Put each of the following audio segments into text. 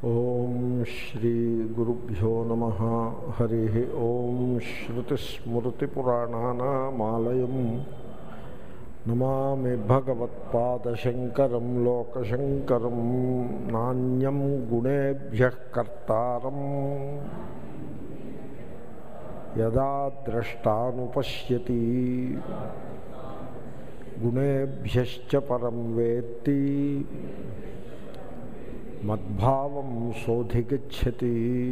ఓం శ్రీ గురుభ్యో నమ హరి ఓం శ్రుతిస్మృతిపురాణానామాలయం నమామి భగవత్పాదశంకరం లోకశంకరం నాణ్యం గుణేభ్య కర్తారం యదా ద్రష్టానుపశ్యతి గుణేభ్యశ్చ పరం వేత్తి మద్భావం శోధిగచ్చతి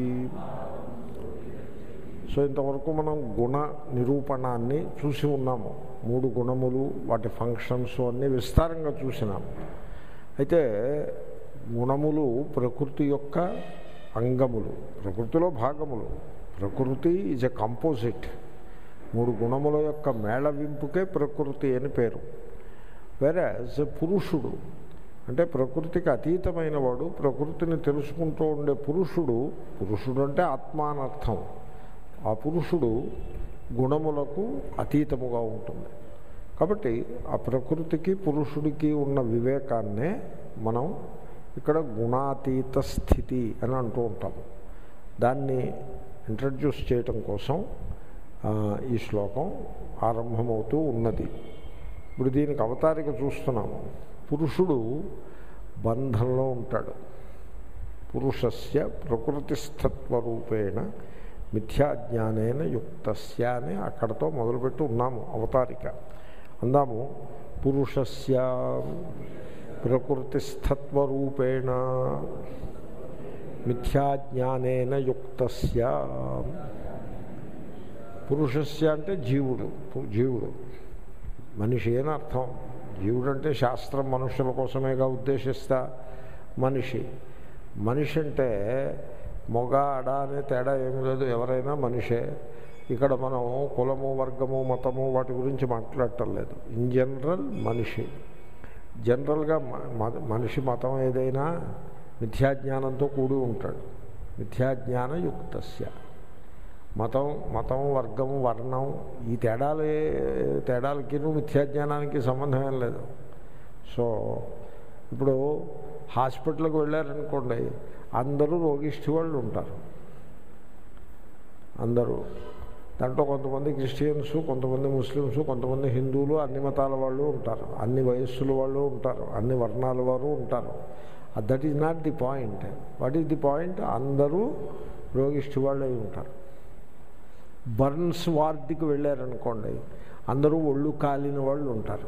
సో ఇంతవరకు మనం గుణ నిరూపణాన్ని చూసి ఉన్నాము మూడు గుణములు వాటి ఫంక్షన్స్ అన్నీ విస్తారంగా చూసినాము అయితే గుణములు ప్రకృతి యొక్క అంగములు ప్రకృతిలో భాగములు ప్రకృతి ఈజ్ ఎ కంపోజిట్ మూడు గుణముల యొక్క మేళవింపుకే ప్రకృతి అని పేరు వెరాజ్ పురుషుడు అంటే ప్రకృతికి అతీతమైన వాడు ప్రకృతిని తెలుసుకుంటూ ఉండే పురుషుడు పురుషుడు అంటే ఆత్మ అనర్థం ఆ పురుషుడు గుణములకు అతీతముగా ఉంటుంది కాబట్టి ఆ ప్రకృతికి పురుషుడికి ఉన్న వివేకాన్నే మనం ఇక్కడ గుణాతీత స్థితి అని అంటూ ఉంటాము దాన్ని ఇంట్రడ్యూస్ చేయటం కోసం ఈ శ్లోకం ఆరంభమవుతూ ఉన్నది ఇప్పుడు దీనికి అవతారిక చూస్తున్నాము పురుషుడు బంధంలో ఉంటాడు పురుషస్య ప్రకృతిస్థత్వరూపేణ మిథ్యాజ్ఞానేన యుక్తస్య అని అక్కడతో మొదలుపెట్టి ఉన్నాము అవతారిక అందాము పురుషస్య ప్రకృతిస్థత్వరూపేణ మిథ్యాజ్ఞానేన యుక్తస్య పురుషస్య అంటే జీవుడు జీవుడు మనిషి అని అర్థం జీవుడు అంటే శాస్త్రం మనుషుల కోసమేగా ఉద్దేశిస్తా మనిషి మనిషి అంటే మొగ అడ అనే తేడా ఏమి లేదు ఎవరైనా మనిషే ఇక్కడ మనం కులము వర్గము మతము వాటి గురించి మాట్లాడటం లేదు ఇన్ జనరల్ మనిషి జనరల్గా మనిషి మతం ఏదైనా మిథ్యాజ్ఞానంతో కూడి ఉంటాడు మిథ్యాజ్ఞాన యుక్తస్య మతం మతం వర్గం వర్ణం ఈ తేడాలు తేడాలకి మిథ్యాజ్ఞానానికి సంబంధం ఏం లేదు సో ఇప్పుడు హాస్పిటల్కి వెళ్ళారనుకోండి అందరూ రోగిష్టి వాళ్ళు ఉంటారు అందరూ దాంట్లో కొంతమంది క్రిస్టియన్స్ కొంతమంది ముస్లిమ్స్ కొంతమంది హిందువులు అన్ని మతాల వాళ్ళు ఉంటారు అన్ని వయస్సుల వాళ్ళు ఉంటారు అన్ని వర్ణాల వారు ఉంటారు that is not the point what is the point అందరూ రోగిష్టి వాళ్ళు అయి ఉంటారు బర్న్స్ వార్డుకి వెళ్ళారనుకోండి అందరూ ఒళ్ళు కాలిన వాళ్ళు ఉంటారు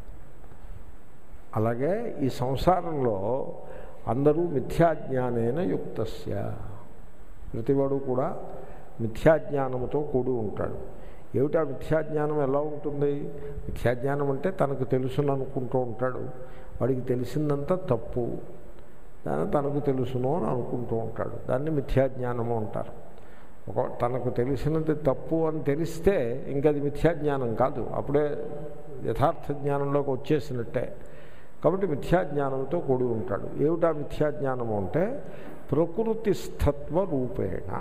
అలాగే ఈ సంసారంలో అందరూ మిథ్యాజ్ఞానైన యుక్తస్య ప్రతివాడు కూడా మిథ్యాజ్ఞానముతో కూడి ఉంటాడు ఏమిటా మిథ్యాజ్ఞానం ఎలా ఉంటుంది మిథ్యాజ్ఞానం అంటే తనకు తెలుసును అనుకుంటూ ఉంటాడు వాడికి తెలిసిందంతా తప్పు దాన్ని తనకు తెలుసును అని అనుకుంటూ ఉంటాడు దాన్ని మిథ్యాజ్ఞానము అంటారు ఒక తనకు తెలిసినది తప్పు అని తెలిస్తే ఇంకా అది మిథ్యాజ్ఞానం కాదు అప్పుడే యథార్థ జ్ఞానంలోకి వచ్చేసినట్టే కాబట్టి మిథ్యాజ్ఞానంతో కూడి ఉంటాడు ఏమిటా మిథ్యాజ్ఞానము అంటే ప్రకృతిస్థత్వ రూపేణ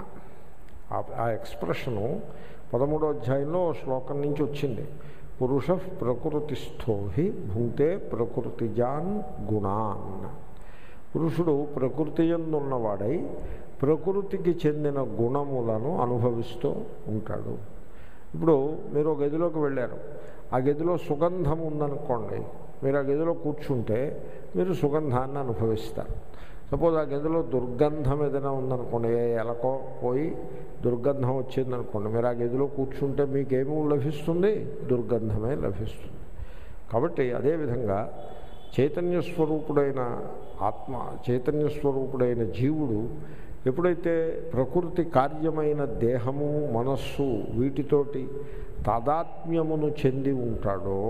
ఆ ఎక్స్ప్రెషను పదమూడో అధ్యాయంలో శ్లోకం నుంచి వచ్చింది పురుష ప్రకృతిస్థో హి భుంతే ప్రకృతిజాన్ గుణాన్ పురుషుడు ప్రకృతి ఉన్నవాడై ప్రకృతికి చెందిన గుణములను అనుభవిస్తూ ఉంటాడు ఇప్పుడు మీరు గదిలోకి వెళ్ళారు ఆ గదిలో సుగంధం ఉందనుకోండి మీరు ఆ గదిలో కూర్చుంటే మీరు సుగంధాన్ని అనుభవిస్తారు సపోజ్ ఆ గదిలో దుర్గంధం ఏదైనా ఉందనుకోండి ఏ ఎలకో పోయి దుర్గంధం వచ్చిందనుకోండి మీరు ఆ గదిలో కూర్చుంటే మీకేమీ లభిస్తుంది దుర్గంధమే లభిస్తుంది కాబట్టి అదేవిధంగా చైతన్య స్వరూపుడైన ఆత్మ చైతన్య స్వరూపుడైన జీవుడు ఎప్పుడైతే ప్రకృతి కార్యమైన దేహము మనస్సు వీటితోటి తాదాత్మ్యమును చెంది ఉంటాడో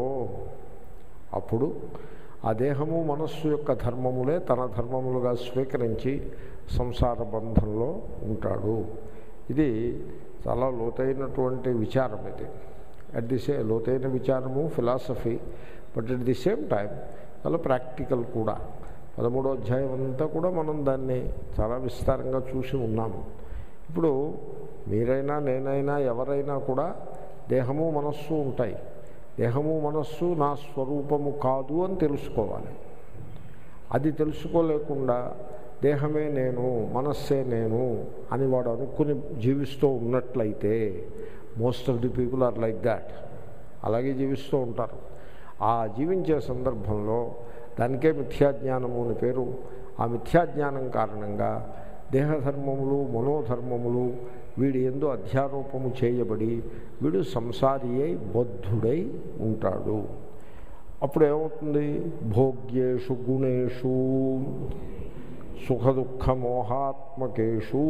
అప్పుడు ఆ దేహము మనస్సు యొక్క ధర్మములే తన ధర్మములుగా స్వీకరించి సంసార బంధంలో ఉంటాడు ఇది చాలా లోతైనటువంటి విచారం ఇది అట్ ది సే లోతైన విచారము philosophy but at the same time చాలా ప్రాక్టికల్ కూడా పదమూడో అధ్యాయం అంతా కూడా మనం దాన్ని చాలా విస్తారంగా చూసి ఉన్నాము ఇప్పుడు మీరైనా నేనైనా ఎవరైనా కూడా దేహము మనస్సు ఉంటాయి దేహము మనస్సు నా స్వరూపము కాదు అని తెలుసుకోవాలి అది తెలుసుకోలేకుండా దేహమే నేను మనస్సే నేను అని వాడు అనుకుని జీవిస్తూ ఉన్నట్లయితే most of the people are like that అలాగే జీవిస్తూ ఉంటారు ఆ జీవించే సందర్భంలో దానికే మిథ్యాజ్ఞానము అని పేరు ఆ మిథ్యాజ్ఞానం కారణంగా దేహధర్మములు మనోధర్మములు వీడి ఎందు అధ్యారోపము చేయబడి వీడు సంసారి అయి బద్ధుడై ఉంటాడు అప్పుడు ఏమవుతుంది భోగ్యేషు గుణేషు సుఖదుఖ మోహాత్మకేషు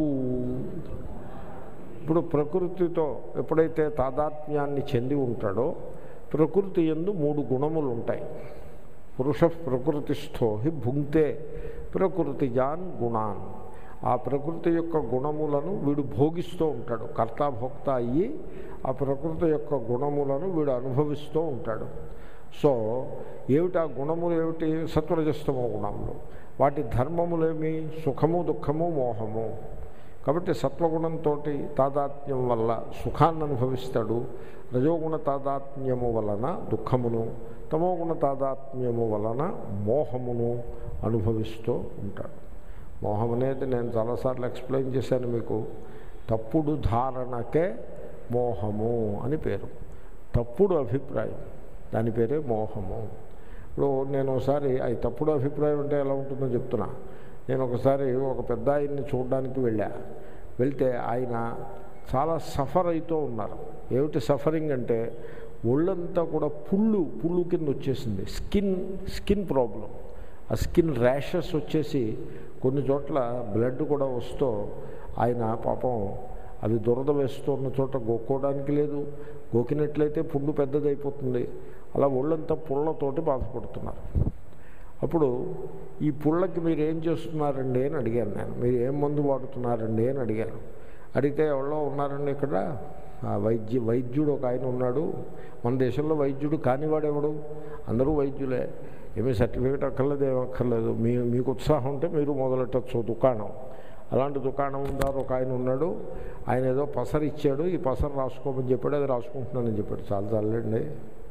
ఇప్పుడు ప్రకృతితో ఎప్పుడైతే తాదాత్మ్యాన్ని చెంది ఉంటాడో ప్రకృతి ఎందు మూడు గుణములు ఉంటాయి పురుష ప్రకృతిస్థో హి భుంక్తే ప్రకృతిజాన్ గుణాన్ ఆ ప్రకృతి యొక్క గుణములను వీడు భోగిస్తూ ఉంటాడు కర్తాభోక్త అయ్యి ఆ ప్రకృతి యొక్క గుణములను వీడు అనుభవిస్తూ ఉంటాడు సో ఏమిటి ఆ గుణములు ఏమిటి సత్వరజస్తమో గుణములు వాటి ధర్మములేమి సుఖము దుఃఖము మోహము కాబట్టి సత్వగుణంతో తాదాత్మ్యం వల్ల సుఖాన్ని అనుభవిస్తాడు రజోగుణ తాదాత్మ్యము వలన దుఃఖమును తమోగుణ తాదాత్మ్యము వలన మోహమును అనుభవిస్తూ ఉంటాడు మోహం అనేది నేను చాలాసార్లు ఎక్స్ప్లెయిన్ చేశాను మీకు తప్పుడు ధారణకే మోహము అని పేరు తప్పుడు అభిప్రాయం దాని పేరే మోహము ఇప్పుడు నేను ఒకసారి అది తప్పుడు అభిప్రాయం అంటే ఎలా ఉంటుందో చెప్తున్నా నేను ఒకసారి ఒక పెద్ద ఆయన్ని చూడడానికి వెళ్ళా వెళ్తే ఆయన చాలా సఫర్ అవుతూ ఉన్నారు ఏమిటి సఫరింగ్ అంటే ఒళ్ళంతా కూడా పుళ్ళు పుళ్ళు కింద వచ్చేసింది స్కిన్ స్కిన్ ప్రాబ్లం ఆ స్కిన్ ర్యాషెస్ వచ్చేసి కొన్ని చోట్ల బ్లడ్ కూడా వస్తూ ఆయన పాపం అది దురద వేస్తున్న చోట గోక్కోవడానికి లేదు గోకినట్లయితే పుండు పెద్దదైపోతుంది అలా ఒళ్ళంతా పుళ్ళతోటి బాధపడుతున్నారు అప్పుడు ఈ పుళ్ళకి మీరు ఏం చేస్తున్నారండి అని అడిగాను నేను మీరు ఏం మందు వాడుతున్నారండి అని అడిగాను అడిగితే ఎవరో ఉన్నారండి ఇక్కడ ఆ వైద్య వైద్యుడు ఒక ఆయన ఉన్నాడు మన దేశంలో వైద్యుడు కానివాడెవడు అందరూ వైద్యులే ఏమీ సర్టిఫికేట్ అక్కర్లేదు ఏం అక్కర్లేదు మీ మీకు ఉత్సాహం ఉంటే మీరు మొదలెట్టచ్చు దుకాణం అలాంటి దుకాణం ఉందారు ఒక ఆయన ఉన్నాడు ఆయన ఏదో పసరు ఇచ్చాడు ఈ పసరు రాసుకోమని చెప్పాడు అది రాసుకుంటున్నానని చెప్పాడు చాలా చాలండి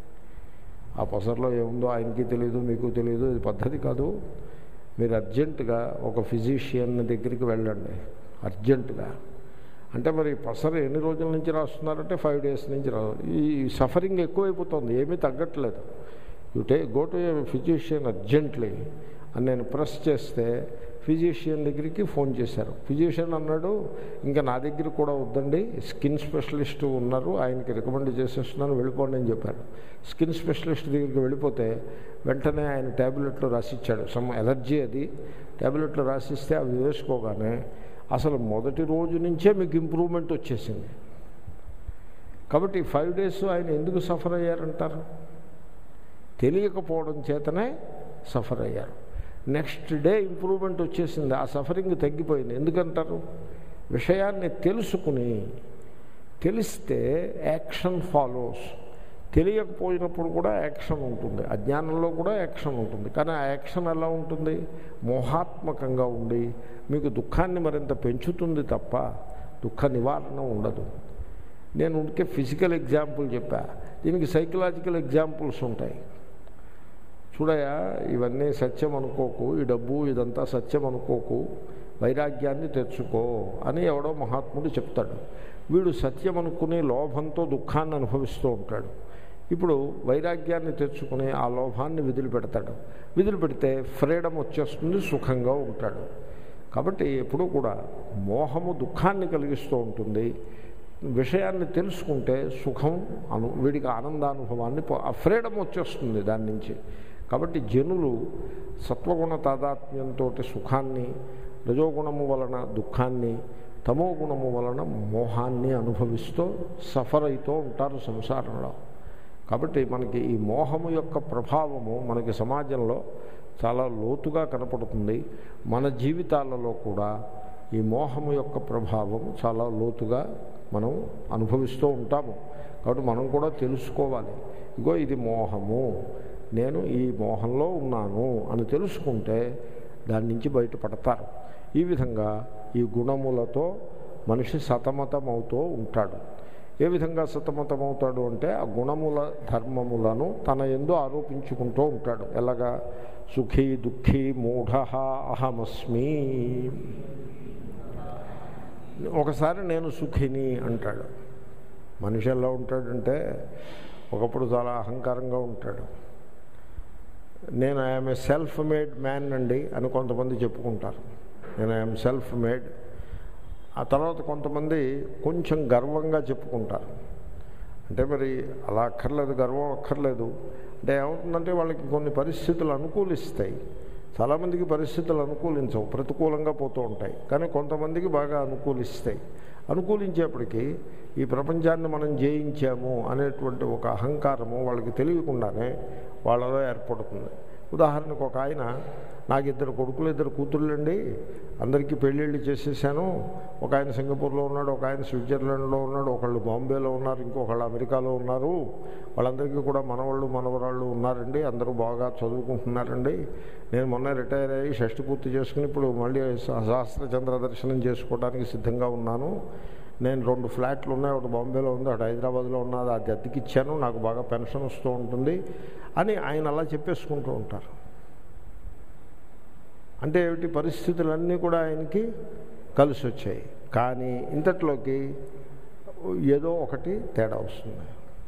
ఆ పసర్లో ఏముందో ఆయనకి తెలియదు మీకు తెలియదు ఇది పద్ధతి కాదు మీరు అర్జెంటుగా ఒక ఫిజిషియన్ దగ్గరికి వెళ్ళండి అర్జెంటుగా అంటే మరి పసరు ఎన్ని రోజుల నుంచి రాస్తున్నారంటే ఫైవ్ డేస్ నుంచి రా ఈ సఫరింగ్ ఎక్కువైపోతుంది ఏమీ తగ్గట్లేదు you to go to a physician urgently అని నేను ప్రెస్ చేస్తే ఫిజిషియన్ దగ్గరికి ఫోన్ చేశారు ఫిజిషియన్ అన్నాడు ఇంకా నా దగ్గర కూడా వద్దండి స్కిన్ స్పెషలిస్ట్ ఉన్నారు ఆయనకి రికమెండ్ చేసేస్తున్నాను వెళ్ళిపోండి అని చెప్పారు స్కిన్ స్పెషలిస్ట్ దగ్గరికి వెళ్ళిపోతే వెంటనే ఆయన ట్యాబ్లెట్లు రాసిచ్చాడు సమ్ ఎలర్జీ అది ట్యాబ్లెట్లు రాసిస్తే అవి వేసుకోగానే అసలు మొదటి రోజు నుంచే మీకు ఇంప్రూవ్మెంట్ వచ్చేసింది కాబట్టి ఫైవ్ డేస్ ఆయన ఎందుకు సఫర్ అయ్యారంటారు తెలియకపోవడం చేతనే సఫర్ అయ్యారు నెక్స్ట్ డే ఇంప్రూవ్మెంట్ వచ్చేసింది ఆ సఫరింగ్ తగ్గిపోయింది ఎందుకంటారు విషయాన్ని తెలుసుకుని తెలిస్తే యాక్షన్ ఫాలోస్ తెలియకపోయినప్పుడు కూడా యాక్షన్ ఉంటుంది అజ్ఞానంలో కూడా యాక్షన్ ఉంటుంది కానీ ఆ యాక్షన్ ఎలా ఉంటుంది మోహాత్మకంగా ఉండి మీకు దుఃఖాన్ని మరింత పెంచుతుంది తప్ప దుఃఖ నివారణ ఉండదు నేను ఉంటే ఫిజికల్ ఎగ్జాంపుల్ చెప్పా దీనికి సైకలాజికల్ ఎగ్జాంపుల్స్ ఉంటాయి చూడయా ఇవన్నీ సత్యం అనుకోకు ఈ డబ్బు ఇదంతా సత్యం అనుకోకు వైరాగ్యాన్ని తెచ్చుకో అని ఎవడో మహాత్ముడు చెప్తాడు వీడు సత్యం అనుకుని లోభంతో దుఃఖాన్ని అనుభవిస్తూ ఉంటాడు ఇప్పుడు వైరాగ్యాన్ని తెచ్చుకుని ఆ లోభాన్ని విధులు పెడతాడు విధులు పెడితే ఫ్రీడమ్ వచ్చేస్తుంది సుఖంగా ఉంటాడు కాబట్టి ఎప్పుడూ కూడా మోహము దుఃఖాన్ని కలిగిస్తూ ఉంటుంది విషయాన్ని తెలుసుకుంటే సుఖం అను వీడికి ఆనందానుభవాన్ని ఆ ఫ్రీడమ్ వచ్చేస్తుంది దాని నుంచి కాబట్టి జనులు సత్వగుణ తాదాత్మ్యంతో సుఖాన్ని రజోగుణము వలన దుఃఖాన్ని తమో గుణము వలన మోహాన్ని అనుభవిస్తూ సఫర్ అవుతూ ఉంటారు సంసారంలో కాబట్టి మనకి ఈ మోహము యొక్క ప్రభావము మనకి సమాజంలో చాలా లోతుగా కనపడుతుంది మన జీవితాలలో కూడా ఈ మోహము యొక్క ప్రభావం చాలా లోతుగా మనం అనుభవిస్తూ ఉంటాము కాబట్టి మనం కూడా తెలుసుకోవాలి ఇగో ఇది మోహము నేను ఈ మోహంలో ఉన్నాను అని తెలుసుకుంటే దాని నుంచి బయటపడతారు ఈ విధంగా ఈ గుణములతో మనిషి సతమతమవుతూ ఉంటాడు ఏ విధంగా సతమతమవుతాడు అంటే ఆ గుణముల ధర్మములను తన ఎందు ఆరోపించుకుంటూ ఉంటాడు ఎలాగా సుఖీ దుఃఖీ మూఢ అహమస్మి ఒకసారి నేను సుఖిని అంటాడు మనిషి ఎలా ఉంటాడంటే ఒకప్పుడు చాలా అహంకారంగా ఉంటాడు నేను I'm a self made man అండి అని కొంతమంది చెప్పుకుంటారు నేను ఐఎమ్ సెల్ఫ్ మేడ్ ఆ తర్వాత కొంతమంది కొంచెం గర్వంగా చెప్పుకుంటారు అంటే మరి అలా అక్కర్లేదు గర్వం అక్కర్లేదు అంటే ఏమవుతుందంటే వాళ్ళకి కొన్ని పరిస్థితులు అనుకూలిస్తాయి చాలామందికి పరిస్థితులు అనుకూలించవు ప్రతికూలంగా పోతూ ఉంటాయి కానీ కొంతమందికి బాగా అనుకూలిస్తాయి అనుకూలించేప్పటికీ ఈ ప్రపంచాన్ని మనం జయించాము అనేటువంటి ఒక అహంకారము వాళ్ళకి తెలియకుండానే వాళ్ళలో ఏర్పడుతుంది ఉదాహరణకు ఒక ఆయన నాకు ఇద్దరు కొడుకులు ఇద్దరు కూతుళ్ళండి అందరికీ పెళ్ళిళ్ళు చేసేసాను ఒక ఆయన సింగపూర్లో ఉన్నాడు ఒక ఆయన స్విట్జర్లాండ్లో ఉన్నాడు ఒకళ్ళు బాంబేలో ఉన్నారు ఇంకొకళ్ళు అమెరికాలో ఉన్నారు వాళ్ళందరికీ కూడా మనవాళ్ళు మనవరాళ్ళు ఉన్నారండి అందరూ బాగా చదువుకుంటున్నారండి నేను మొన్న రిటైర్ అయ్యి షష్టి పూర్తి చేసుకుని ఇప్పుడు మళ్ళీ శాస్త్ర చంద్ర దర్శనం చేసుకోవడానికి సిద్ధంగా ఉన్నాను నేను రెండు ఫ్లాట్లు ఉన్నాయి ఒకటి బాంబేలో ఉంది ఒకటి హైదరాబాద్లో ఉన్నది అది అద్దెకి ఇచ్చాను నాకు బాగా పెన్షన్ వస్తూ ఉంటుంది అని ఆయన అలా చెప్పేసుకుంటూ ఉంటారు అంటే ఏమిటి పరిస్థితులన్నీ కూడా ఆయనకి కలిసి వచ్చాయి కానీ ఇంతట్లోకి ఏదో ఒకటి తేడా వస్తుంది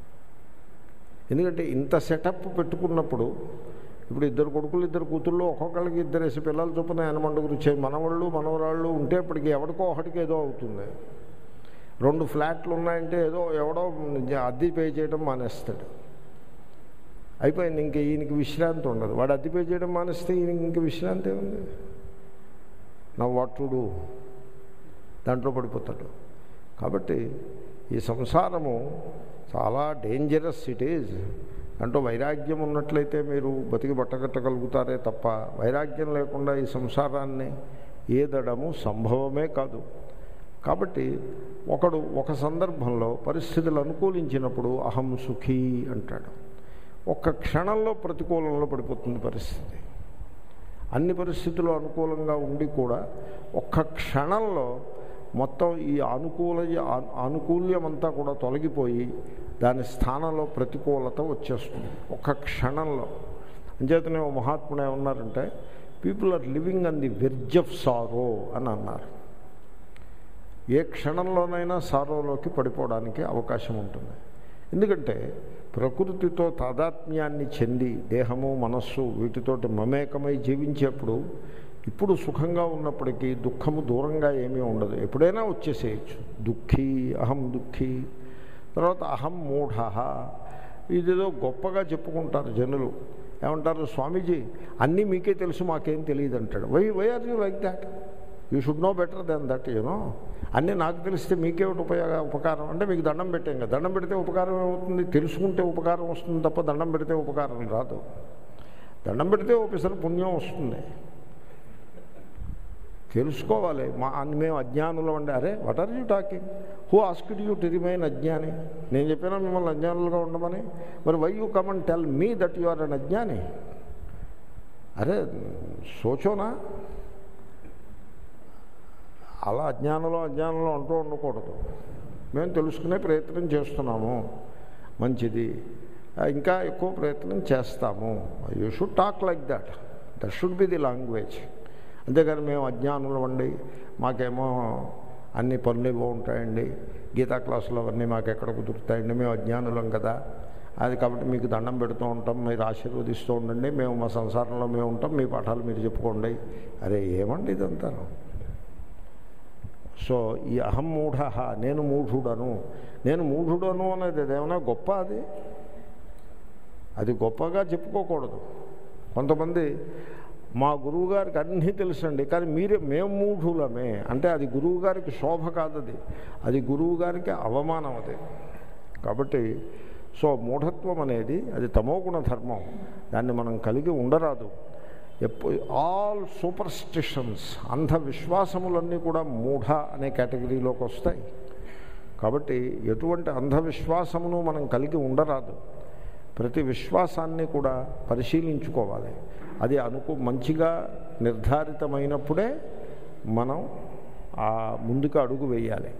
ఎందుకంటే ఇంత సెటప్ పెట్టుకున్నప్పుడు ఇప్పుడు ఇద్దరు కొడుకులు ఇద్దరు కూతుళ్ళు ఒక్కొక్కరికి ఇద్దరేసి పిల్లల చొప్పున ఎనమండుగురు వచ్చే మనవాళ్ళు మనవరాళ్ళు ఉంటే ఇప్పటికి ఎవరికో ఒకటికి ఏదో అవుతుంది రెండు ఫ్లాట్లు ఉన్నాయంటే ఏదో ఎవడో అద్దె పే చేయడం మానేస్తాడు అయిపోయింది ఇంక ఈయనకి విశ్రాంతి ఉండదు వాడు అద్దె పే చేయడం మానేస్తే ఈయనకి ఇంక విశ్రాంతి ఉంది నా వాట్ టు డూ దాంట్లో పడిపోతాడు కాబట్టి ఈ సంసారము చాలా డేంజరస్ ఇట్ ఈజ్ దాంట్లో వైరాగ్యం ఉన్నట్లయితే మీరు బతికి బట్టగట్టగలుగుతారే తప్ప వైరాగ్యం లేకుండా ఈ సంసారాన్ని ఏదడము సంభవమే కాదు కాబట్టి ఒకడు ఒక సందర్భంలో పరిస్థితులు అనుకూలించినప్పుడు అహం సుఖీ అంటాడు ఒక్క క్షణంలో ప్రతికూలంలో పడిపోతుంది పరిస్థితి అన్ని పరిస్థితులు అనుకూలంగా ఉండి కూడా ఒక్క క్షణంలో మొత్తం ఈ అనుకూల ఆనుకూల్యమంతా కూడా తొలగిపోయి దాని స్థానంలో ప్రతికూలత వచ్చేస్తుంది ఒక్క క్షణంలో అంచేతనే ఓ మహాత్ముడు ఏమన్నారంటే people are living on the verge of sorrow అని అన్నారు ఏ క్షణంలోనైనా సారోలోకి పడిపోవడానికి అవకాశం ఉంటుంది ఎందుకంటే ప్రకృతితో తాదాత్మ్యాన్ని చెంది దేహము మనస్సు వీటితోటి మమేకమై జీవించేప్పుడు ఇప్పుడు సుఖంగా ఉన్నప్పటికీ దుఃఖము దూరంగా ఏమీ ఉండదు ఎప్పుడైనా వచ్చేసేయచ్చు దుఃఖీ అహం దుఃఖీ తర్వాత అహం మూఢ ఇదేదో గొప్పగా చెప్పుకుంటారు జనులు ఏమంటారు స్వామీజీ అన్నీ మీకే తెలుసు మాకేం తెలియదు అంటాడు why why are you like that you should know better then that you know అన్నీ నాకు తెలిస్తే మీకేమిటి ఉపయోగ ఉపకారం అంటే మీకు దండం పెట్టాం కదా దండం పెడితే ఉపకారం ఏమవుతుంది తెలుసుకుంటే ఉపకారం వస్తుంది తప్ప దండం పెడితే ఉపకారం రాదు దండం పెడితే ఓపెసరి పుణ్యం వస్తుంది తెలుసుకోవాలి మా మేము అజ్ఞానులు అంటే అరే what are you talking who asked you to remain అజ్ఞాని నేను చెప్పినా మిమ్మల్ని అజ్ఞానులుగా ఉండమని మరి why you come and tell me that you are an అజ్ఞాని అరే సోచోనా అలా అజ్ఞానంలో అజ్ఞానంలో అంటూ ఉండకూడదు మేము తెలుసుకునే ప్రయత్నం చేస్తున్నాము మంచిది ఇంకా ఎక్కువ ప్రయత్నం చేస్తాము you should talk like that that should be the language అంతేగాని మేము అజ్ఞానులు అండి మాకేమో అన్ని పనులు ఇవ్వ ఉంటాయండి గీతా క్లాసులు అవన్నీ మాకు ఎక్కడ కుదురుతాయండి మేము అజ్ఞానులం కదా అది కాబట్టి మీకు దండం పెడుతూ ఉంటాం మీరు ఆశీర్వదిస్తూ ఉండండి మేము మా సంసారంలో మేము ఉంటాం మీ పాఠాలు మీరు చెప్పుకోండి అరే ఏమండి ఇదంతా సో ఈ అహం మూఢ నేను మూఢుడను నేను మూఢుడను అనేది అదేమన్నా గొప్ప అది అది గొప్పగా చెప్పుకోకూడదు కొంతమంది మా గురువుగారికి అన్నీ తెలుసండి కానీ మీరే మేము మూఢులమే అంటే అది గురువుగారికి శోభ కాదు అది అది గురువుగారికి అవమానం అది కాబట్టి సో మూఢత్వం అనేది అది తమోగుణ ధర్మం దాన్ని మనం కలిగి ఉండరాదు ఎప్పుడు ఆల్ సూపర్స్టిషన్స్ అంధవిశ్వాసములన్నీ కూడా మూఢ అనే కేటగిరీలోకి వస్తాయి కాబట్టి ఎటువంటి అంధవిశ్వాసమును మనం కలిగి ఉండరాదు ప్రతి విశ్వాసాన్ని కూడా పరిశీలించుకోవాలి అది అనుకు మంచిగా నిర్ధారితమైనప్పుడే మనం ఆ ముందుకు అడుగు వేయాలి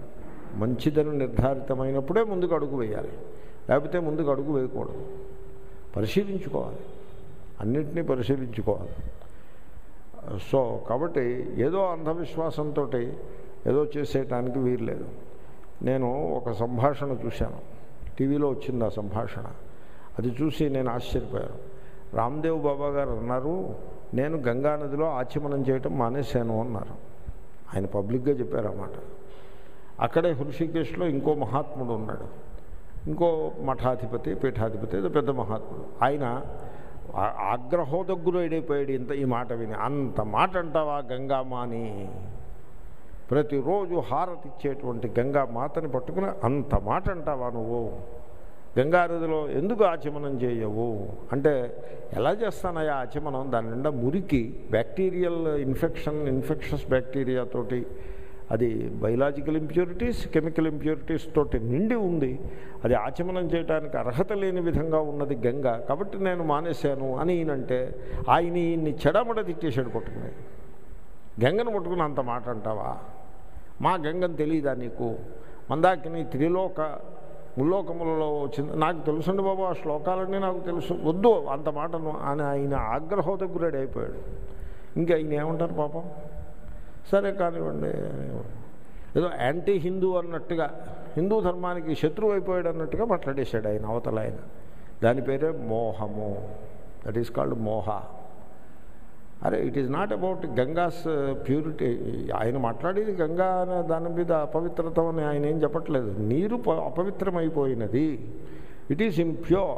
మంచిదని నిర్ధారితమైనప్పుడే ముందుకు అడుగు వేయాలి లేకపోతే ముందుకు అడుగు వేయకూడదు పరిశీలించుకోవాలి అన్నిటినీ పరిశీలించుకోవాలి సో కాబట్టి ఏదో అంధవిశ్వాసంతో ఏదో చేసేయటానికి వీర్లేదు నేను ఒక సంభాషణ చూశాను టీవీలో వచ్చింది ఆ సంభాషణ అది చూసి నేను ఆశ్చర్యపోయాను రామ్దేవ్ బాబా గారు అన్నారు నేను గంగా నదిలో ఆచమనం చేయటం మానేశాను అన్నారు ఆయన పబ్లిక్గా చెప్పారు అన్నమాట అక్కడే హృషికేశ్లో ఇంకో మహాత్ముడు ఉన్నాడు ఇంకో మఠాధిపతి పీఠాధిపతి ఏదో పెద్ద మహాత్ముడు ఆయన ఆ- ఆగ్రహోదగ్గురైపోయాడు ఇంత ఈ మాట విని అంత మాట అంటావా గంగామాని ప్రతిరోజు హారతి ఇచ్చేటువంటి గంగా మాతని పట్టుకుని అంత మాట అంటావా నువ్వు గంగానదిలో ఎందుకు ఆచమనం చేయవు అంటే ఎలా చేస్తానయ్యా ఆచమనం దాని నిండా మురికి బ్యాక్టీరియల్ ఇన్ఫెక్షన్ ఇన్ఫెక్షస్ బ్యాక్టీరియాతోటి అది బయలాజికల్ ఇంప్యూరిటీస్ కెమికల్ ఇంప్యూరిటీస్ తోటి నిండి ఉంది అది ఆచమనం చేయడానికి అర్హత లేని విధంగా ఉన్నది గంగ కాబట్టి నేను మానేశాను అని ఈయనంటే ఆయన ఈయన్ని చెడమడ తిట్టేశాడు పట్టుకుని గంగను పట్టుకుని అంత మాట అంటావా మా గంగని తెలియదా నీకు మందాకిని త్రిలోక ముల్లోకములలో వచ్చింది నాకు తెలుసండి బాబు ఆ శ్లోకాలన్నీ నాకు తెలుసు వద్దు అంత మాటను అని ఆయన ఆగ్రహోదగ్గురాడు అయిపోయాడు ఇంకా ఆయన ఏమంటారు పాపం సరే కానివ్వండి ఏదో యాంటీ హిందూ అన్నట్టుగా హిందూ ధర్మానికి శత్రువు అయిపోయాడు అన్నట్టుగా మాట్లాడేశాడు ఆయన అవతల ఆయన దాని పేరే మోహము దట్ ఈస్ కాల్డ్ మోహ అరే it is not about Ganga's purity ఆయన మాట్లాడేది గంగా అనే దాని మీద అపవిత్రత అని ఆయన ఏం చెప్పట్లేదు నీరు ప- అపవిత్రమైపోయినది it is impure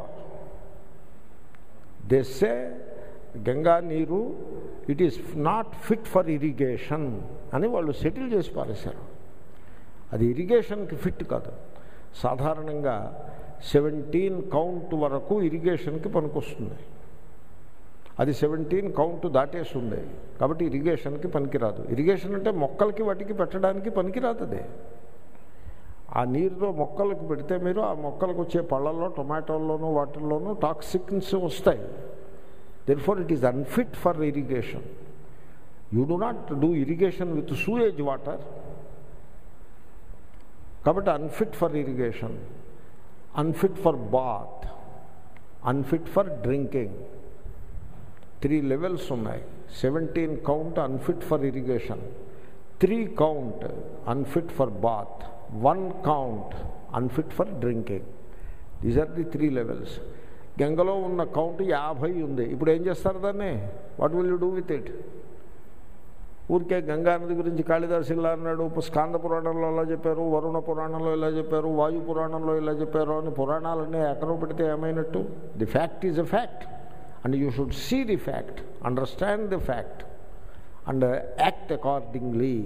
they say Ganga నీరు it is not fit for irrigation అని వాళ్ళు సెటిల్ చేసి పారేశారు అది ఇరిగేషన్కి ఫిట్ కాదు సాధారణంగా సెవెంటీన్ కౌంట్ వరకు ఇరిగేషన్కి పనికొస్తుంది అది సెవెంటీన్ కౌంట్ దాటేసి ఉంది కాబట్టి ఇరిగేషన్కి పనికిరాదు ఇరిగేషన్ అంటే మొక్కలకి వాటికి పెట్టడానికి పనికిరాదు అది ఆ నీరుతో మొక్కలకు పెడితే మీరు ఆ మొక్కలకు వచ్చే పళ్ళల్లో టొమాటోల్లోనూ వాటిల్లోనూ టాక్సిక్స్ వస్తాయి therefore it is unfit for irrigation you do not do irrigation with sewage water కాబట్టి unfit for irrigation unfit for bath unfit for drinking three levels ఉన్నాయి seventeen count unfit for irrigation three count unfit for bath one count unfit for drinking these are the three levels గంగలో ఉన్న count యాభై ఉంది ఇప్పుడు ఏం చేస్తారు దాన్ని what will you do with it ఊరికే గంగా నది గురించి కాళిదాసు ఇలా అన్నాడు స్కాంద పురాణంలో ఇలా చెప్పారు వరుణ పురాణంలో ఇలా చెప్పారు వాయు పురాణంలో ఇలా చెప్పారు అని పురాణాలన్నీ ఎక్కడో పెడితే ఏమైనట్టు the fact is a fact and you should see the fact understand the fact and act accordingly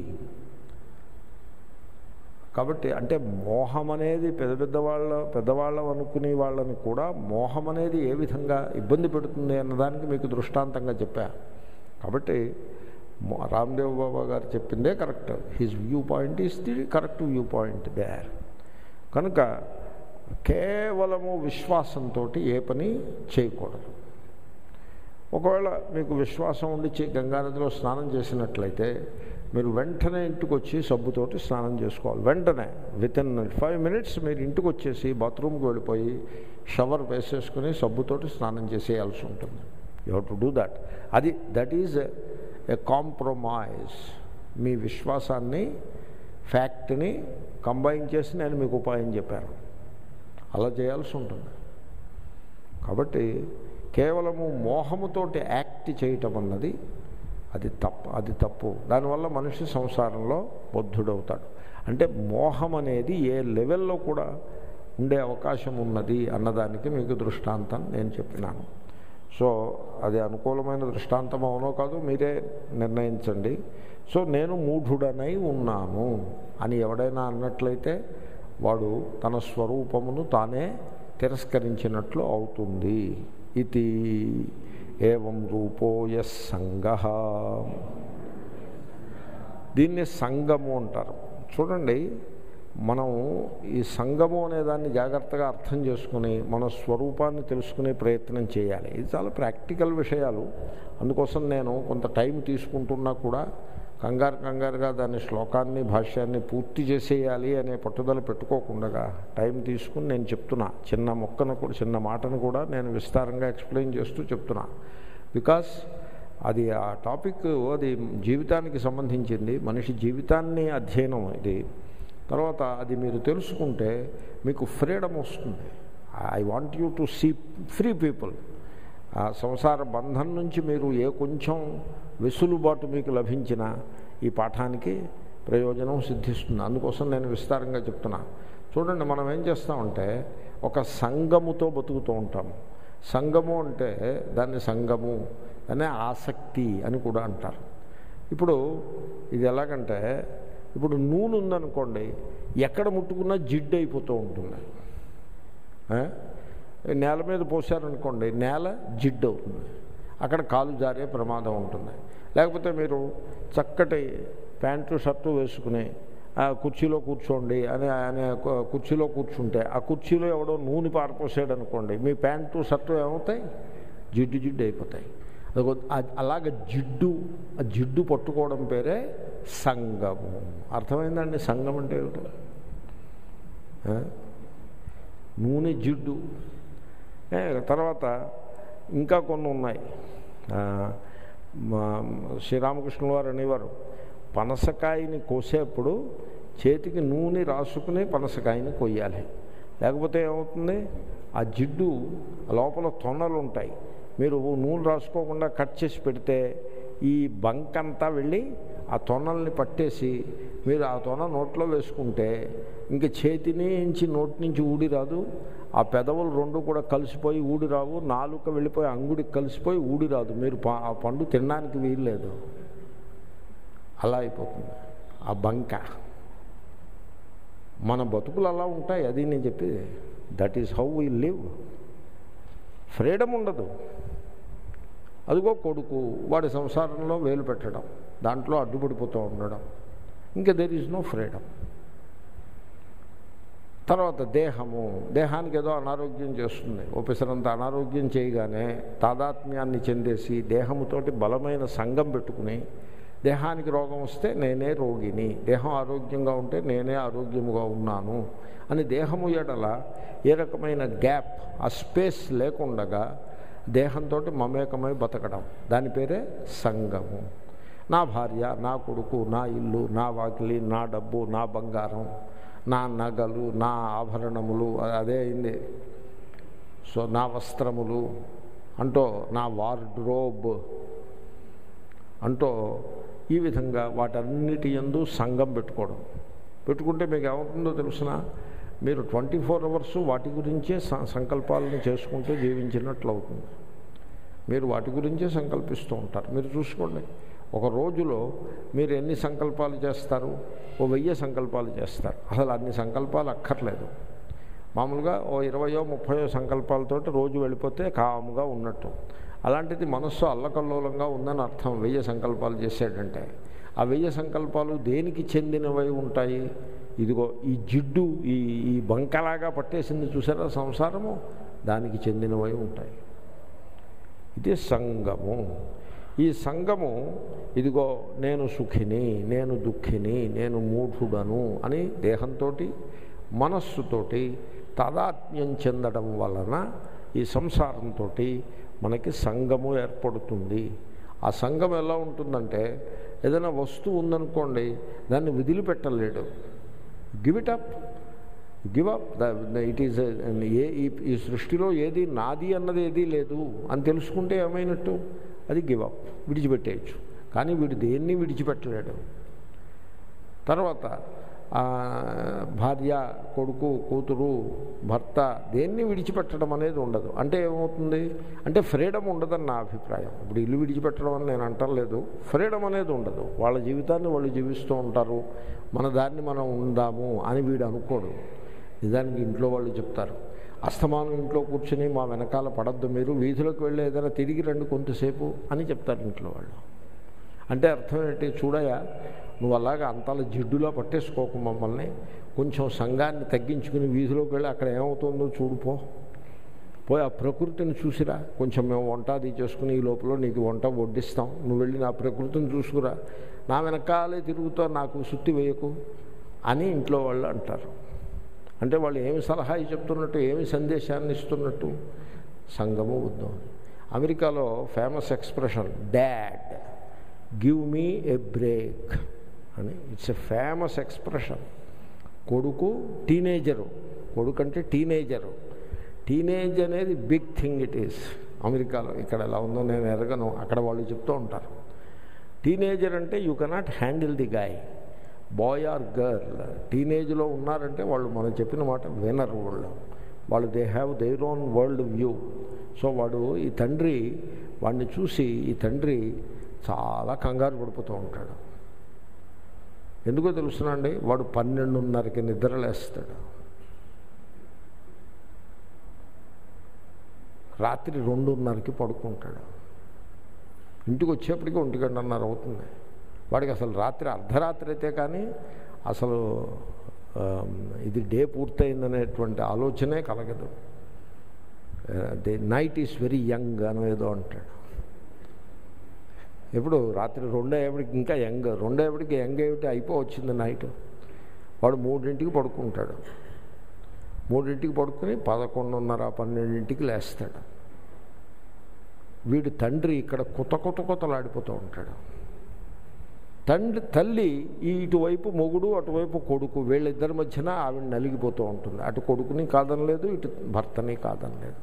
కాబట్టి అంటే మోహం అనేది పెద్ద పెద్దవాళ్ళ పెద్దవాళ్ళం అనుకునే వాళ్ళని కూడా మోహం అనేది ఏ విధంగా ఇబ్బంది పెడుతుంది అన్నదానికి మీకు దృష్టాంతంగా చెప్పా కాబట్టి మో- రామ్దేవ్ బాబా గారు చెప్పిందే correct his view point is the correct view point there కనుక కేవలము విశ్వాసంతో ఏ పని చేయకూడదు ఒకవేళ మీకు విశ్వాసం ఉండి చే- గంగానదిలో స్నానం చేసినట్లయితే మీరు వెంటనే ఇంటికి వచ్చి సబ్బుతోటి స్నానం చేసుకోవాలి వెంటనే విత్ ఇన్ ఫైవ్ మినిట్స్ మీరు ఇంటికి వచ్చేసి బాత్రూమ్కి వెళ్ళిపోయి షవర్ వేసేసుకుని సబ్బుతోటి స్నానం చేసేయాల్సి ఉంటుంది you have to do that అది దట్ ఈజ్ ఎ కాంప్రమైజ్ మీ విశ్వాసాన్ని ఫ్యాక్ట్ని కంబైన్ చేసి నేను మీకు ఉపాయం చెప్పాను అలా చేయాల్సి ఉంటుంది కాబట్టి కేవలము మోహముతోటి యాక్ట్ చేయటం అన్నది అది తప్పు అది తప్పు దానివల్ల మనిషి సంసారంలో బుద్ధుడవుతాడు అంటే మోహం అనేది ఏ లెవెల్లో కూడా ఉండే అవకాశం ఉన్నది అన్నదానికి మీకు దృష్టాంతం నేను చెప్పినాను సో అది అనుకూలమైన దృష్టాంతం అవునో కాదు మీరే నిర్ణయించండి సో నేను మూఢుడనై ఉన్నాను అని ఎవడైనా అన్నట్లయితే వాడు తన స్వరూపమును తానే తిరస్కరించినట్లు అవుతుంది ఇది ఏవం రూపో ఎస్ సంగ దీన్ని సంగము అంటారు చూడండి మనం ఈ సంగము అనే దాన్ని జాగ్రత్తగా అర్థం చేసుకుని మన స్వరూపాన్ని తెలుసుకునే ప్రయత్నం చేయాలి ఇది చాలా ప్రాక్టికల్ విషయాలు అందుకోసం నేను కొంత టైం తీసుకుంటున్నా కూడా కంగారు కంగారుగా దాని శ్లోకాన్ని భాష్యాన్ని పూర్తి చేసేయాలి అనే పట్టుదల పెట్టుకోకుండా టైం తీసుకుని నేను చెప్తున్నా చిన్న మొక్కను కూడా చిన్న మాటను కూడా నేను విస్తారంగా ఎక్స్ప్లెయిన్ చేస్తూ చెప్తున్నా బికాస్ అది ఆ టాపిక్ అది జీవితానికి సంబంధించింది మనిషి జీవితాన్ని అధ్యయనం ఇది తర్వాత అది మీరు తెలుసుకుంటే మీకు ఫ్రీడమ్ వస్తుంది I want you to see free people ఆ సంసార బంధం నుంచి మీరు ఏ కొంచెం వెసులుబాటు మీకు లభించిన ఈ పాఠానికి ప్రయోజనం సిద్ధిస్తుంది అందుకోసం నేను విస్తారంగా చెప్తున్నా చూడండి మనం ఏం చేస్తామంటే ఒక సంగముతో బతుకుతూ ఉంటాము సంగము అంటే దాన్ని సంగము అనే ఆసక్తి అని కూడా అంటారు ఇప్పుడు ఇది ఎలాగంటే ఇప్పుడు నూనె ఉందనుకోండి ఎక్కడ ముట్టుకున్నా జిడ్డు అయిపోతూ ఉంటుంది ఆ? నేల మీద పోసారనుకోండి నేల జిడ్డు అవుతుంది అక్కడ కాలు జారే ప్రమాదం ఉంటుంది లేకపోతే మీరు చక్కటి ప్యాంటు షర్టు వేసుకుని ఆ కుర్చీలో కూర్చోండి అని ఆయన కు- కుర్చీలో కూర్చుంటే ఆ కుర్చీలో ఎవడో నూనె పారిపోసాడు అనుకోండి మీ ప్యాంటు షర్టు ఏమవుతాయి జిడ్డు జిడ్డు అయిపోతాయి అదిగో అ- అలాగ జిడ్డు ఆ జిడ్డు పట్టుకోవడం పేరే సంగము అర్థమైందండి సంగం అంటే ఏమిటో ఆ? నూనె జిడ్డు ఏ, తర్వాత ఇంకా కొన్ని ఉన్నాయి ఆ, మా శ్రీరామకృష్ణుల వారు అనేవారు పనసకాయని కోసేప్పుడు చేతికి నూనె రాసుకుని పనసకాయని కొయ్యాలి లేకపోతే ఏమవుతుంది ఆ జిడ్డు లోపల తొన్నలు ఉంటాయి మీరు నూనె రాసుకోకుండా కట్ చేసి పెడితే ఈ బంకంతా వెళ్ళి ఆ తొనల్ని పట్టేసి మీరు ఆ తొన నోట్లో వేసుకుంటే ఇంక చేతి నుంచి నోటి నుంచి ఊడి రాదు ఆ పెదవులు రెండు కూడా కలిసిపోయి ఊడి రావు నాలుక వెళ్ళిపోయి అంగుడికి కలిసిపోయి ఊడి రాదు మీరు పా- ఆ పండు తినడానికి వీల్లేదు అలా అయిపోతుంది ఆ బంక మన బతుకులు అలా ఉంటాయి అది నేను చెప్పేది that is how we live freedom ఉండదు అదిగో కొడుకు వాడి సంసారంలో వేలు పెట్టడం దాంట్లో అడ్డుపడిపోతూ ఉండడం ఇంకా దెర్ ఈజ్ నో ఫ్రీడమ్ తర్వాత దేహము దేహానికి ఏదో అనారోగ్యం చేస్తుంది ఓపెసరంత అనారోగ్యం చేయగానే తాదాత్మ్యాన్ని చెందేసి దేహముతోటి బలమైన సంఘం పెట్టుకుని దేహానికి రోగం వస్తే నేనే రోగిని దేహం ఆరోగ్యంగా ఉంటే నేనే ఆరోగ్యముగా ఉన్నాను అని దేహము ఎడల ఏ రకమైన గ్యాప్ ఆ స్పేస్ లేకుండగా దేహంతో మమేకమై బతకడం దాని పేరే సంగము నా భార్య నా కొడుకు నా ఇల్లు నా వాకిలి నా డబ్బు నా బంగారం నా నగలు నా ఆభరణములు అదే అయింది సో నా వస్త్రములు అంటూ నా వార్డ్రోబ్ అంటూ ఈ విధంగా వాటన్నిటి ఎందు సంఘం పెట్టుకోవడం పెట్టుకుంటే మీకు ఏమవుతుందో తెలుసిన మీరు ట్వంటీ ఫోర్ అవర్స్ వాటి గురించే స- సంకల్పాలను చేసుకుంటూ జీవించినట్లు అవుతుంది మీరు వాటి గురించే సంకల్పిస్తూ ఉంటారు మీరు చూసుకోండి ఒక రోజులో మీరు ఎన్ని సంకల్పాలు చేస్తారు ఓ వెయ్యి సంకల్పాలు చేస్తారు అసలు అన్ని సంకల్పాలు అక్కర్లేదు మామూలుగా ఓ ఇరవయో ముప్పయో సంకల్పాలతోటి రోజు వెళ్ళిపోతే కాముగా ఉన్నట్టు అలాంటిది మనస్సు అల్లకల్లోలంగా ఉందని అర్థం వెయ్యి సంకల్పాలు చేసాడంటే ఆ వెయ్యి సంకల్పాలు దేనికి చెందినవై ఉంటాయి ఇదిగో ఈ జిడ్డు ఈ ఈ బంకలాగా పట్టేసింది చూసారా సంసారము దానికి చెందినవై ఉంటాయి ఇది సంగము ఈ సంగము ఇదిగో నేను సుఖిని నేను దుఃఖిని నేను మూఢుడను అని దేహంతో మనస్సుతోటి తాదాత్మ్యం చెందడం వలన ఈ సంసారంతో మనకి సంగము ఏర్పడుతుంది ఆ సంఘం ఎలా ఉంటుందంటే ఏదైనా వస్తువు ఉందనుకోండి దాన్ని వదిలిపెట్టలేడు give it up give up it is a ఈ- ఈ సృష్టిలో ఏది నాది అన్నది ఏదీ లేదు అని తెలుసుకుంటే ఏమైనట్టు అది గివ్ అప్ విడిచిపెట్టేయచ్చు కానీ వీడు దేన్ని విడిచిపెట్టలేడు తర్వాత ఆ, భార్య కొడుకు కూతురు భర్త దేన్ని విడిచిపెట్టడం అనేది ఉండదు అంటే ఏమవుతుంది అంటే ఫ్రీడమ్ ఉండదని నా అభిప్రాయం ఇప్పుడు ఇల్లు విడిచిపెట్టడం అని నేను అంటలేదు ఫ్రీడమ్ అనేది ఉండదు వాళ్ళ జీవితాన్ని వాళ్ళు జీవిస్తూ ఉంటారు మన దాన్ని మనం ఉందాము అని వీడు అనుకోడు నిజానికి ఇంట్లో వాళ్ళు చెప్తారు అస్తమానం ఇంట్లో కూర్చుని మా వెనకాల పడద్దు మీరు వీధిలోకి వెళ్ళి ఏదైనా తిరిగి రండి కొంతసేపు అని చెప్తారు ఇంట్లో వాళ్ళు అంటే అర్థం ఏంటి చూడయా నువ్వు అలాగా అంతలా జిడ్డులా పట్టేసుకోకు మమ్మల్ని కొంచెం సంఘాన్ని తగ్గించుకుని వీధిలోకి వెళ్ళి అక్కడ ఏమవుతుందో చూడుపో పోయి ఆ ప్రకృతిని చూసిరా కొంచెం మేము వంట అది చేసుకుని ఈ లోపల నీకు వంట వడ్డిస్తాం నువ్వు వెళ్ళి నా ప్రకృతిని చూసుకురా నా వెనకాలే తిరుగుతా నాకు సుత్తి వేయకు అని ఇంట్లో వాళ్ళు అంటారు అంటే వాళ్ళు ఏమి సలహా చెప్తున్నట్టు ఏమి సందేశాన్ని ఇస్తున్నట్టు సంగము వద్దాం అమెరికాలో famous expression dad give me a break అని ఇట్స్ ఎ ఫేమస్ ఎక్స్ప్రెషన్ కొడుకు టీనేజరు కొడుకు అంటే టీనేజరు టీనేజ్ అనేది బిగ్ థింగ్ ఇట్ ఈస్ అమెరికాలో ఇక్కడ ఎలా ఉందో నేను ఎరగను అక్కడ వాళ్ళు చెప్తూ ఉంటారు టీనేజర్ అంటే you cannot handle the guy boy or girl టీనేజ్లో ఉన్నారంటే వాళ్ళు మనం చెప్పిన మాట వినరు వాళ్ళు వాళ్ళు they have their own world view so వాడు ఈ తండ్రి వాడిని చూసి ఈ తండ్రి చాలా కంగారు పడిపోతూ ఉంటాడు ఎందుకో తెలుసునండి వాడు పన్నెండున్నరకి నిద్రలేస్తాడు రాత్రి రెండున్నరకి పడుకుంటాడు ఇంటికి వచ్చేప్పటికి ఒంటి గంటన్నర అవుతుంది వాడికి అసలు రాత్రి అర్ధరాత్రి అయితే కానీ అసలు ఇది డే పూర్తయిందనేటువంటి ఆలోచనే కలగదు the night is very young అని ఏదో అంటాడు ఎప్పుడు రాత్రి రెండేపటికి ఇంకా యంగ్ రెండేపటికి యంగ్ ఏమిటి అయిపోవచ్చింది నైట్ వాడు మూడింటికి పడుకుంటాడు మూడింటికి పడుకుని పదకొండున్నర పన్నెండింటికి లేస్తాడు వీడి తండ్రి ఇక్కడ కొత్త కొత్త కొత్తలాడిపోతూ ఉంటాడు తండ్రి తల్లి ఈ ఇటువైపు మొగుడు అటువైపు కొడుకు వీళ్ళిద్దరి మధ్యన ఆవిడ నలిగిపోతూ ఉంటుంది అటు కొడుకుని కాదనలేదు ఇటు భర్తని కాదనలేదు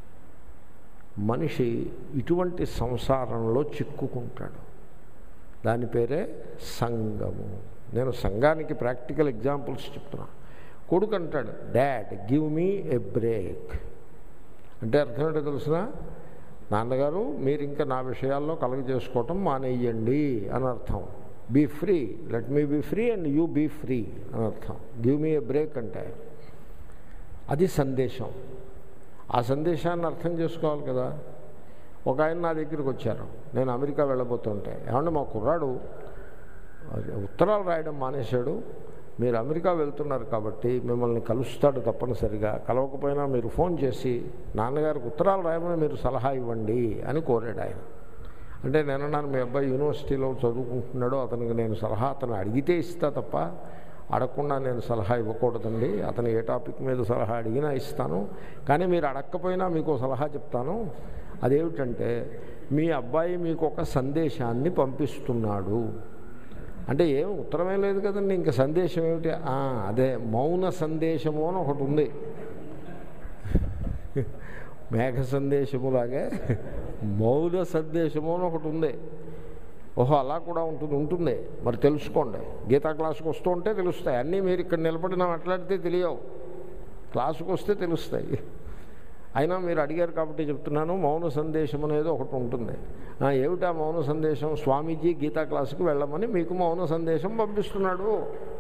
మనిషి ఇటువంటి సంసారంలో చిక్కుకుంటాడు దాని పేరే సంగము నేను సంఘానికి ప్రాక్టికల్ ఎగ్జాంపుల్స్ చెప్తున్నా కొడుకు అంటాడు dad give me a break అంటే అర్థం ఏంటో తెలిసిన నాన్నగారు మీరు ఇంకా నా విషయాల్లో కలగ చేసుకోవటం మానేయండి అని అర్థం be free let me be free and you be free అని అర్థం గివ్ మీ ఏ బ్రేక్ అంటే అది సందేశం ఆ సందేశాన్ని అర్థం చేసుకోవాలి కదా ఒక ఆయన నా దగ్గరికి వచ్చారు నేను అమెరికా వెళ్ళబోతుంటే ఏమంటే మా కుర్రాడు ఉత్తరాలు రాయడం మానేశాడు మీరు అమెరికా వెళ్తున్నారు కాబట్టి మిమ్మల్ని కలుస్తాడు తప్పనిసరిగా కలవకపోయినా మీరు ఫోన్ చేసి నాన్నగారికి ఉత్తరాలు రాయమని మీరు సలహా ఇవ్వండి అని కోరాడు ఆయన అంటే నేను అన్నాను మీ అబ్బాయి యూనివర్సిటీలో చదువుకుంటున్నాడో అతనికి నేను సలహా అతను అడిగితే ఇస్తా తప్ప అడగకుండా నేను సలహా ఇవ్వకూడదండి అతను ఏ టాపిక్ మీద సలహా అడిగినా ఇస్తాను కానీ మీరు అడగకపోయినా మీకు సలహా చెప్తాను అదేమిటంటే మీ అబ్బాయి మీకు ఒక సందేశాన్ని పంపిస్తున్నాడు అంటే ఏం ఉత్తరమే లేదు కదండి ఇంకా సందేశం ఏమిటి అదే మౌన సందేశము అని ఒకటి ఉంది మేఘ సందేశములాగే మౌన సందేశము అని ఒకటి ఉంది ఓహో అలా కూడా ఉంటుంది ఉంటుంది మరి తెలుసుకోండి గీతా క్లాసుకు వస్తూ ఉంటే తెలుస్తాయి అన్నీ మీరు ఇక్కడ నిలబడిన మాట్లాడితే తెలియవు క్లాసుకు వస్తే తెలుస్తాయి అయినా మీరు అడిగారు కాబట్టి చెప్తున్నాను మౌన సందేశం అనేది ఒకటి ఉంటుంది ఏమిటా మౌన సందేశం స్వామీజీ గీతా క్లాసుకు వెళ్ళమని మీకు మౌన సందేశం పంపిస్తున్నాడు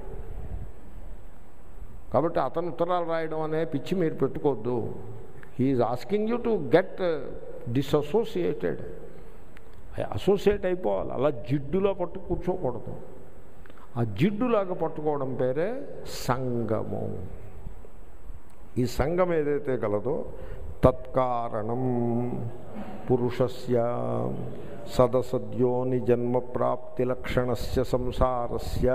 కాబట్టి అతను ఉత్తరాలు రాయడం అనే పిచ్చి మీరు పెట్టుకోవద్దు he is asking you to get dissociated associate అయిపోవాలి అలా జిడ్డులో పట్టు కూర్చోకూడదు ఆ జిడ్డులాగా పట్టుకోవడం పేరే సంగము ఈ సంఘం ఏదైతే కలదో తత్కారణం పురుషస్య సదసద్యోని జన్మ ప్రాప్తి లక్షణస్య సంసారస్య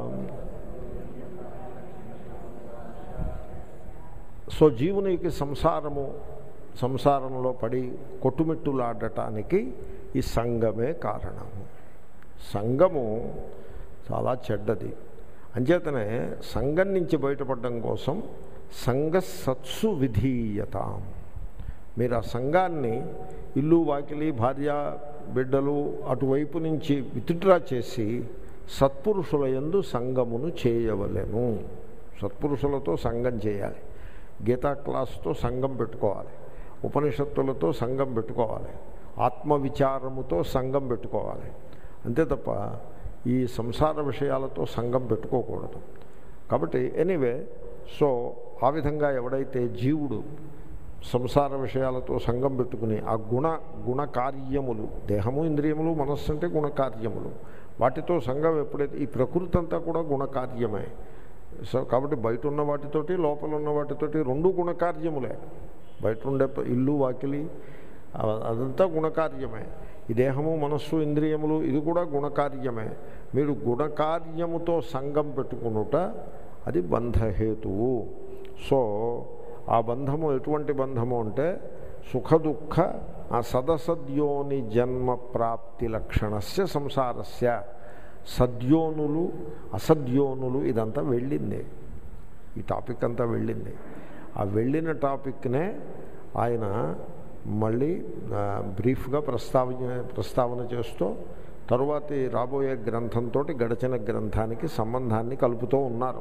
సో జీవునికి సంసారము సంసారంలో పడి కొట్టుమిట్టులాడటానికి ఈ సంఘమే కారణము సంఘము చాలా చెడ్డది అంచేతనే సంఘం నుంచి బయటపడడం కోసం సంఘ సత్సు విధీయత మీరు ఆ సంఘాన్ని ఇల్లు వాకిలి భార్య బిడ్డలు అటువైపు నుంచి విత్డ్రా చేసి సత్పురుషుల యందు సంఘమును చేయవలెను సత్పురుషులతో సంఘం చేయాలి గీతా క్లాస్తో సంఘం పెట్టుకోవాలి ఉపనిషత్తులతో సంఘం పెట్టుకోవాలి ఆత్మవిచారముతో సంఘం పెట్టుకోవాలి అంతే తప్ప ఈ సంసార విషయాలతో సంఘం పెట్టుకోకూడదు కాబట్టి ఎనీవే సో ఆ విధంగా ఎవడైతే జీవుడు సంసార విషయాలతో సంఘం పెట్టుకుని ఆ గుణ గుణకార్యములు దేహము ఇంద్రియములు మనస్సు అంటే గుణకార్యములు వాటితో సంఘం ఎప్పుడైతే ఈ ప్రకృతి అంతా కూడా గుణకార్యమే సో కాబట్టి బయట ఉన్న వాటితోటి లోపల ఉన్న వాటితోటి రెండు గుణకార్యములే బయట ఉండే ప- ఇల్లు వాకిలి అ- అదంతా గుణకార్యమే ఈ దేహము మనస్సు ఇంద్రియములు ఇది కూడా గుణకార్యమే మీరు గుణకార్యముతో సంగం పెట్టుకునుట అది బంధహేతువు సో ఆ బంధము ఎటువంటి బంధము అంటే సుఖ దుఃఖ ఆ సదసద్యోని జన్మ ప్రాప్తి లక్షణస్య సంసారస్య సద్యోనులు అసద్యోనులు ఇదంతా వెళ్ళింది ఈ టాపిక్ అంతా వెళ్ళింది ఆ వెళ్ళిన టాపిక్నే ఆయన మళ్ళీ ఆ, బ్రీఫ్గా ప్రస్తావన ప్రస్తావన చేస్తూ తరువాతి రాబోయే గ్రంథంతో గడిచిన గ్రంథానికి సంబంధాన్ని కలుపుతూ ఉన్నారు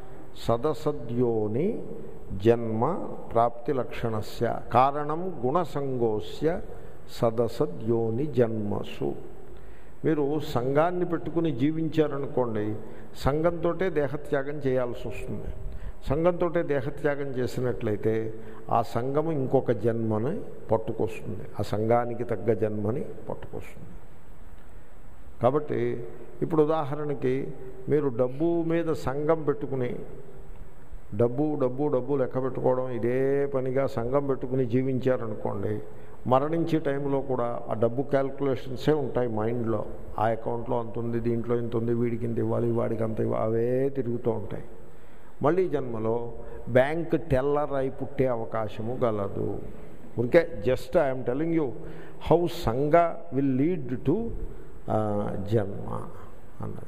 సదసద్యోని జన్మ ప్రాప్తి లక్షణస్య కారణం గుణసంగోస్య సదసద్యోని జన్మసు మీరు సంఘాన్ని పెట్టుకుని జీవించారనుకోండి సంఘంతో దేహత్యాగం చేయాల్సి వస్తుంది సంఘంతో దేహత్యాగం చేసినట్లయితే ఆ సంఘము ఇంకొక జన్మని పట్టుకొస్తుంది ఆ సంఘానికి తగ్గ జన్మని పట్టుకొస్తుంది కాబట్టి ఇప్పుడు ఉదాహరణకి మీరు డబ్బు మీద సంఘం పెట్టుకుని డబ్బు డబ్బు డబ్బు లెక్క పెట్టుకోవడం ఇదే పనిగా సంఘం పెట్టుకుని జీవించారనుకోండి మరణించే టైంలో కూడా ఆ డబ్బు క్యాల్కులేషన్సే ఉంటాయి మైండ్లో ఆ అకౌంట్లో అంత ఉంది దీంట్లో ఇంత ఉంది వీడికి ఇంత ఇవ్వాలి వాడికి అంత ఇవ్వాలి అవే తిరుగుతూ ఉంటాయి మళ్ళీ జన్మలో బ్యాంక్ టెల్లర్ అయి పుట్టే అవకాశము గలదు okay just I'm telling you how సంఘ విల్ లీడ్ టు జన్మ అన్నది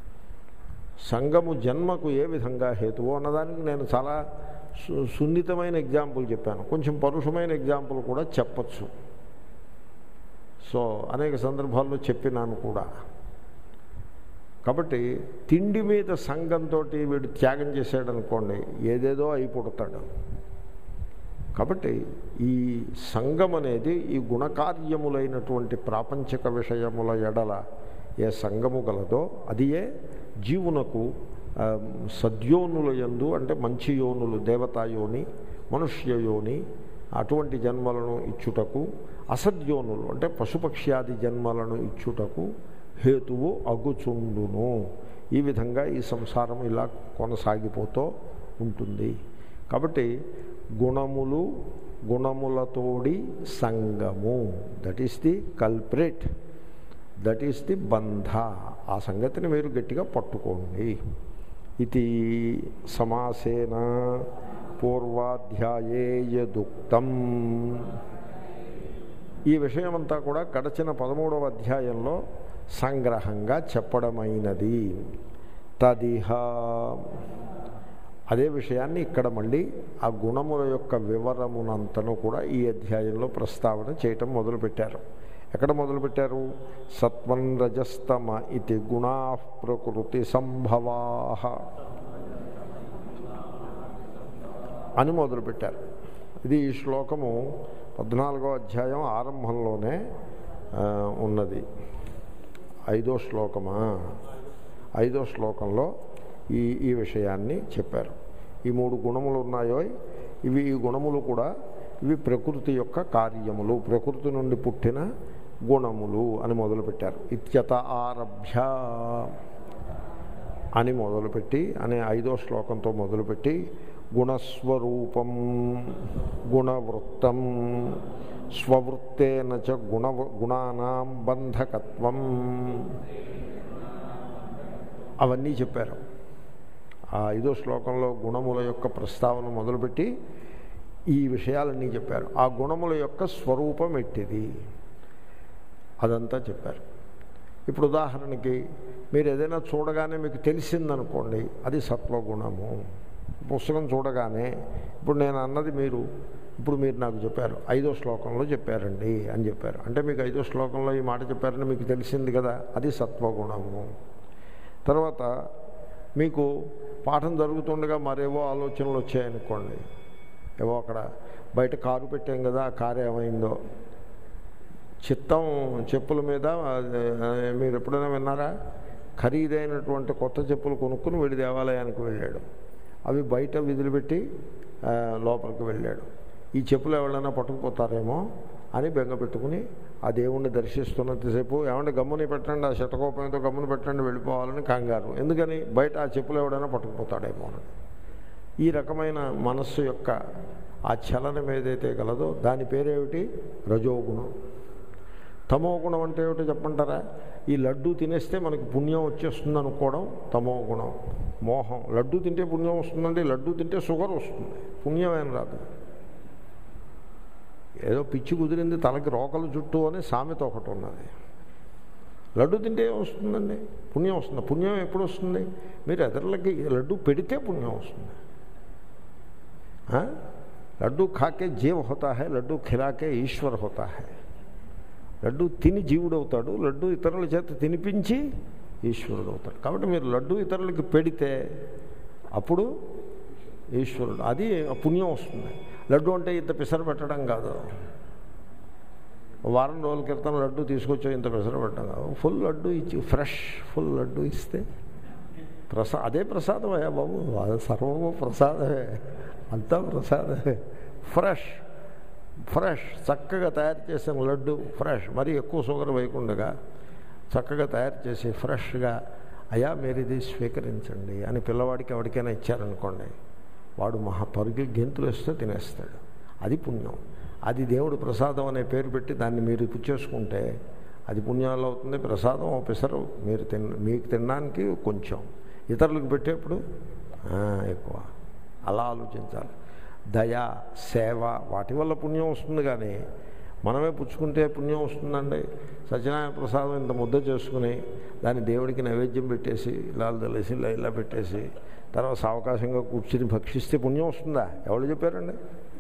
సంఘము జన్మకు ఏ విధంగా హేతువు అన్నదానికి నేను చాలా సు- సున్నితమైన ఎగ్జాంపుల్ చెప్పాను కొంచెం పరుషమైన ఎగ్జాంపుల్ కూడా చెప్పచ్చు సో అనేక సందర్భాల్లో చెప్పినాను కూడా కాబట్టి తిండి మీద సంఘంతో వీడు త్యాగం చేశాడనుకోండి ఏదేదో అయి పుడతాడు కాబట్టి ఈ సంఘం అనేది ఈ గుణకార్యములైనటువంటి ప్రాపంచిక విషయముల ఎడల ఏ సంఘము గలదో అది ఏ జీవునకు ఆ, సద్యోనుల యందు అంటే మంచి యోనులు దేవతాయోని మనుష్య యోని అటువంటి జన్మలను ఇచ్చుటకు అసద్యోనులు అంటే పశుపక్ష్యాది జన్మలను ఇచ్చుటకు హేతువు అగుచుండును ఈ విధంగా ఈ సంసారం ఇలా కొనసాగిపోతూ ఉంటుంది కాబట్టి గుణములు గుణములతోడి సంగము that is the culprit that is the బంధ ఆ సంగతిని మీరు గట్టిగా పట్టుకోండి ఇది సమాసేన పూర్వాధ్యాయే యదుక్తం ఈ విషయమంతా కూడా గడచిన పదమూడవ అధ్యాయంలో సంగ్రహంగా చెప్పడమైనది తదిహ అదే విషయాన్ని ఇక్కడ మళ్ళీ ఆ గుణముల యొక్క వివరమునంతను కూడా ఈ అధ్యాయంలో ప్రస్తావన చేయటం మొదలుపెట్టారు ఎక్కడ మొదలుపెట్టారు సత్వం రజస్తమ ఇది గుణా ప్రకృతి సంభవా అని మొదలుపెట్టారు ఇది ఈ శ్లోకము పద్నాలుగో అధ్యాయం ఆరంభంలోనే ఆ, ఉన్నది ఐదో శ్లోకమా ఐదో శ్లోకంలో ఈ ఈ విషయాన్ని చెప్పారు ఈ మూడు గుణములు ఉన్నాయో ఇవి ఈ గుణములు కూడా ఇవి ప్రకృతి యొక్క కార్యములు ప్రకృతి నుండి పుట్టిన గుణములు అని మొదలుపెట్టారు ఇత్యత ఆరభ్య అని మొదలుపెట్టి అనే ఐదో శ్లోకంతో మొదలుపెట్టి గుణస్వరూపం గుణవృత్తం స్వవృత్తేన చ గుణ గుణానాం బంధకత్వం అవన్నీ చెప్పారు ఆ ఐదో శ్లోకంలో గుణముల యొక్క ప్రస్తావన మొదలుపెట్టి ఈ విషయాలన్నీ చెప్పారు ఆ గుణముల యొక్క స్వరూపం ఎట్టిది అదంతా చెప్పారు ఇప్పుడు ఉదాహరణకి మీరు ఏదైనా చూడగానే మీకు తెలిసిందనుకోండి అది సత్వగుణము పుస్తకం చూడగానే ఇప్పుడు నేను అన్నది మీరు ఇప్పుడు మీరు నాకు చెప్పారు ఐదో శ్లోకంలో చెప్పారండి అని చెప్పారు అంటే మీకు ఐదో శ్లోకంలో ఈ మాట చెప్పారని మీకు తెలిసింది కదా అది సత్వగుణము తర్వాత మీకు పాఠం జరుగుతుండగా మరేవో ఆలోచనలు వచ్చాయనుకోండి ఏవో అక్కడ బయట కారు పెట్టాం కదా ఆ కారు ఏమైందో చిత్తం చెప్పుల మీద అది, మీరు ఎప్పుడైనా విన్నారా ఖరీదైనటువంటి కొత్త చెప్పులు కొనుక్కుని వీడి దేవాలయానికి వెళ్ళాడు అవి బయట విధులుపెట్టి ఆ, లోపలికి వెళ్ళాడు ఈ చెప్పులు ఎవరైనా పట్టుకుపోతారేమో అని బెంగ పెట్టుకుని ఆ దేవుణ్ణి దర్శిస్తున్నంతసేపు ఏమంటే గమ్ముని పెట్టండి ఆ శతకోపంతో గమ్ముని పెట్టండి వెళ్ళిపోవాలని కంగారు ఎందుకని బయట ఆ చెప్పులు ఎవడైనా పట్టుకుపోతాడేమో అని ఈ రకమైన మనస్సు యొక్క ఆ చలనం ఏదైతే గలదో దాని పేరేమిటి రజోగుణం తమో గుణం అంటే ఏమిటో చెప్పంటారా ఈ లడ్డు తినేస్తే మనకి పుణ్యం వచ్చేస్తుంది అనుకోవడం తమో గుణం మోహం లడ్డు తింటే పుణ్యం వస్తుందండి లడ్డు తింటే షుగర్ వస్తుంది పుణ్యం ఏం రాదు ఏదో పిచ్చి కుదిరింది తలకి రోకలు చుట్టూ అని సామెత ఒకటి ఉన్నది లడ్డు తింటే ఏం వస్తుందండి పుణ్యం వస్తుంది పుణ్యం ఎప్పుడు వస్తుంది మీరు ఇతరులకి లడ్డు పెడితే పుణ్యం వస్తుంది ఆ? లడ్డు ఖాకే జీవ హోతా హై లడ్డు ఖిలాకే ఈశ్వర్ హోతా హై లడ్డు తిని జీవుడు అవుతాడు లడ్డు ఇతరుల చేత తినిపించి ఈశ్వరుడు అవుతాడు కాబట్టి మీరు లడ్డు ఇతరులకి పెడితే అప్పుడు ఈశ్వరుడు అది పుణ్యం వస్తుంది లడ్డు అంటే ఇంత పిసరు పెట్టడం కాదు వారం రోజుల క్రితం లడ్డు తీసుకొచ్చా ఇంత పిసరు పెట్టడం కాదు ఫుల్ లడ్డు ఇచ్చి ఫ్రెష్ ఫుల్ లడ్డు ఇస్తే ప్రసా అదే ప్రసాదమయ్యా బాబు అది సర్వము ప్రసాదమే అంతా ప్రసాదమే ఫ్రెష్ ఫ్రెష్ చక్కగా తయారు చేసిన లడ్డు ఫ్రెష్ మరి ఎక్కువ షుగర్ వేయకుండా చక్కగా తయారు చేసి ఫ్రెష్గా అయా మీరు ఇది స్వీకరించండి అని పిల్లవాడికి ఎవరికైనా ఇచ్చారనుకోండి వాడు మహా పరుగు గెంతులు వేస్తే తినేస్తాడు అది పుణ్యం అది దేవుడు ప్రసాదం అనే పేరు పెట్టి దాన్ని మీరు పుచ్చేసుకుంటే అది పుణ్యాలు అవుతుంది ప్రసాదం ఆఫీసరు మీరు తిన్ మీకు తినడానికి కొంచెం ఇతరులకు పెట్టేప్పుడు ఆ, ఎక్కువ అలా ఆలోచించాలి దయ సేవ వాటి వల్ల పుణ్యం వస్తుంది కానీ మనమే పుచ్చుకుంటే పుణ్యం వస్తుందండి సత్యనారాయణ ప్రసాదం ఇంత ముద్ద చేసుకుని దాన్ని దేవుడికి నైవేద్యం పెట్టేసి ఇలా తెలిసి ఇలా ఇలా పెట్టేసి తర్వాత సావకాశంగా కూర్చుని భక్షిస్తే పుణ్యం వస్తుందా ఎవరు చెప్పారండి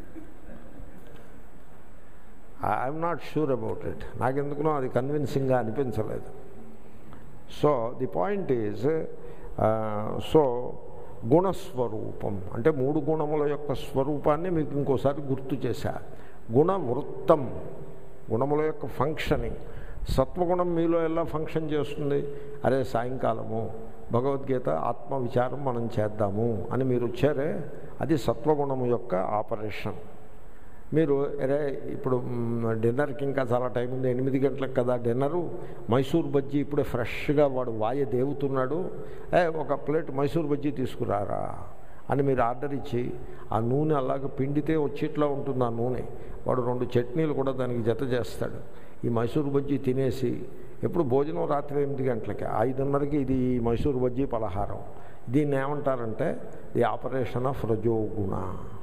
I'm not sure about it నాకెందుకునో అది కన్విన్సింగ్గా అనిపించలేదు so the point is so గుణస్వరూపం అంటే మూడు గుణముల యొక్క స్వరూపాన్ని మీకు ఇంకోసారి గుర్తు చేశా గుణవృత్తం గుణముల యొక్క ఫంక్షనింగ్ సత్వగుణం మీలో ఎలా ఫంక్షన్ చేస్తుంది అరే సాయంకాలము భగవద్గీత ఆత్మవిచారం మనం చేద్దాము అని మీరు వచ్చారే అది సత్వగుణము యొక్క ఆపరేషన్ మీరు అరే ఇప్పుడు మ్, డిన్నర్కి ఇంకా చాలా టైం ఉంది ఎనిమిది గంటలకు కదా డిన్నరు మైసూర్ బజ్జీ ఇప్పుడే ఫ్రెష్గా వాడు వాయ దేవుతున్నాడు ఏ ఒక ప్లేట్ మైసూర్ బజ్జీ తీసుకురారా అని మీరు ఆర్డర్ ఇచ్చి ఆ నూనె అలాగ పిండితే వచ్చేట్లా ఉంటుంది ఆ నూనె వాడు రెండు చట్నీలు కూడా దానికి జత చేస్తాడు ఈ మైసూర్ బజ్జీ తినేసి ఎప్పుడు భోజనం రాత్రి ఎనిమిది గంటలకి ఐదున్నరకి ఇది ఈ మైసూర్ బజ్జీ పలహారం దీన్ని ఏమంటారంటే ది ఆపరేషన్ ఆఫ్ రజోగుణ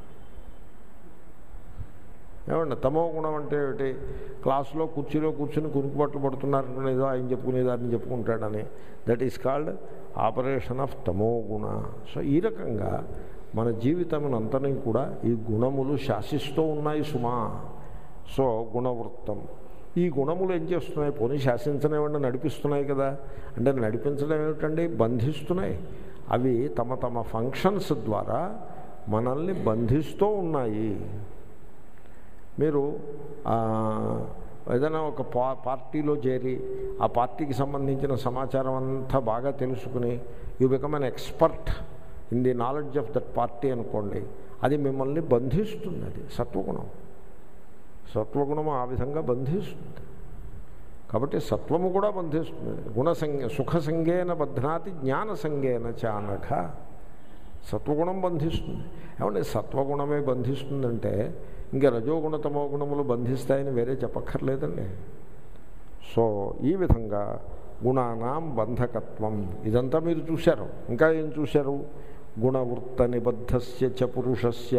ఏమండి తమో గుణం అంటే ఏమిటి క్లాసులో కుర్చీలో కూర్చుని కురుకుబట్లు పడుతున్నారనుకునే ఏదో ఆయన చెప్పుకునేదాన్ని చెప్పుకుంటాడని that is called operation of తమో గుణ సో ఈ రకంగా మన జీవితం అంతని కూడా ఈ గుణములు శాసిస్తూ ఉన్నాయి సుమా సో గుణవృత్తం ఈ గుణములు ఏం చేస్తున్నాయి పోనీ శాసించనేవండి నడిపిస్తున్నాయి కదా అంటే నడిపించడం ఏమిటండి బంధిస్తున్నాయి అవి తమ తమ ఫంక్షన్స్ ద్వారా మనల్ని బంధిస్తూ ఉన్నాయి మీరు ఆ, ఏదైనా ఒక పా పార్టీలో చేరి ఆ పార్టీకి సంబంధించిన సమాచారం అంతా బాగా తెలుసుకుని you become an expert in the knowledge of that party అనుకోండి అది మిమ్మల్ని బంధిస్తుంది అది సత్వగుణం సత్వగుణం ఆ విధంగా బంధిస్తుంది కాబట్టి సత్వము కూడా బంధిస్తుంది గుణసంగ సుఖ సంగేన బధ్నాతి జ్ఞాన సంగేన చానఘ సత్వగుణం బంధిస్తుంది ఏమంటే సత్వగుణమే బంధిస్తుందంటే ఇంకా రజోగుణ తమో గుణములు బంధిస్తాయని వేరే చెప్పక్కర్లేదండి సో ఈ విధంగా గుణానాం బంధకత్వం ఇదంతా మీరు చూశారు ఇంకా ఏం చూశారు గుణవృత్త నిబద్ధస్య చ పురుషస్య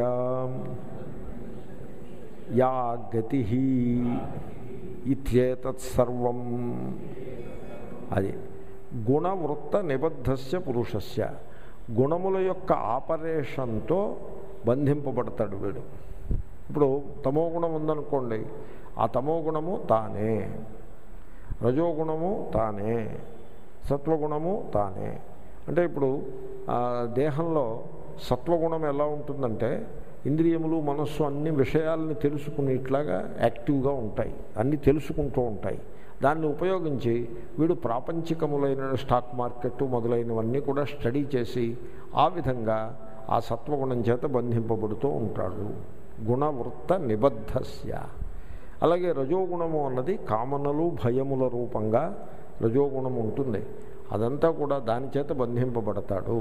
యా గతి ఇత్యేతత్సర్వం అది గుణవృత్త నిబద్ధస్య పురుషస్య గుణముల యొక్క ఆపరేషన్తో బంధింపబడతాడు వీడు ఇప్పుడు తమో గుణం ఉందనుకోండి ఆ తమో గుణము తానే రజోగుణము తానే సత్వగుణము తానే అంటే ఇప్పుడు ఆ, దేహంలో సత్వగుణం ఎలా ఉంటుందంటే ఇంద్రియములు మనస్సు అన్ని విషయాలని తెలుసుకునేట్లాగా యాక్టివ్గా ఉంటాయి అన్నీ తెలుసుకుంటూ ఉంటాయి దాన్ని ఉపయోగించి వీడు ప్రాపంచికములైన స్టాక్ మార్కెట్ మొదలైనవన్నీ కూడా స్టడీ చేసి ఆ విధంగా ఆ సత్వగుణం చేత బంధింపబడుతూ ఉంటాడు గుణవృత్త నిబద్ధస్య అలాగే రజోగుణము అన్నది కామనలు భయముల రూపంగా రజోగుణం ఉంటుంది అదంతా కూడా దాని చేత బంధింపబడతాడు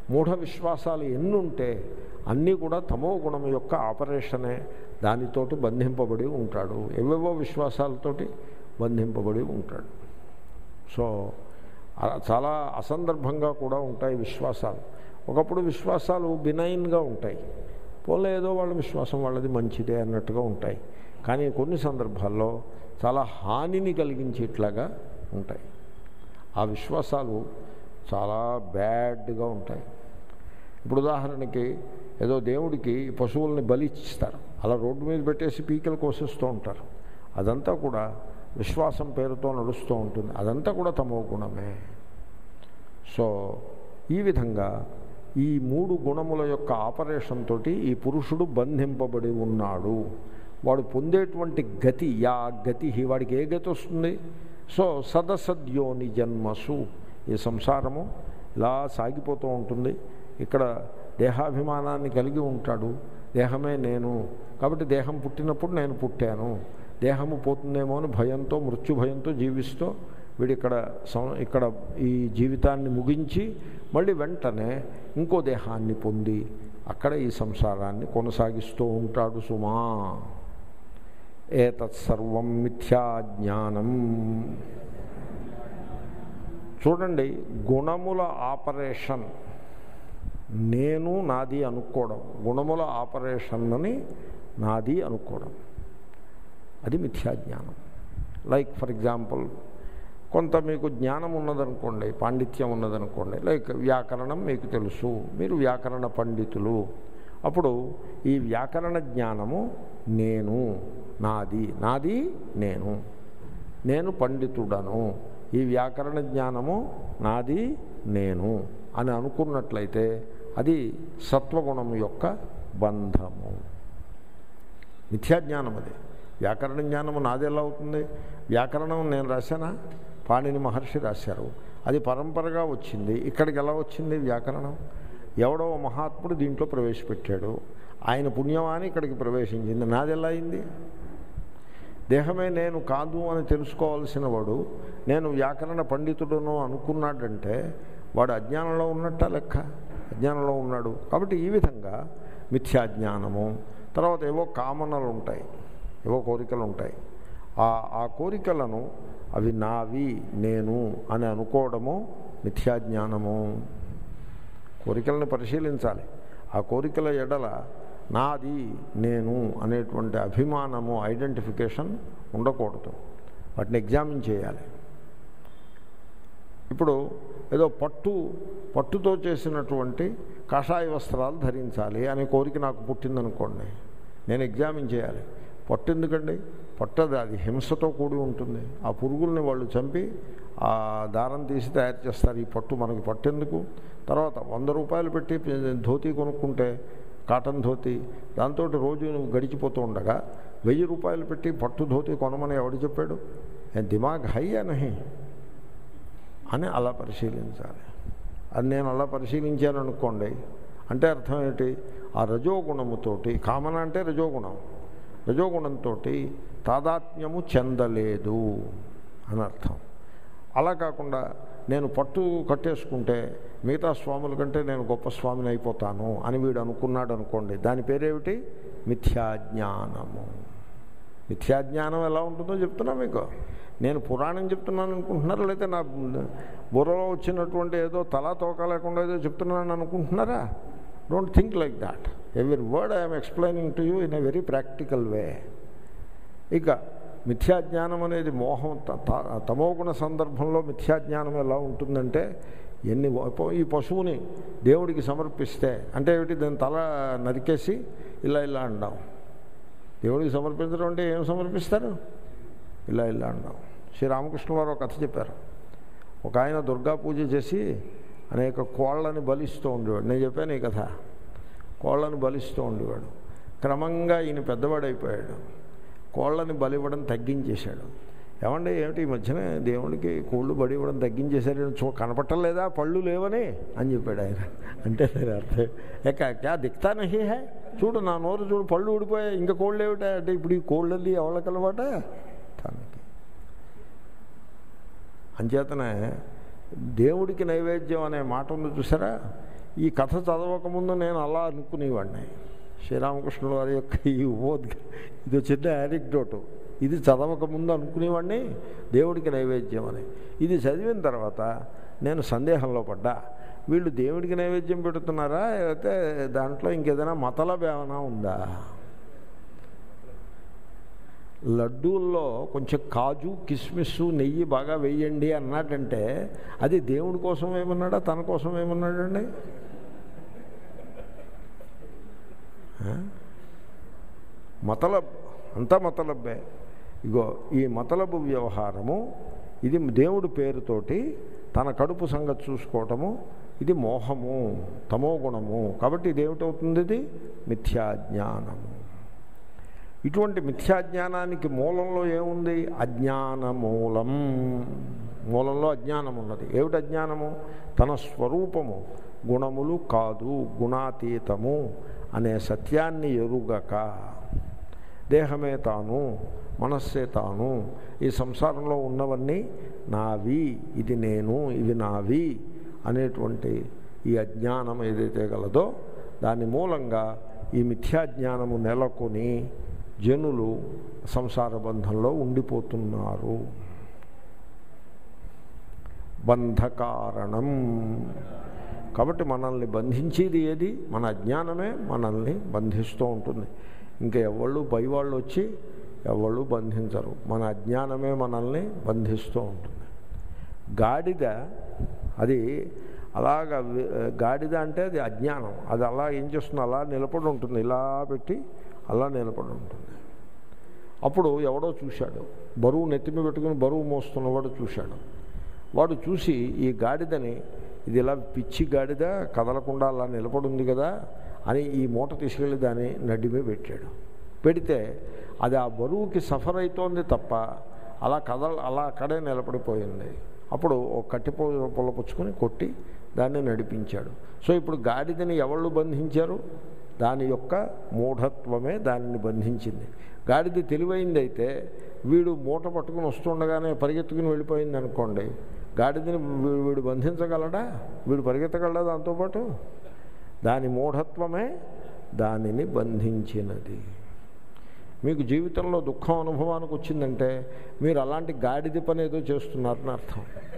మూఢ విశ్వాసాలు ఎన్ని ఉంటే అన్నీ కూడా తమో గుణం యొక్క ఆపరేషనే దానితోటి బంధింపబడి ఉంటాడు ఏవేవో విశ్వాసాలతోటి బంధింపబడి ఉంటాడు సో అలా చాలా అసందర్భంగా కూడా ఉంటాయి విశ్వాసాలు ఒకప్పుడు విశ్వాసాలు బినైన్గా ఉంటాయి పోలే ఏదో వాళ్ళ విశ్వాసం వాళ్ళది మంచిదే అన్నట్టుగా ఉంటాయి కానీ కొన్ని సందర్భాల్లో చాలా హానిని కలిగించేట్లాగా ఉంటాయి ఆ విశ్వాసాలు చాలా బ్యాడ్గా ఉంటాయి ఇప్పుడు ఉదాహరణకి ఏదో దేవుడికి పశువుల్ని బలి ఇస్తారు అలా రోడ్డు మీద పెట్టేసి పీకలు కోసేస్తూ ఉంటారు అదంతా కూడా విశ్వాసం పేరుతో నడుస్తూ ఉంటుంది అదంతా కూడా తమో గుణమే సో ఈ విధంగా ఈ మూడు గుణముల యొక్క ఆపరేషన్ తోటి ఈ పురుషుడు బంధింపబడి ఉన్నాడు వాడు పొందేటువంటి గతి యా గతి వాడికి ఏ గతి వస్తుంది సో సదసద్యోని జన్మసు ఈ సంసారము ఇలా సాగిపోతూ ఉంటుంది ఇక్కడ దేహాభిమానాన్ని కలిగి ఉంటాడు దేహమే నేను కాబట్టి దేహం పుట్టినప్పుడు నేను పుట్టాను దేహము పోతుందేమో అని భయంతో మృత్యు భయంతో జీవిస్తూ వీడు ఇక్కడ సం ఇక్కడ ఈ జీవితాన్ని ముగించి మళ్ళీ వెంటనే ఇంకో దేహాన్ని పొంది అక్కడ ఈ సంసారాన్ని కొనసాగిస్తూ ఉంటాడు సుమా ఏతత్సర్వం మిథ్యా జ్ఞానం చూడండి గుణముల ఆపరేషన్ నేను నాది అనుకోవడం గుణముల ఆపరేషన్ అని నాది అనుకోవడం అది మిథ్యాజ్ఞానం లైక్ ఫర్ ఎగ్జాంపుల్ కొంత మీకు జ్ఞానం ఉన్నదనుకోండి పాండిత్యం ఉన్నదనుకోండి లైక్ వ్యాకరణం మీకు తెలుసు మీరు వ్యాకరణ పండితులు అప్పుడు ఈ వ్యాకరణ జ్ఞానము నేను నాది నాది నేను నేను పండితుడను ఈ వ్యాకరణ జ్ఞానము నాది నేను అని అనుకున్నట్లయితే అది సత్వగుణం యొక్క బంధము మిథ్యాజ్ఞానం అది వ్యాకరణ జ్ఞానము నాది ఎలా అవుతుంది వ్యాకరణం నేను రాశానా పాణిని మహర్షి రాశారు అది పరంపరగా వచ్చింది ఇక్కడికి ఎలా వచ్చింది వ్యాకరణం ఎవడో మహాత్ముడు దీంట్లో ప్రవేశపెట్టాడు ఆయన పుణ్యమాని ఇక్కడికి ప్రవేశించింది నాది ఎలా అయింది దేహమే నేను కాదు అని తెలుసుకోవాల్సిన వాడు నేను వ్యాకరణ పండితుడును అనుకున్నాడంటే వాడు అజ్ఞానంలో ఉన్నట్ట లెక్క అజ్ఞానంలో ఉన్నాడు కాబట్టి ఈ విధంగా మిథ్యాజ్ఞానము తర్వాత ఏవో కామనలు ఉంటాయి ఏవో కోరికలు ఉంటాయి ఆ ఆ కోరికలను అవి నావి నేను అని అనుకోవడము మిథ్యాజ్ఞానము కోరికలను పరిశీలించాలి ఆ కోరికల ఎడల నాది నేను అనేటువంటి అభిమానము ఐడెంటిఫికేషన్ ఉండకూడదు వాటిని ఎగ్జామిన్ చేయాలి ఇప్పుడు ఏదో పట్టు పట్టుతో చేసినటువంటి కాషాయ వస్త్రాలు ధరించాలి అనే కోరిక నాకు పుట్టిందనుకోండి నేను ఎగ్జామిన్ చేయాలి పట్టు ఎందుకండి పట్టది అది హింసతో కూడి ఉంటుంది ఆ పురుగుల్ని వాళ్ళు చంపి ఆ దారం తీసి తయారు చేస్తారు ఈ పట్టు మనకి పట్టెందుకు తర్వాత వంద రూపాయలు పెట్టి ధోతి కొనుక్కుంటే కాటన్ ధోతి దాంతో రోజు నువ్వు గడిచిపోతూ ఉండగా వెయ్యి రూపాయలు పెట్టి పట్టు ధోతి కొనమని ఎవడు చెప్పాడు దిమాగ్ హై అని అని అలా పరిశీలించాలి అది నేను అలా పరిశీలించాను అనుకోండి అంటే అర్థం ఏంటి ఆ రజోగుణముతోటి కామన అంటే రజోగుణం రజోగుణంతో తాదాత్మ్యము చెందలేదు అని అర్థం అలా కాకుండా నేను పట్టు కట్టేసుకుంటే మిగతా స్వాముల కంటే నేను గొప్ప స్వామిని అయిపోతాను అని వీడు అనుకున్నాడు అనుకోండి దాని పేరేమిటి మిథ్యాజ్ఞానము మిథ్యాజ్ఞానం ఎలా ఉంటుందో చెప్తున్నా మీకు నేను పురాణం చెప్తున్నాను అనుకుంటున్నారా లేకపోతే నా బుర్రలో వచ్చినటువంటి ఏదో తలా తోక లేకుండా ఏదో చెప్తున్నాను అనుకుంటున్నారా don't think like that every word I'm explaining to you in a very practical way ఇక మిథ్యాజ్ఞానం అనేది మోహం తమోగుణ సందర్భంలో మిథ్యాజ్ఞానం ఎలా ఉంటుందంటే ఎన్ని ఈ పశువుని దేవుడికి సమర్పిస్తే అంటే ఏమిటి దాని తల నరికేసి ఇలా ఇలా అండాం దేవుడికి సమర్పించడం అంటే ఏం సమర్పిస్తారు ఇలా ఇలా అండాం శ్రీరామకృష్ణ వారు ఒక కథ చెప్పారు ఒక ఆయన దుర్గా పూజ చేసి అనేక కోళ్ళని బలిస్తూ ఉండేవాడు నేను చెప్పాను ఈ కథ కోళ్ళని బలిస్తూ ఉండేవాడు క్రమంగా ఈయన పెద్దవాడైపోయాడు కోళ్ళని బలివ్వడం తగ్గించేశాడు ఏమంటే ఏమిటి ఈ మధ్యన దేవుడికి కోళ్ళు బడి ఇవ్వడం తగ్గించేశారు చూ కనపట్టలేదా పళ్ళు లేవని అని చెప్పాడు ఆయన అంటే సరే అర్థం ఎక్క క్యా దిక్తా నహి హే చూడు నా నోరు చూడు పళ్ళు ఊడిపోయాయి ఇంకా కోళ్ళు ఏమిటా అంటే ఇప్పుడు ఈ కోళ్ళల్లి ఎవరికి అలవాట తనకి అంచేతనే దేవుడికి నైవేద్యం అనే మాట ఉంది చూసారా ఈ కథ చదవకముందు నేను అలా అనుకునేవాడిని శ్రీరామకృష్ణుల వారి యొక్క ఈ ఉపోద్ఘ ఇది చిన్న యానిక్డోటు ఇది చదవకముందు అనుకునేవాడిని దేవుడికి నైవేద్యం అని ఇది చదివిన తర్వాత నేను సందేహంలో పడ్డా వీళ్ళు దేవుడికి నైవేద్యం పెడుతున్నారా లేకపోతే దాంట్లో ఇంకేదైనా మతలబ్ ఏమైనా ఉందా లడ్డూల్లో కొంచెం కాజు కిస్మిస్ నెయ్యి బాగా వేయండి అన్నాడంటే అది దేవుడి కోసం ఏమన్నాడా తన కోసం ఏమన్నాడండి ఆ? మతలబ్ అంతా మతలబ్బే ఇగో ఈ మతలబు వ్యవహారము ఇది దేవుడి పేరుతోటి తన కడుపు సంగతి చూసుకోవటము ఇది మోహము తమో గుణము కాబట్టి ఇది ఏమిటవుతుంది ఇది మిథ్యాజ్ఞానము ఇటువంటి మిథ్యాజ్ఞానానికి మూలంలో ఏముంది అజ్ఞాన మూలం మూలంలో అజ్ఞానం ఉన్నది ఏమిటి అజ్ఞానము తన స్వరూపము గుణములు కాదు గుణాతీతము అనే సత్యాన్ని ఎరుగక దేహమే తాను మనస్సే తాను ఈ సంసారంలో ఉన్నవన్నీ నావి ఇది నేను ఇవి నావి అనేటువంటి ఈ అజ్ఞానం ఏదైతే గలదో దాని మూలంగా ఈ మిథ్యాజ్ఞానము నెలకొని జనులు సంసార బంధంలో ఉండిపోతున్నారు బంధకారణం కాబట్టి మనల్ని బంధించేది ఏది మన అజ్ఞానమే మనల్ని బంధిస్తూ ఉంటుంది ఇంకా ఎవళ్ళు పైవాళ్ళు వచ్చి ఎవళ్ళు బంధించరు మన అజ్ఞానమే మనల్ని బంధిస్తూ ఉంటుంది గాడిద అది అలాగ వి- గాడిద అంటే అది అజ్ఞానం అది అలా ఏం చేస్తుంది అలా నిలబడి ఉంటుంది ఇలా పెట్టి అలా నిలబడి ఉంటుంది అప్పుడు ఎవడో చూశాడు బరువు నెత్తిమి పెట్టుకుని బరువు మోస్తున్నవాడు చూశాడు వాడు చూసి ఈ గాడిదని ఇది ఇలా పిచ్చి గాడిద కదలకుండా అలా నిలబడి ఉంది కదా అని ఈ మూట తీసుకెళ్ళి దాన్ని నడ్డిమే పెట్టాడు పెడితే అది ఆ బరువుకి సఫర్ అవుతోంది తప్ప అలా కదల అలా అక్కడే నిలబడిపోయింది అప్పుడు ఒక కట్టి పొ- పొల పుచ్చుకొని కొట్టి దాన్ని నడిపించాడు సో ఇప్పుడు గాడిదని ఎవళ్ళు బంధించారు దాని యొక్క మూఢత్వమే దానిని బంధించింది గాడిద తెలివైంది అయితే వీడు మూట పట్టుకుని వస్తుండగానే పరిగెత్తుకుని వెళ్ళిపోయింది అనుకోండి గాడిదని వీ- వీడు బంధించగలడా వీడు పరిగెత్తగలడా దాంతోపాటు దాని మూఢత్వమే దానిని బంధించినది మీకు జీవితంలో దుఃఖం అనుభవానికి వచ్చిందంటే మీరు అలాంటి గాడిద పని ఏదో చేస్తున్నారని అర్థం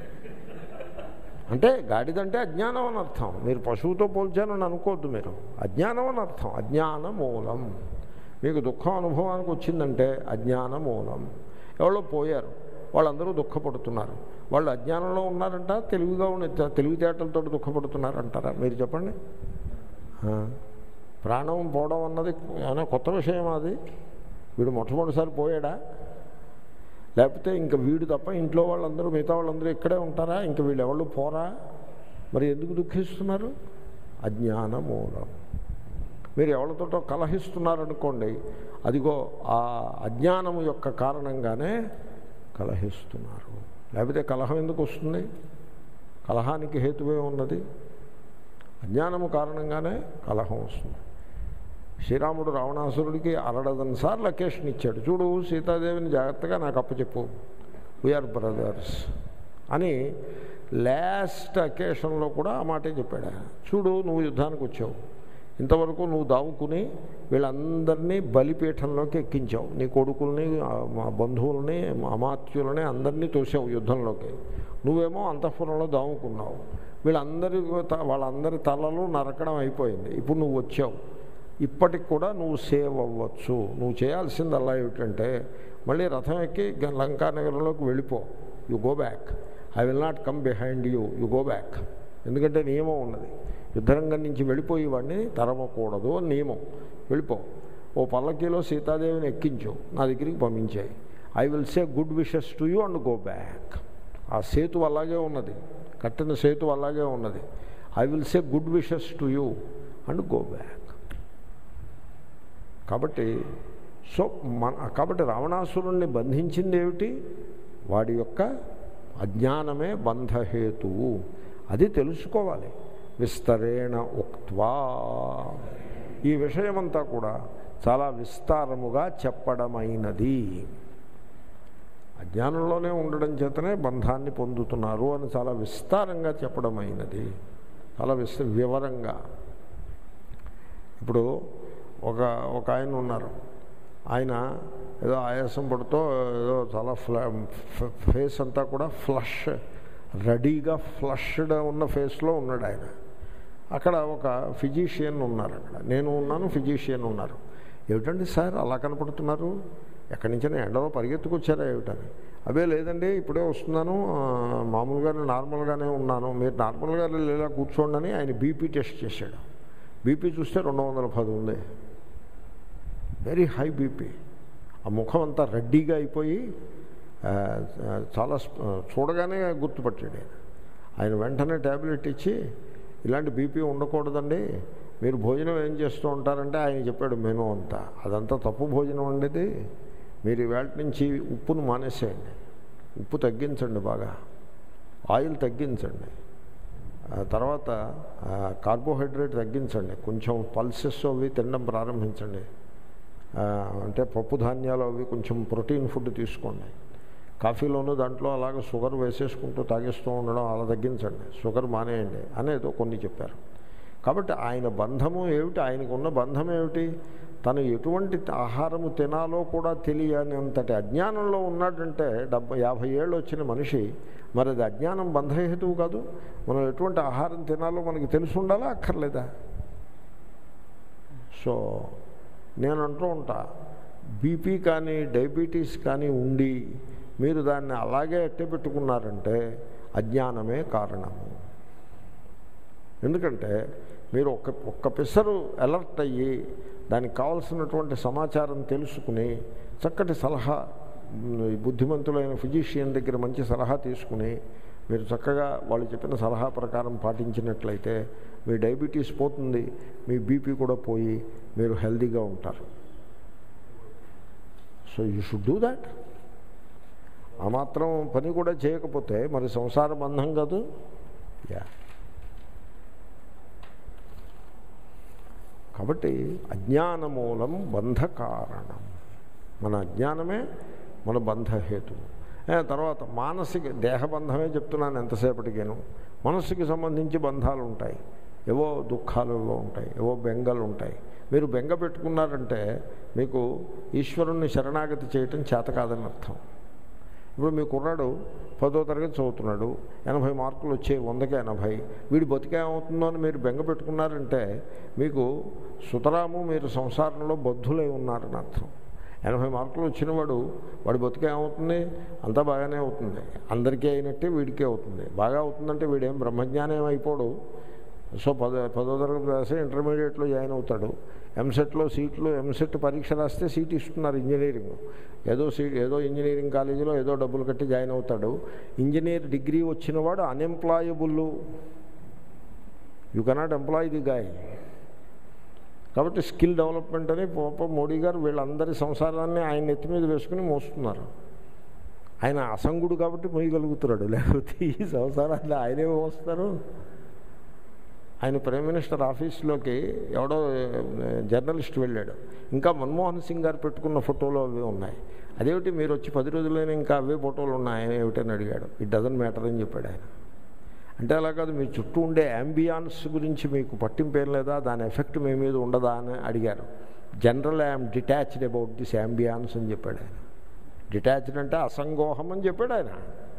అంటే గాడిదంటే అజ్ఞానం అని అర్థం మీరు పశువుతో పోల్చానని అనుకోవద్దు మీరు అజ్ఞానం అని అర్థం అజ్ఞాన మూలం మీకు దుఃఖం అనుభవానికి వచ్చిందంటే అజ్ఞాన మూలం ఎవరో పోయారు వాళ్ళందరూ దుఃఖపడుతున్నారు వాళ్ళు అజ్ఞానంలో ఉన్నారంట తెలివిగా ఉన్న తెలివితేటలతో దుఃఖపడుతున్నారంటారా మీరు చెప్పండి ఆ, ప్రాణం పోవడం అన్నది ఏమైనా కొత్త విషయం అది వీడు మొట్టమొదటిసారి పోయాడా లేకపోతే ఇంకా వీడు తప్ప ఇంట్లో వాళ్ళందరూ మిగతా వాళ్ళందరూ ఇక్కడే ఉంటారా ఇంకా వీళ్ళు ఎవళ్ళు పోరా మరి ఎందుకు దుఃఖిస్తున్నారు అజ్ఞాన మూలం మీరు ఎవరితోటో కలహిస్తున్నారనుకోండి అదిగో ఆ అజ్ఞానము యొక్క కారణంగానే కలహిస్తున్నారు లేకపోతే కలహం ఎందుకు వస్తుంది కలహానికి హేతువే ఉన్నది అజ్ఞానము కారణంగానే కలహం వస్తుంది శ్రీరాముడు రావణాసురుడికి అరడదన్ సార్లు అకేషన్ ఇచ్చాడు చూడు సీతాదేవిని జాగ్రత్తగా నాకు అప్పచెప్పు వీఆర్ బ్రదర్స్ అని లాస్ట్ అకేషన్లో కూడా ఆ మాటే చెప్పాడు ఆయన చూడు నువ్వు యుద్ధానికి వచ్చావు ఇంతవరకు నువ్వు దావుకుని వీళ్ళందరినీ బలిపీఠంలోకి ఎక్కించావు నీ కొడుకుల్ని ఆ, మా బంధువుల్ని మా అమాత్యులని అందరినీ తోసావు యుద్ధంలోకి నువ్వేమో అంతఃపురంలో దావుకున్నావు వీళ్ళందరి త- వాళ్ళందరి తలలు నరకడం అయిపోయింది ఇప్పుడు నువ్వు వచ్చావు ఇప్పటికి కూడా నువ్వు సేవ్ అవ్వచ్చు నువ్వు చేయాల్సిందల్లా ఏమిటంటే మళ్ళీ రథం ఎక్కి గ- లంకా నగరంలోకి వెళ్ళిపో you go back I will not come behind you you go back ఎందుకంటే నియమం ఉన్నది యుద్ధరంగం నుంచి వెళ్ళిపోయి వాడిని తరమకూడదు అని నియమం వెళ్ళిపో ఓ పల్లకీలో సీతాదేవిని ఎక్కించు నా దగ్గరికి పంపించాయి I will say good wishes to you and go back ఆ సేతు అలాగే ఉన్నది కట్టిన సేతు అలాగే ఉన్నది I will say good wishes to you and go back కాబట్టి సో మన కాబట్టి రావణాసురుణ్ణి బంధించింది ఏమిటి వాడి యొక్క అజ్ఞానమే బంధహేతువు అది తెలుసుకోవాలి విస్తరేణ ఉక్త్వా ఈ విషయమంతా కూడా చాలా విస్తారముగా చెప్పడమైనది అజ్ఞానంలోనే ఉండడం చేతనే బంధాన్ని పొందుతున్నారు అని చాలా విస్తారంగా చెప్పడమైనది చాలా విస్త వివరంగా ఇప్పుడు ఒక ఒక ఆయన ఉన్నారు ఆయన ఏదో ఆయాసం పడుతూ ఏదో చాలా ఫ్లా ఫేస్ అంతా కూడా ఫ్లష్ రెడీగా ఫ్లష్డ్ ఉన్న ఫేస్లో ఉన్నాడు ఆయన అక్కడ ఒక ఫిజీషియన్ ఉన్నారు అక్కడ నేను ఉన్నాను ఫిజీషియన్ ఉన్నారు ఏమిటండి సార్ అలా కనపడుతున్నారు ఎక్కడి నుంచైనా ఎండలో పరిగెత్తుకొచ్చారా ఏమిటని అదే లేదండి ఇప్పుడే వస్తున్నాను ఆ, మామూలుగానే నార్మల్గానే ఉన్నాను మీరు నార్మల్గా ఇలా కూర్చోండి అని ఆయన బీపీ టెస్ట్ చేశాడు బీపీ చూస్తే రెండు వందల పది ఉంది వెరీ హై బీపీ ఆ ముఖం అంతా రెడ్డిగా అయిపోయి ఆ, ఆ, చాలా స్ప- చూడగానే గుర్తుపట్టాడు ఆయన ఆయన వెంటనే ట్యాబ్లెట్ ఇచ్చి ఇలాంటి బీపీ ఉండకూడదండి మీరు భోజనం ఏం చేస్తూ ఉంటారంటే ఆయన చెప్పాడు మెనూ అంతా అదంతా తప్పు భోజనం అండిది మీరు ఇవాళ నుంచి ఉప్పును మానేసేయండి ఉప్పు తగ్గించండి బాగా ఆయిల్ తగ్గించండి ఆ తర్వాత ఆ, కార్బోహైడ్రేట్ తగ్గించండి కొంచెం పల్సెస్ అవి తినడం ప్రారంభించండి ఆ, అంటే పప్పు ధాన్యాలు అవి కొంచెం ప్రోటీన్ ఫుడ్ తీసుకోండి కాఫీలోనూ దాంట్లో అలాగ షుగర్ వేసేసుకుంటూ తాగేస్తూ ఉండడం అలా తగ్గించండి షుగర్ మానేయండి అనేదో కొన్ని చెప్పారు కాబట్టి ఆయన బంధము ఏమిటి ఆయనకు ఉన్న బంధం ఏమిటి తను ఎటువంటి ఆహారము తినాలో కూడా తెలియనంతటి అజ్ఞానంలో ఉన్నాడంటే డెబ్బై యాభై ఏళ్ళు వచ్చిన మనిషి మరి అది అజ్ఞానం బంధహేతువు కాదు మనం ఎటువంటి ఆహారం తినాలో మనకి తెలిసి ఉండాలా అక్కర్లేదా సో నేను అంటూ ఉంటా బీపీ కానీ డయాబెటీస్ కానీ ఉండి మీరు దాన్ని అలాగే ఎట్టే పెట్టుకున్నారంటే అజ్ఞానమే కారణము ఎందుకంటే మీరు ఒక్క ఒక్క పిసరు అలర్ట్ అయ్యి దానికి కావలసినటువంటి సమాచారం తెలుసుకుని చక్కటి సలహా ఉమ్, ఈ బుద్ధిమంతులైన ఫిజిషియన్ దగ్గర మంచి సలహా తీసుకుని మీరు చక్కగా వాళ్ళు చెప్పిన సలహా ప్రకారం పాటించినట్లయితే మీ డయాబెటీస్ పోతుంది మీ బీపీ కూడా పోయి మీరు హెల్దీగా ఉంటారు so you should do that ఆ మాత్రం పని కూడా చేయకపోతే మరి సంసార బంధం కాదు యా కాబట్టి అజ్ఞానమూలం బంధ కారణం మన అజ్ఞానమే మన బంధహేతు ఏ, తర్వాత మానసిక దేహబంధమే చెప్తున్నాను ఎంతసేపటికేను మనస్సుకి సంబంధించి బంధాలు ఉంటాయి ఏవో దుఃఖాలు ఏవో ఉంటాయి ఏవో బెంగలు ఉంటాయి మీరు బెంగ పెట్టుకున్నారంటే మీకు ఈశ్వరుణ్ణి శరణాగతి చేయటం చేత కాదని అర్థం ఇప్పుడు మీ కుర్రాడు పదో తరగతి చదువుతున్నాడు ఎనభై మార్కులు వచ్చాయి వందకి ఎనభై వీడి బతికే ఏమవుతుందో అని మీరు బెంగ పెట్టుకున్నారంటే మీకు సుతరాము మీరు సంసారంలో బద్ధులై ఉన్నారని అర్థం ఎనభై మార్కులు వచ్చినవాడు వాడి బతికే ఏమవుతుంది అంతా బాగానే అవుతుంది అందరికీ అయినట్టే వీడికే అవుతుంది బాగా అవుతుందంటే వీడేం బ్రహ్మజ్ఞానం అయిపోడు సో పదో పదో తరగతి రాస్తే ఇంటర్మీడియట్లో జాయిన్ అవుతాడు ఎంసెట్లో సీట్లు ఎంసెట్ పరీక్ష రాస్తే సీట్ ఇస్తున్నారు ఇంజనీరింగ్ ఏదో సీట్ ఏదో ఇంజనీరింగ్ కాలేజీలో ఏదో డబ్బులు కట్టి జాయిన్ అవుతాడు ఇంజనీర్ డిగ్రీ వచ్చినవాడు unemployable you cannot employ the guy కాబట్టి స్కిల్ డెవలప్మెంట్ అని పాప మోడీ గారు వీళ్ళందరి సంసారాన్ని ఆయన ఎత్తి మీద వేసుకుని మోస్తున్నారు ఆయన అసంగుడు కాబట్టి మోయగలుగుతున్నాడు లేకపోతే ఈ సంసారాన్ని ఆయనే మోస్తారు ఆయన ప్రైమ్ మినిస్టర్ ఆఫీస్లోకి ఎవడో జర్నలిస్ట్ వెళ్ళాడు ఇంకా మన్మోహన్ సింగ్ గారు పెట్టుకున్న ఫోటోలు అవి ఉన్నాయి అదేమిటి మీరు వచ్చి పది రోజులైనా ఇంకా అవే ఫోటోలు ఉన్నాయని ఏమిటని అడిగాడు ఇట్ డజన్ మ్యాటర్ అని చెప్పాడు ఆయన అంటే అలా కాదు మీ చుట్టూ ఉండే అంబియాన్స్ గురించి మీకు పట్టింపు ఏం లేదా దాని ఎఫెక్ట్ మీ మీద ఉండదా అని అడిగారు general I'm detached about this ambience అని చెప్పాడు ఆయన డిటాచ్డ్ అంటే అసంగోహం అని చెప్పాడు ఆయన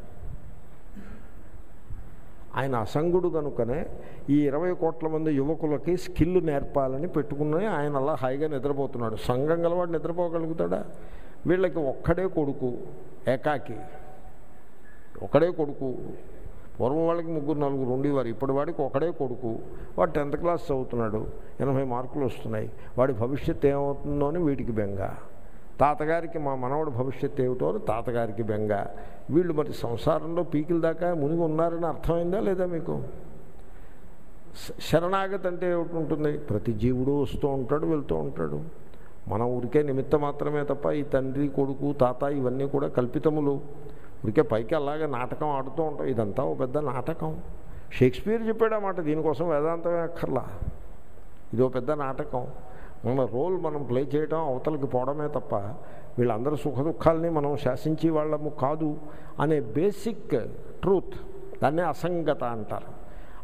ఆయన అసంగుడు కనుకనే ఈ ఇరవై కోట్ల మంది యువకులకి స్కిల్ నేర్పాలని పెట్టుకుని ఆయన అలా హాయిగా నిద్రపోతున్నాడు సంఘం గలవాడు నిద్రపోగలుగుతాడా వీళ్ళకి ఒక్కడే కొడుకు ఏకాకి ఒకడే కొడుకు పూర్వం వాళ్ళకి ముగ్గురు నలుగురు ఉండేవారు ఇప్పటి వాడికి ఒకడే కొడుకు వాడు టెన్త్ క్లాస్ చదువుతున్నాడు ఎనభై మార్కులు వస్తున్నాయి వాడి భవిష్యత్తు ఏమవుతుందో అని వీడికి బెంగ తాతగారికి మా మనవడు భవిష్యత్తు ఏమిటో అని తాతగారికి బెంగ వీళ్ళు మరి సంసారంలో పీకిల దాకా మునిగి ఉన్నారని అర్థమైందా లేదా మీకు శ- శరణాగతి అంటే ఏమిటి ఉంటుంది ప్రతి జీవుడు వస్తూ ఉంటాడు వెళ్తూ ఉంటాడు మన ఊరికే నిమిత్త మాత్రమే తప్ప ఈ తండ్రి కొడుకు తాత ఇవన్నీ కూడా కల్పితములు ఊరికే పైకి అలాగే నాటకం ఆడుతూ ఉంటాం ఇదంతా ఓ పెద్ద నాటకం షేక్స్పియర్ చెప్పాడు ఆ మాట దీనికోసం వేదాంతమే అక్కర్లా ఇదో పెద్ద నాటకం మన రోల్ మనం ప్లే చేయడం అవతలకి పోవడమే తప్ప వీళ్ళందరూ సుఖ దుఃఖాలని మనం శాసించి వాళ్ళము కాదు అనే బేసిక్ ట్రూత్ దాన్నే అసంగత అంటారు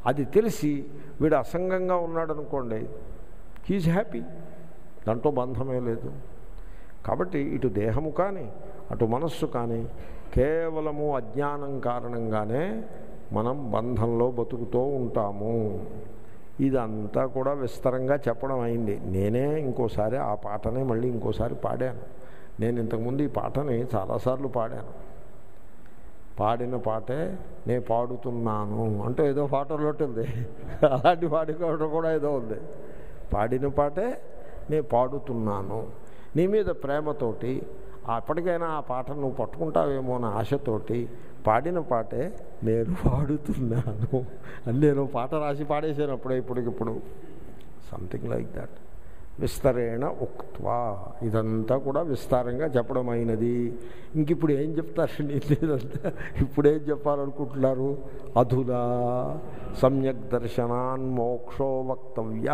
అది తెలిసి వీడు అసంగంగా ఉన్నాడనుకోండి హీజ్ హ్యాపీ దాంట్లో బంధమే లేదు కాబట్టి ఇటు దేహము కానీ అటు మనస్సు కానీ కేవలము అజ్ఞానం కారణంగానే మనం బంధంలో బతుకుతూ ఉంటాము ఇదంతా కూడా విస్తరంగా చెప్పడం అయింది నేనే ఇంకోసారి ఆ పాటనే మళ్ళీ ఇంకోసారి పాడాను నేను ఇంతకుముందు ఈ పాటని చాలాసార్లు పాడాను పాడిన పాటే నే పాడుతున్నాను అంటే ఏదో పాటలో ఉంది అలాంటి పాడుకోవడం కూడా ఏదో ఉంది పాడిన పాటే నే పాడుతున్నాను నీ మీద ప్రేమతోటి అప్పటికైనా ఆ పాట నువ్వు పట్టుకుంటావేమో అన్న ఆశతోటి పాడిన పాటే నేను పాడుతున్నాను అని నేను పాట రాసి పాడేశాను అప్పుడే ఇప్పటికిప్పుడు సంథింగ్ లైక్ దట్ విస్తరేణ ఉక్వా ఇదంతా కూడా విస్తారంగా చెప్పడం అయినది ఇంక ఇప్పుడు ఏం చెప్తారండి ఇదంతా ఇప్పుడేం చెప్పాలనుకుంటున్నారు అధులా సమ్యక్ దర్శనాన్ మోక్షో వక్తవ్య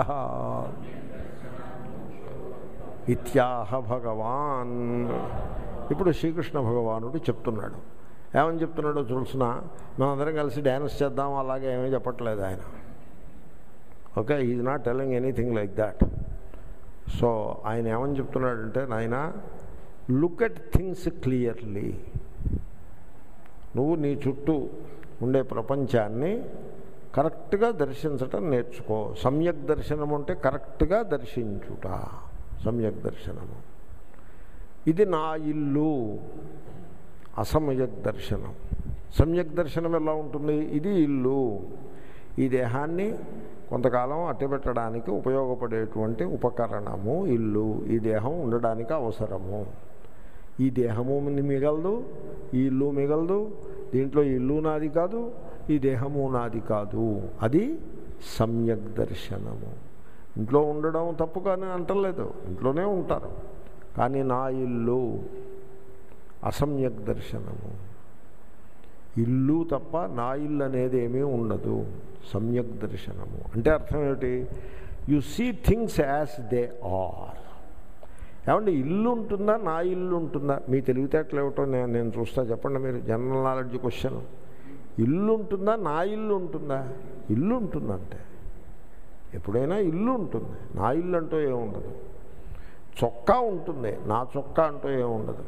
ఇత్యాహ భగవాన్ ఇప్పుడు శ్రీకృష్ణ భగవానుడు చెప్తున్నాడు ఏమని చెప్తున్నాడో చూసిన మనందరం కలిసి డ్యాన్స్ చేద్దాం అలాగే ఏమీ చెప్పట్లేదు ఆయన okay is not telling anything like that so ఆయన ఏమని చెప్తున్నాడంటే నాయన లుక్ ఎట్ థింగ్స్ క్లియర్లీ నువ్వు నీ చుట్టూ ఉండే ప్రపంచాన్ని కరెక్ట్గా దర్శించటం నేర్చుకో సమ్యక్ దర్శనం అంటే కరెక్ట్గా దర్శించుట సమ్యక్ దర్శనము ఇది నా ఇల్లు అసమయక్ దర్శనం సమ్యక్ దర్శనం ఎలా ఉంటుంది ఇది ఇల్లు ఈ దేహాన్ని కొంతకాలం అట్టబెట్టడానికి ఉపయోగపడేటువంటి ఉపకరణము ఇల్లు ఈ దేహం ఉండడానికి అవసరము ఈ దేహము మిగలదు ఈ ఇల్లు మిగలదు దీంట్లో ఇల్లు నాది కాదు ఈ దేహము నాది కాదు అది సమ్యక్ దర్శనము ఇంట్లో ఉండడం తప్పు కానీ అంటలేదు ఇంట్లోనే ఉంటారు కానీ నా ఇల్లు అసమ్యక్ దర్శనము ఇల్లు తప్ప నా ఇల్లు అనేది ఏమీ ఉండదు సమ్యక్ దర్శనము అంటే అర్థం ఏమిటి you see things as they are ఏమంటే ఇల్లు ఉంటుందా నా ఇల్లు ఉంటుందా మీ తెలివితేటలు ఏమిటో నేను నేను చూస్తా చెప్పండి మీరు జనరల్ నాలెడ్జ్ క్వశ్చన్ ఇల్లు ఉంటుందా నా ఇల్లు ఉంటుందా ఇల్లు ఉంటుందంటే ఎప్పుడైనా ఇల్లు ఉంటుంది నా ఇల్లు అంటూ ఏముండదు చొక్కా ఉంటుంది నా చొక్కా అంటూ ఏముండదు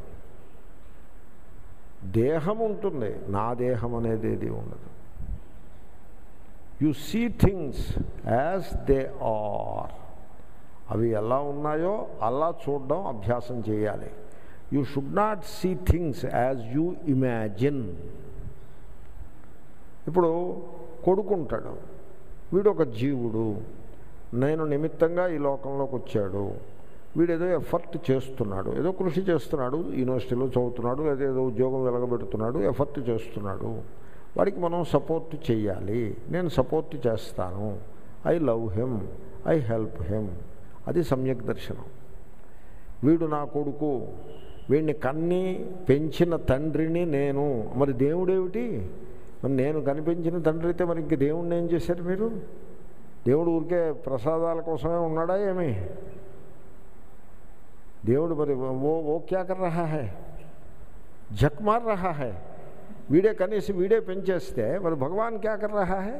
దేహం ఉంటుంది నా దేహం అనేది ఏది ఉండదు you see things as they are అవి ఎలా ఉన్నాయో అలా చూడడం అభ్యాసం చేయాలి you should not see things as you imagine ఇప్పుడు కొడుకుంటాడు వీడు ఒక జీవుడు నేను నిమిత్తంగా ఈ లోకంలోకి వచ్చాడు వీడు ఏదో ఎఫర్ట్ చేస్తున్నాడు ఏదో కృషి చేస్తున్నాడు యూనివర్సిటీలో చదువుతున్నాడు లేదా ఏదో ఉద్యోగం వెలగబెడుతున్నాడు ఎఫర్ట్ చేస్తున్నాడు వాడికి మనం సపోర్ట్ చేయాలి నేను సపోర్ట్ చేస్తాను I love him I help him అది సమ్యక్ దర్శనం వీడు నా కొడుకు వీడిని కన్ని పెంచిన తండ్రిని నేను మరి దేవుడేమిటి మరి నేను కనిపించిన తండ్రి అయితే మరి ఇంక దేవుడిని ఏం చేశారు మీరు దేవుడు ఊరికే ప్రసాదాల కోసమే ఉన్నాడా ఏమి దేవుడు మరి ఓ ఓ క్యా కర్ రహా హై झक मार रहा है వీడే కనీసం వీడే పెంచేస్తే మరి భగవాన్ క్యా కర్ రహా హై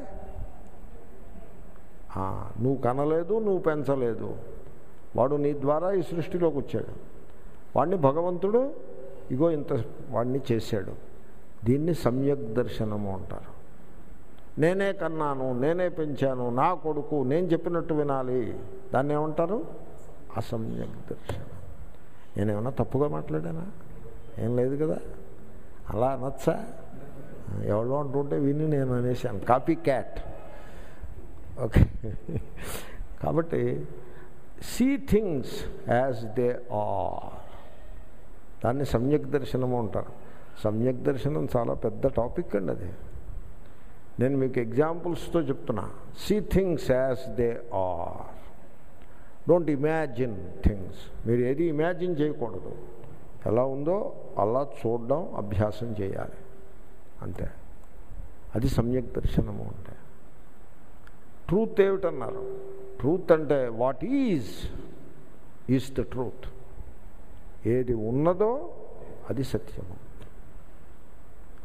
నువ్వు కనలేదు నువ్వు పెంచలేదు వాడు నీ ద్వారా ఈ సృష్టిలోకి వచ్చాడు వాడిని భగవంతుడు ఇగో ఇంత వాడిని చేశాడు దీన్ని సమ్యక్ దర్శనము అంటారు నేనే కన్నాను నేనే పెంచాను నా కొడుకు నేను చెప్పినట్టు వినాలి దాన్ని ఏమంటారు అసమ్యక్ దర్శనం నేనేమన్నా తప్పుగా మాట్లాడానా ఏం లేదు కదా అలా అనొచ్చా ఎవరో అంటుంటే విని నేను అనేసాను కాపీ క్యాట్ ఓకే కాబట్టి see things as they are దాన్ని సమ్యక్ దర్శనము అంటారు సమ్యక్ దర్శనం చాలా పెద్ద టాపిక్ అండి అది నేను మీకు ఎగ్జాంపుల్స్తో చెప్తున్నా see things as they are don't imagine things మీరు ఏది ఇమాజిన్ చేయకూడదు ఎలా ఉందో అలా చూడడం అభ్యాసం చేయాలి అంతే అది సమ్యక్ దర్శనము అంటే ట్రూత్ ఏమిటన్నారు ట్రూత్ అంటే what is is the truth ఏది ఉన్నదో అది సత్యము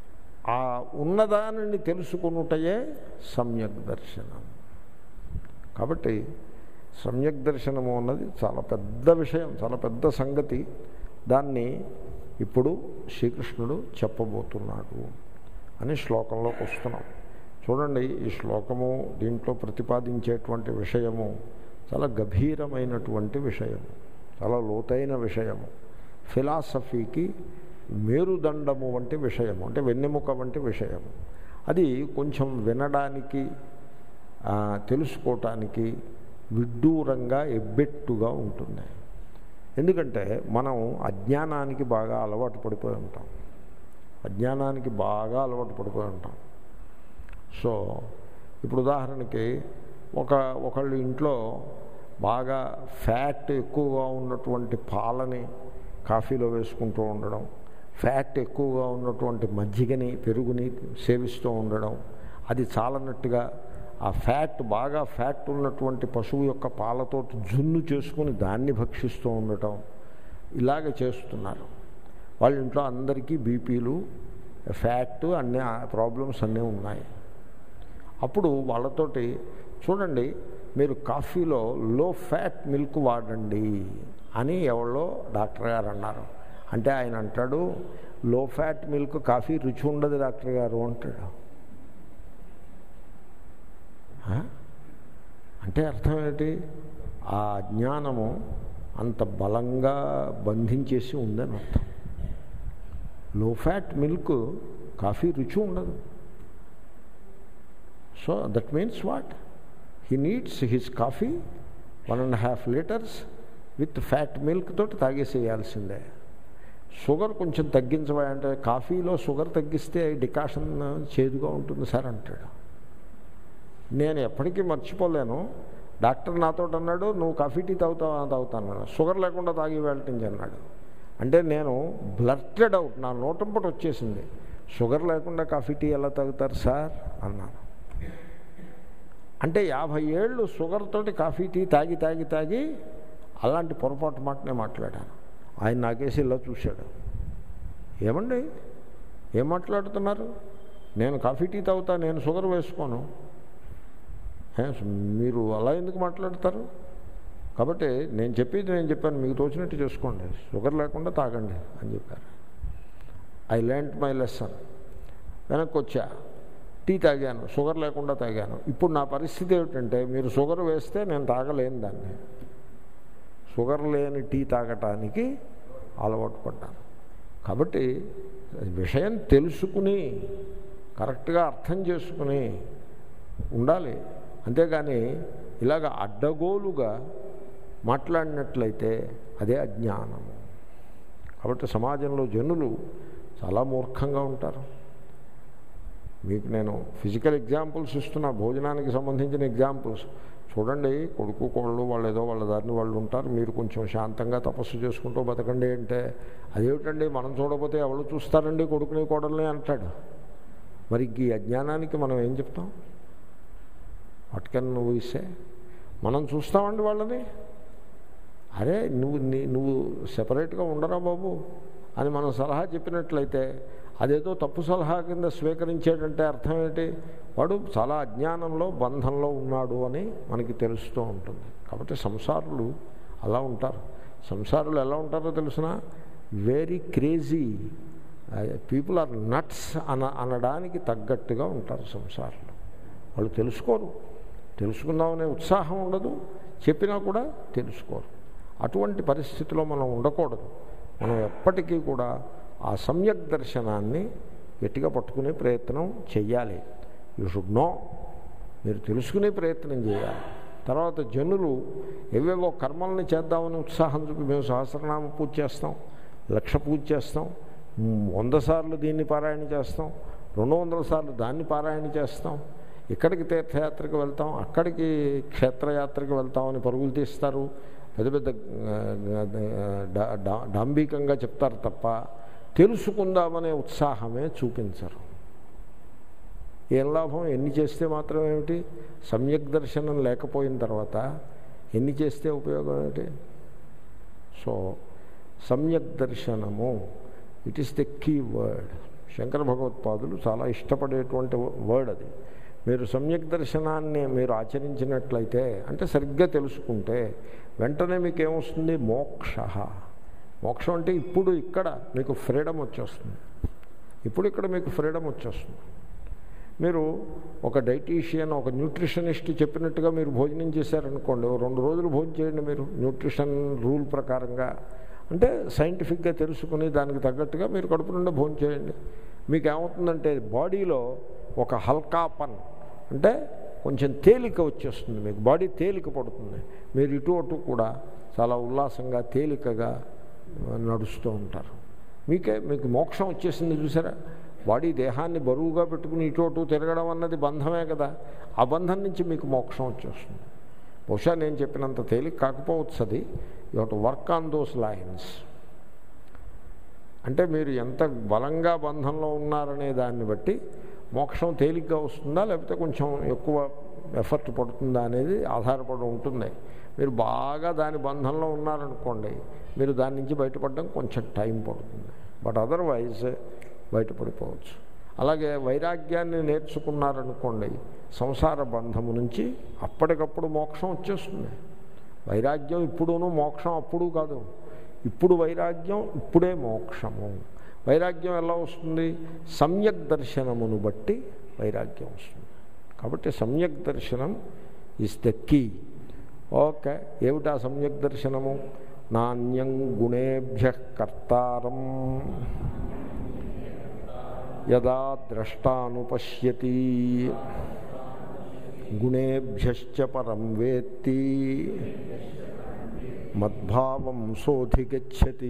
ఆ ఉన్నదానిని తెలుసుకునుటయే సమ్యక్ దర్శనం కాబట్టి సమ్యక్ దర్శనము అన్నది చాలా పెద్ద విషయం చాలా పెద్ద సంగతి దాన్ని ఇప్పుడు శ్రీకృష్ణుడు చెప్పబోతున్నాడు అని శ్లోకంలోకి వస్తున్నాం చూడండి ఈ శ్లోకము దీంట్లో ప్రతిపాదించేటువంటి విషయము చాలా గభీరమైనటువంటి విషయము చాలా లోతైన విషయము ఫిలాసఫీకి మేరుదండము వంటి విషయము అంటే వెన్నెముక వంటి విషయము అది కొంచెం వినడానికి ఆ, తెలుసుకోవటానికి విడ్డూరంగా ఎబ్బెట్టుగా ఉంటుంది ఎందుకంటే మనం అజ్ఞానానికి బాగా అలవాటు పడిపోయి ఉంటాం అజ్ఞానానికి బాగా అలవాటు పడిపోయి ఉంటాం సో ఇప్పుడు ఉదాహరణకి ఒక ఒకళ్ళు ఇంట్లో బాగా ఫ్యాట్ ఎక్కువగా ఉన్నటువంటి పాలని కాఫీలో వేసుకుంటూ ఉండడం ఫ్యాట్ ఎక్కువగా ఉన్నటువంటి మజ్జిగని పెరుగుని సేవిస్తూ ఉండడం అది చాలన్నట్టుగా ఆ ఫ్యాట్ బాగా ఫ్యాట్ ఉన్నటువంటి పశువు యొక్క పాలతో జున్ను చేసుకుని దాన్ని భక్షిస్తూ ఉండటం ఇలాగ చేస్తున్నారు వాళ్ళ ఇంట్లో అందరికీ బీపీలు ఫ్యాట్ అన్ని ప్రాబ్లమ్స్ అన్నీ ఉన్నాయి అప్పుడు వాళ్ళతోటి చూడండి మీరు కాఫీలో లో ఫ్యాట్ మిల్క్ వాడండి అని ఎవరో డాక్టర్ గారు అన్నారు అంటే ఆయన అంటాడు లో ఫ్యాట్ మిల్క్ కాఫీ రుచి ఉండదు డాక్టర్ గారు అంటాడు ఆ? అంటే అర్థం ఏంటి ఆ అజ్ఞానము అంత బలంగా బంధించేసి ఉందని అర్థం లో ఫ్యాట్ మిల్క్ కాఫీ రుచి ఉండదు so that means what he needs his coffee one and half litres with fat milk తోటి తాగేసేయాల్సిందే షుగర్ కొంచెం తగ్గించవా అంటే కాఫీలో షుగర్ తగ్గిస్తే డికాషన్ చేదుగా ఉంటుంది సార్ అంటాడు నేను ఎప్పటికీ మర్చిపోలేను డాక్టర్ నాతో అన్నాడు నువ్వు కాఫీ టీ తాగుతావా తాగుతాను అన్నాడు షుగర్ లేకుండా తాగి వెళ్ళటించి అన్నాడు అంటే నేను బ్లర్టెడ్ అవుట్ నా నోటంపటి వచ్చేసింది షుగర్ లేకుండా కాఫీ టీ ఎలా తాగుతారు సార్ అన్నాను అంటే యాభై ఏళ్ళు షుగర్ తోటి కాఫీ టీ తాగి తాగి తాగి అలాంటి పొరపాటు మాటనే మాట్లాడాను ఆయన నాకేసి ఇలా చూశాడు ఏమండి ఏం మాట్లాడుతున్నారు నేను కాఫీ టీ తాగుతా నేను షుగర్ వేసుకోను ఏ, మీరు అలా ఎందుకు మాట్లాడతారు కాబట్టి నేను చెప్పేది నేను చెప్పాను మీకు తోచినట్టు చేసుకోండి షుగర్ లేకుండా తాగండి అని చెప్పారు ఐ లెర్న్ మై లెసన్ వెనక్కి వచ్చా టీ తాగాను షుగర్ లేకుండా తాగాను ఇప్పుడు నా పరిస్థితి ఏమిటంటే మీరు షుగర్ వేస్తే నేను తాగలేను దాన్ని షుగర్ లేని టీ తాగటానికి అలవాటు పడ్డాను కాబట్టి విషయం తెలుసుకుని కరెక్ట్గా అర్థం చేసుకుని ఉండాలి అంతేగాని ఇలాగ అడ్డగోలుగా మాట్లాడినట్లయితే అదే అజ్ఞానము కాబట్టి సమాజంలో జనులు చాలా మూర్ఖంగా ఉంటారు మీకు నేను ఫిజికల్ ఎగ్జాంపుల్స్ ఇస్తున్నా భోజనానికి సంబంధించిన ఎగ్జాంపుల్స్ చూడండి కొడుకు కోళ్ళు వాళ్ళు ఏదో వాళ్ళ దారిని వాళ్ళు ఉంటారు మీరు కొంచెం శాంతంగా తపస్సు చేసుకుంటూ బతకండి అంటే అదేమిటండి మనం చూడకపోతే ఎవరు చూస్తారండి కొడుకుని కోడల్ని అంటాడు మరి ఇంక ఈ అజ్ఞానానికి మనం ఏం చెప్తాం వాట్ కెన్ నువ్వు ఇస్తే మనం చూస్తామండి వాళ్ళని అరే నువ్వు నీ- నువ్వు సెపరేట్గా ఉండరా బాబు అని మనం సలహా చెప్పినట్లయితే అదేదో తప్పు సలహా కింద స్వీకరించేటంటే అర్థం ఏంటి వాడు చాలా అజ్ఞానంలో బంధంలో ఉన్నాడు అని మనకి తెలుస్తూ ఉంటుంది కాబట్టి సంసారులు అలా ఉంటారు సంసారులు ఎలా ఉంటారో తెలిసిన very crazy people are nuts అన అనడానికి తగ్గట్టుగా ఉంటారు సంసారులు వాళ్ళు తెలుసుకోరు తెలుసుకుందామనే ఉత్సాహం ఉండదు చెప్పినా కూడా తెలుసుకోరు అటువంటి పరిస్థితిలో మనం ఉండకూడదు మనం ఎప్పటికీ కూడా ఆ సమ్యక్ దర్శనాన్ని గట్టిగా పట్టుకునే ప్రయత్నం చెయ్యాలి యూ షుడ్ నో మీరు తెలుసుకునే ప్రయత్నం చేయాలి తర్వాత జనులు ఏవేవో కర్మల్ని చేద్దామని ఉత్సాహం చూపి మేము సహస్రనామ పూజ చేస్తాం లక్ష పూజ చేస్తాం మ్, వంద సార్లు దీన్ని పారాయణ చేస్తాం రెండు వందల సార్లు దాన్ని పారాయణ చేస్తాం ఇక్కడికి తీర్థయాత్రకు వెళ్తాం అక్కడికి క్షేత్రయాత్రకు వెళ్తామని పరుగులు తీస్తారు పెద్ద పెద్ద ఆ, డా- డా- డాంబికంగా చెప్తారు తప్ప తెలుసుకుందామనే ఉత్సాహమే చూపించరు ఏం లాభం ఎన్ని చేస్తే మాత్రం ఏమిటి సమ్యక్ దర్శనం లేకపోయిన తర్వాత ఎన్ని చేస్తే ఉపయోగం ఏమిటి సో సమ్యక్ దర్శనము it is the key word Shankara భగవత్పాదులు చాలా ఇష్టపడేటువంటి వర్డ్ అది మీరు సమ్యక్ దర్శనాన్ని మీరు ఆచరించినట్లయితే అంటే సరిగ్గా తెలుసుకుంటే వెంటనే మీకు ఏమొస్తుంది మోక్ష మోక్షం అంటే ఇప్పుడు ఇక్కడ మీకు ఫ్రీడమ్ వచ్చేస్తుంది ఇప్పుడు ఇక్కడ మీకు ఫ్రీడమ్ వచ్చేస్తుంది మీరు ఒక డైటీషియన్ ఒక న్యూట్రిషనిస్ట్ చెప్పినట్టుగా మీరు భోజనం చేశారనుకోండి ఓ రెండు రోజులు భోజనం చేయండి మీరు న్యూట్రిషన్ రూల్ ప్రకారంగా అంటే సైంటిఫిక్గా తెలుసుకుని దానికి తగ్గట్టుగా మీరు కడుపు నిండా భోజనం చేయండి మీకు ఏమవుతుందంటే బాడీలో ఒక హల్కా పన్ అంటే కొంచెం తేలిక వచ్చేస్తుంది మీకు బాడీ తేలిక పడుతుంది మీరు ఇటు అటు కూడా చాలా ఉల్లాసంగా తేలికగా నడుస్తూ ఉంటారు మీకే మీకు మోక్షం వచ్చేసింది చూసారా బాడీ దేహాన్ని బరువుగా పెట్టుకుని ఇటు అటు తిరగడం అన్నది బంధమే కదా ఆ బంధం నుంచి మీకు మోక్షం వచ్చేస్తుంది బహుశా నేను చెప్పినంత తేలిక కాకపోవచ్చు అది you to work on those lines అంటే మీరు ఎంత బలంగా బంధంలో ఉన్నారనే దాన్ని బట్టి మోక్షం తేలిగ్గా వస్తుందా లేకపోతే కొంచెం ఎక్కువ ఎఫర్ట్ పడుతుందా అనేది ఆధారపడి ఉంటుంది మీరు బాగా దాని బంధంలో ఉన్నారనుకోండి మీరు దాని నుంచి బయటపడడం కొంచెం టైం పడుతుంది బట్ అదర్వైజ్ బయటపడిపోవచ్చు అలాగే వైరాగ్యాన్ని నేర్చుకున్నారనుకోండి సంసార బంధము నుంచి అప్పటికప్పుడు మోక్షం వచ్చేస్తుంది వైరాగ్యం ఇప్పుడును మోక్షం అప్పుడు కాదు ఇప్పుడు వైరాగ్యం ఇప్పుడే మోక్షము వైరాగ్యం ఎలా వస్తుంది సమ్యక్ దర్శనమును బట్టి వైరాగ్యం వస్తుంది కాబట్టి సమ్యక్ దర్శనం ఇస్ ద కీ ఓకే ఏమిటా సమ్యక్ దర్శనము నాణ్యం గుణేభ్య కర్తారం యదా ద్రష్టానుపశ్యతి గుణేభ్యశ్చ పరం వేత్తి మద్భావం శోధిగచ్చతి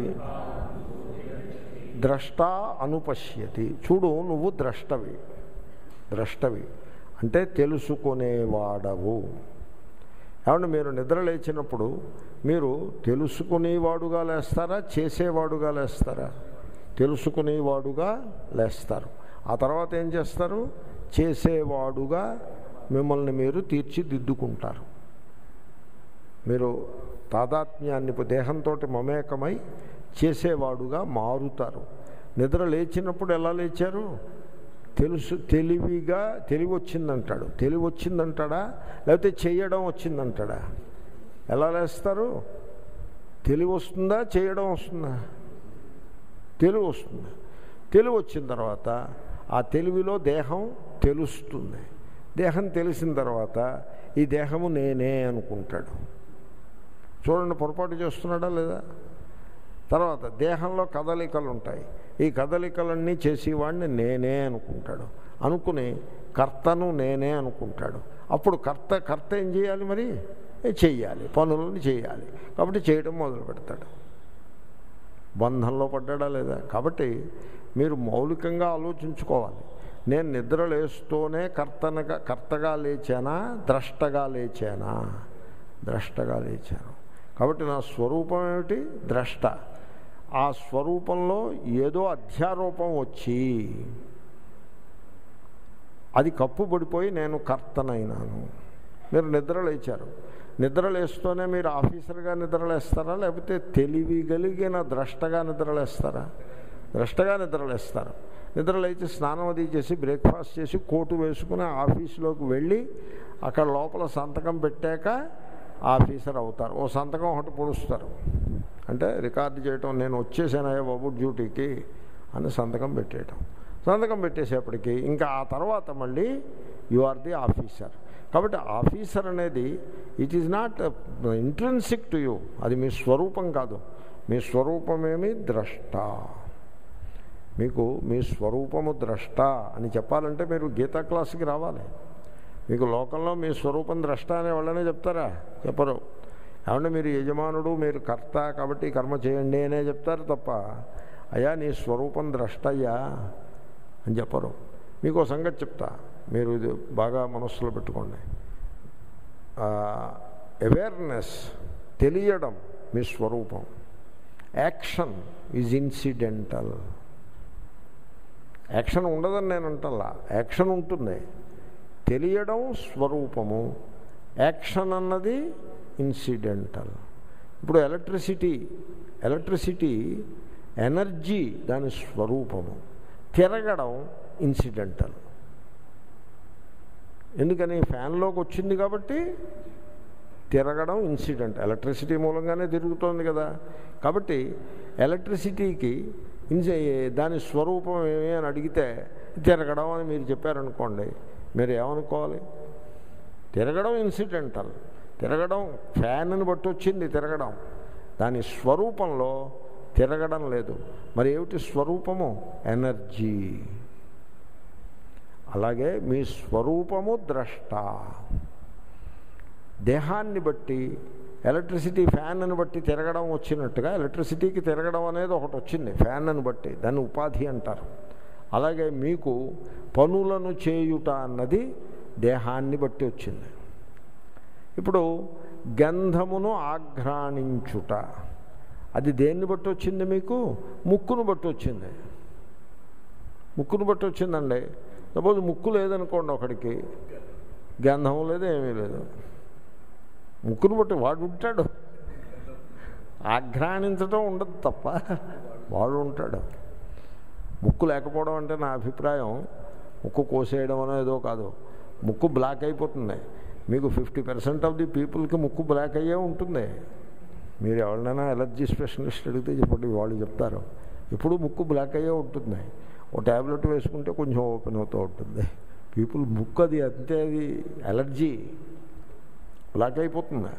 ద్రష్ట అనుపశ్యతి చూడు నువ్వు ద్రష్టవి ద్రష్టవి అంటే తెలుసుకునేవాడవు ఏమంటే మీరు నిద్ర లేచినప్పుడు మీరు తెలుసుకునేవాడుగా లేస్తారా చేసేవాడుగా లేస్తారా తెలుసుకునేవాడుగా లేస్తారు ఆ తర్వాత ఏం చేస్తారు చేసేవాడుగా మిమ్మల్ని మీరు తీర్చిదిద్దుకుంటారు మీరు తాదాత్మ్యాన్ని దేహంతో మమేకమై చేసేవాడుగా మారుతారు నిద్ర లేచినప్పుడు ఎలా లేచారు తెలుసు తెలివిగా తెలివి వచ్చిందంటాడు తెలివి వచ్చిందంటాడా లేకపోతే చేయడం వచ్చిందంటాడా ఎలా లేస్తారు తెలివి వస్తుందా చేయడం వస్తుందా తెలివి వస్తుంది తెలివి వచ్చిన తర్వాత ఆ తెలివిలో దేహం తెలుస్తుంది దేహం తెలిసిన తర్వాత ఈ దేహము నేనే అనుకుంటాడు చూడండి పొరపాటు చేస్తున్నాడా లేదా తర్వాత దేహంలో కదలికలు ఉంటాయి ఈ కదలికలన్నీ చేసేవాడిని నేనే అనుకుంటాడు అనుకుని కర్తను నేనే అనుకుంటాడు అప్పుడు కర్త కర్త ఏం చేయాలి మరి చెయ్యాలి పనులను చేయాలి కాబట్టి చేయడం మొదలు పెడతాడు బంధంలో పడ్డాడా లేదా కాబట్టి మీరు మౌలికంగా ఆలోచించుకోవాలి నేను నిద్ర లేస్తూనే కర్తనగా కర్తగా లేచానా ద్రష్టగా లేచానా ద్రష్టగా లేచాను కాబట్టి నా స్వరూపం ఏమిటి ద్రష్ట ఆ స్వరూపంలో ఏదో అధ్యారూపం వచ్చి అది కప్పుబడిపోయి నేను కర్తనైనాను మీరు నిద్ర లేచారు నిద్ర లేస్తూనే మీరు ఆఫీసర్గా నిద్రలేస్తారా లేకపోతే తెలివి కలిగిన ద్రష్టగా నిద్రలేస్తారా ద్రష్టగా నిద్రలేస్తారు నిద్ర లేచి స్నానం అది చేసి బ్రేక్ఫాస్ట్ చేసి కోటు వేసుకుని ఆఫీసులోకి వెళ్ళి అక్కడ లోపల సంతకం పెట్టాక ఆఫీసర్ అవుతారు ఓ సంతకం ఒకటి పొడుస్తారు అంటే రికార్డు చేయటం నేను వచ్చేసానయ్యా బాబు డ్యూటీకి అని సంతకం పెట్టేయటం సంతకం పెట్టేసేపటికి ఇంకా ఆ తర్వాత మళ్ళీ యు ఆర్ ది ఆఫీసర్ కాబట్టి ఆఫీసర్ అనేది it is not intrinsic to you అది మీ స్వరూపం కాదు మీ స్వరూపమేమి ద్రష్ట మీకు మీ స్వరూపము ద్రష్ట అని చెప్పాలంటే మీరు గీతా క్లాస్కి రావాలి మీకు లోకంలో మీ స్వరూపం ద్రష్ట అనే వాళ్ళనే చెప్తారా చెప్పరు ఏమంటే మీరు యజమానుడు మీరు కర్త కాబట్టి కర్మ చేయండి అనే చెప్తారు తప్ప అయ్యా నీ స్వరూపం ద్రష్టయ్యా అని చెప్పరు మీకు సంగతి చెప్తా మీరు ఇది బాగా మనస్సులో పెట్టుకోండి అవేర్నెస్ తెలియడం మీ స్వరూపం యాక్షన్ ఈజ్ ఇన్సిడెంటల్ యాక్షన్ ఉండదని నేను అంటల్లా యాక్షన్ ఉంటుంది తెలియడం స్వరూపము యాక్షన్ అన్నది ఇన్సిడెంటల్ ఇప్పుడు ఎలక్ట్రిసిటీ ఎలక్ట్రిసిటీ ఎనర్జీ దాని స్వరూపము తిరగడం ఇన్సిడెంటల్ ఎందుకని ఫ్యాన్లోకి వచ్చింది కాబట్టి తిరగడం ఇన్సిడెంట్ ఎలక్ట్రిసిటీ మూలంగానే తిరుగుతోంది కదా కాబట్టి ఎలక్ట్రిసిటీకి ఇన్సి దాని స్వరూపం ఏమి అని అడిగితే తిరగడం అని మీరు చెప్పారనుకోండి మీరు ఏమనుకోవాలి తిరగడం ఇన్సిడెంటల్ తిరగడం ఫ్యాన్ని బట్టి వచ్చింది తిరగడం దాని స్వరూపంలో తిరగడం లేదు మరి ఏమిటి స్వరూపము ఎనర్జీ అలాగే మీ స్వరూపము ద్రష్ట దేహాన్ని బట్టి ఎలక్ట్రిసిటీ ఫ్యాన్ను బట్టి తిరగడం వచ్చినట్టుగా ఎలక్ట్రిసిటీకి తిరగడం అనేది ఒకటి వచ్చింది ఫ్యాన్ను బట్టి దాన్ని ఉపాధి అంటారు అలాగే మీకు పనులను చేయుట అన్నది దేహాన్ని బట్టి వచ్చింది ఇప్పుడు గంధమును ఆఘ్రాణించుట అది దేన్ని బట్టి వచ్చింది మీకు ముక్కును బట్టి వచ్చింది ముక్కును బట్టి వచ్చిందండి సపోజ్ ముక్కు లేదనుకోండి ఒకడికి గంధం లేదు ఏమీ లేదు ముక్కును బట్టి వాడు ఉంటాడు ఆఘ్రాణించడం ఉండదు తప్ప వాడు ఉంటాడు ముక్కు లేకపోవడం అంటే నా అభిప్రాయం ముక్కు కోసేయడం అనేదో కాదు ముక్కు బ్లాక్ అయిపోతుంది మీకు ఫిఫ్టీ పర్సెంట్ ఆఫ్ ది పీపుల్కి ముక్కు బ్లాక్ అయ్యే ఉంటుంది మీరు ఎవరినైనా ఎలర్జీ స్పెషలిస్ట్ అడిగితే చెప్పండి వాళ్ళు చెప్తారు ఇప్పుడు ముక్కు బ్లాక్ అయ్యే ఉంటుంది ఓ ట్యాబ్లెట్ వేసుకుంటే కొంచెం ఓపెన్ అవుతూ ఉంటుంది పీపుల్ ముక్కు అది అంతే అది ఎలర్జీ బ్లాక్ అయిపోతుంది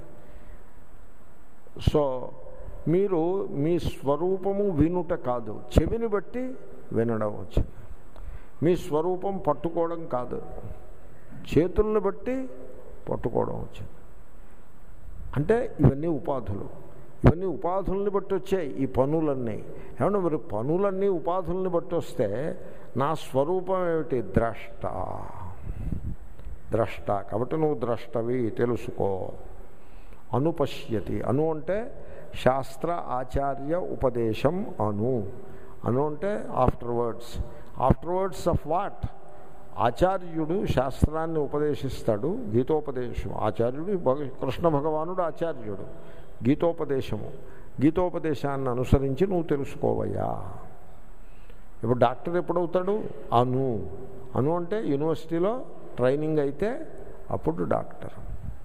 సో మీరు మీ స్వరూపము వినుట కాదు చెవిని బట్టి వినడం వచ్చింది మీ స్వరూపం పట్టుకోవడం కాదు చేతులను బట్టి పట్టుకోవడం వచ్చింది అంటే ఇవన్నీ ఉపాధులు ఇవన్నీ ఉపాధుల్ని బట్టి వచ్చాయి ఈ పనులన్నీ ఏమన్నా మరి పనులన్నీ ఉపాధుల్ని బట్టి వస్తే నా స్వరూపం ఏమిటి ద్రష్ట ద్రష్ట కాబట్టి నువ్వు ద్రష్టవి తెలుసుకో అనుపశ్యతి అను అంటే శాస్త్ర ఆచార్య ఉపదేశం అను అను అంటే after words after words of what ఆచార్యుడు శాస్త్రాన్ని ఉపదేశిస్తాడు గీతోపదేశం ఆచార్యుడు భగ కృష్ణ భగవానుడు ఆచార్యుడు గీతోపదేశము గీతోపదేశాన్ని అనుసరించి నువ్వు తెలుసుకోవయ్యా ఇప్పుడు డాక్టర్ ఎప్పుడవుతాడు అను అను అంటే యూనివర్సిటీలో ట్రైనింగ్ అయితే అప్పుడు డాక్టర్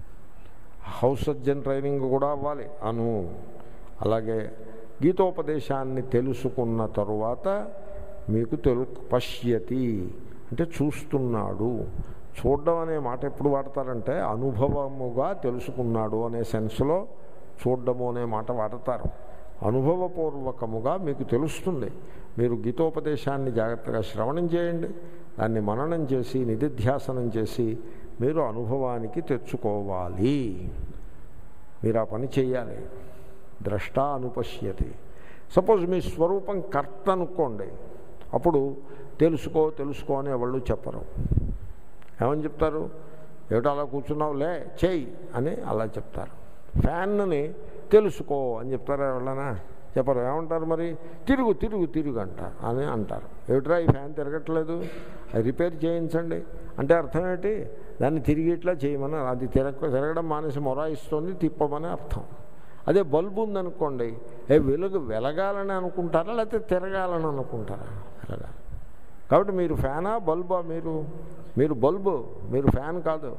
హౌస్ సర్జన్ ట్రైనింగ్ కూడా అవ్వాలి అను అలాగే గీతోపదేశాన్ని తెలుసుకున్న తరువాత మీకు తెలు పశ్యతి అంటే చూస్తున్నాడు చూడడం అనే మాట ఎప్పుడు వాడతారంటే అనుభవముగా తెలుసుకున్నాడు అనే సెన్స్లో చూడడము అనే మాట వాడతారు అనుభవపూర్వకముగా మీకు తెలుస్తుంది మీరు గీతోపదేశాన్ని జాగ్రత్తగా శ్రవణం చేయండి దాన్ని మననం చేసి నిధిధ్యాసనం చేసి మీరు అనుభవానికి తెచ్చుకోవాలి మీరు ఆ పని చేయాలి ద్రష్ట అనుపశ్యతి సపోజ్ మీ స్వరూపం కర్త అనుకోండి అప్పుడు తెలుసుకో తెలుసుకో అని ఎవళ్ళు చెప్పరు ఏమని చెప్తారు ఏమిటో అలా కూర్చున్నావు లే చేయి అని అలా చెప్తారు ఫ్యాన్ని తెలుసుకో అని చెప్తారా ఎవరన్నా చెప్పరు ఏమంటారు మరి తిరుగు తిరుగు తిరుగు అంటారు అని అంటారు ఏమిట్రా ఈ ఫ్యాన్ తిరగట్లేదు అది రిపేర్ చేయించండి అంటే అర్థం ఏంటి దాన్ని తిరిగి ఇట్లా చేయమని అది తిరగ తిరగడం మానేసి మొరాయిస్తుంది తిప్పమని అర్థం అదే బల్బు ఉందనుకోండి ఏ వెలుగు వెలగాలని అనుకుంటారా లేకపోతే తిరగాలని అనుకుంటారా వెలగాలి కాబట్టి మీరు ఫ్యానా బల్బా మీరు మీరు బల్బు మీరు ఫ్యాన్ కాదు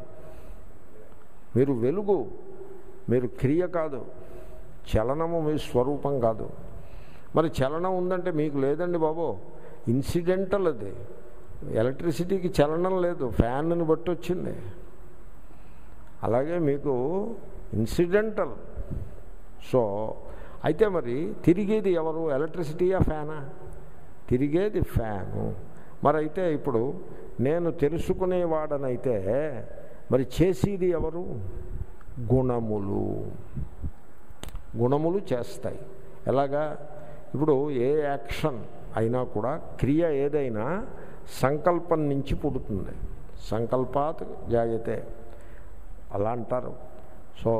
మీరు వెలుగు మీరు క్రియ కాదు చలనము మీ స్వరూపం కాదు మరి చలనం ఉందంటే మీకు లేదండి బాబు ఇన్సిడెంటల్ అది ఎలక్ట్రిసిటీకి చలనం లేదు ఫ్యాన్ని బట్టి వచ్చింది అలాగే మీకు ఇన్సిడెంటల్ సో అయితే మరి తిరిగేది ఎవరు ఎలక్ట్రిసిటీయా ఫ్యానా తిరిగేది ఫ్యాను మరి అయితే ఇప్పుడు నేను తెలుసుకునేవాడనైతే మరి చేసేది ఎవరు గుణములు గుణములు చేస్తాయి ఎలాగా ఇప్పుడు ఏ యాక్షన్ అయినా కూడా క్రియ ఏదైనా సంకల్పం నుంచి పుడుతుంది సంకల్పాత్ జాయతే అలా అంటారు సో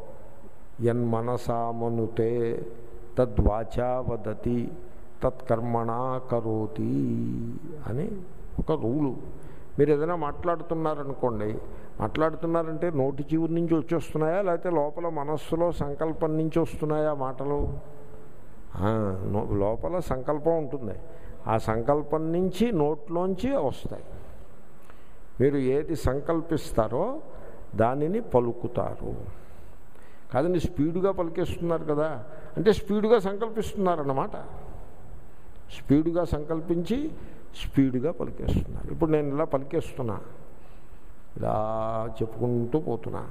యన్మనసామనుతే తద్వాచా వదతి తత్కర్మణా కరోతి అని ఒక రూలు మీరు ఏదైనా మాట్లాడుతున్నారనుకోండి మాట్లాడుతున్నారంటే నోటి చివరి నుంచి వచ్చేస్తున్నాయా లేకపోతే లోపల మనస్సులో సంకల్పం నుంచి వస్తున్నాయా మాటలు లోపల సంకల్పం ఉంటుంది ఆ సంకల్పం నుంచి నోట్లోంచి వస్తాయి మీరు ఏది సంకల్పిస్తారో దానిని పలుకుతారు కాదండి స్పీడుగా పలికేస్తున్నారు కదా అంటే స్పీడుగా సంకల్పిస్తున్నారన్నమాట స్పీడుగా సంకల్పించి స్పీడుగా పలికేస్తున్నారు ఇప్పుడు నేను ఇలా పలికేస్తున్నా ఇలా చెప్పుకుంటూ పోతున్నా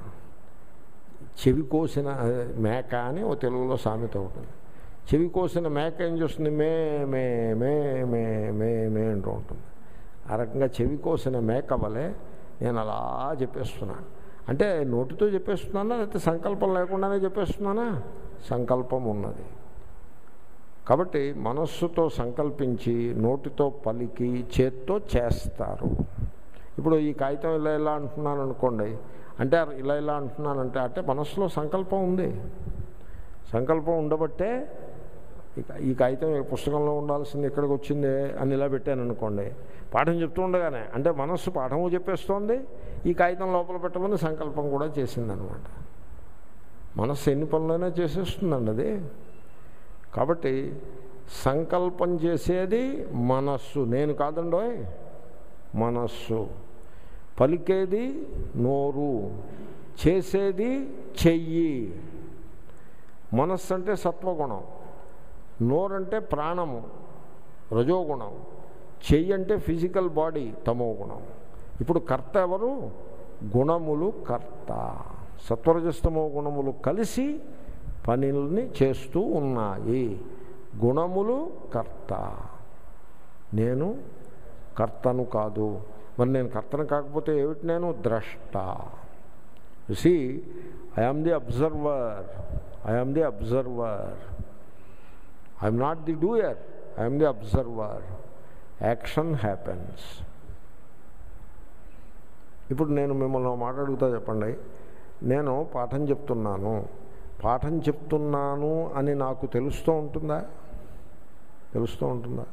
చెవి కోసిన మేక అని ఓ తెలుగులో సామెత ఉంటుంది చెవి కోసిన మేక ఏం చేస్తుంది మే మే మే మే మే మే అంటూ ఉంటుంది ఆ రకంగా చెవి కోసిన మేక వలె నేను అలా చెప్పేస్తున్నా అంటే నోటితో చెప్పేస్తున్నానా లేకపోతే సంకల్పం లేకుండానే చెప్పేస్తున్నానా సంకల్పం ఉన్నది కాబట్టి మనస్సుతో సంకల్పించి నోటితో పలికి చేత్తో చేస్తారు ఇప్పుడు ఈ కాగితం ఇలా ఇలా అంటున్నాను అనుకోండి అంటే ఇలా ఇలా అంటున్నానంటే అంటే మనస్సులో సంకల్పం ఉంది సంకల్పం ఉండబట్టే ఇక ఈ కాగితం ఈ పుస్తకంలో ఉండాల్సింది ఎక్కడికి వచ్చింది అని ఇలా పెట్టాను అనుకోండి పాఠం చెప్తూ ఉండగానే అంటే మనస్సు పాఠము చెప్పేస్తోంది ఈ కాగితం లోపల పెట్టమని సంకల్పం కూడా చేసిందనమాట మనస్సు ఎన్ని పనులైనా చేసేస్తుందండి అది కాబట్టి సంకల్పం చేసేది మనస్సు నేను కాదండోయ్ మనస్సు పలికేది నోరు చేసేది చెయ్యి మనస్సు అంటే సత్వగుణం నోరంటే ప్రాణము రజోగుణం చెయ్యి అంటే ఫిజికల్ బాడీ తమో గుణం ఇప్పుడు కర్త ఎవరు గుణములు కర్త సత్వరజస్తమో గుణములు కలిసి పనుల్ని చేస్తూ ఉన్నాయి గుణములు కర్త నేను కర్తను కాదు మరి నేను కర్తను కాకపోతే ఏమిటి నేను ద్రష్ట సి I'm the observer I'm the observer I'm not the doer I'm the observer action happens ఇప్పుడు నేను మిమ్మల్ని మాట అడుగుతా చెప్పండి నేను పాఠం చెప్తున్నాను పాఠం చెప్తున్నాను అని నాకు తెలుస్తూ ఉంటుందా తెలుస్తూ ఉంటుందా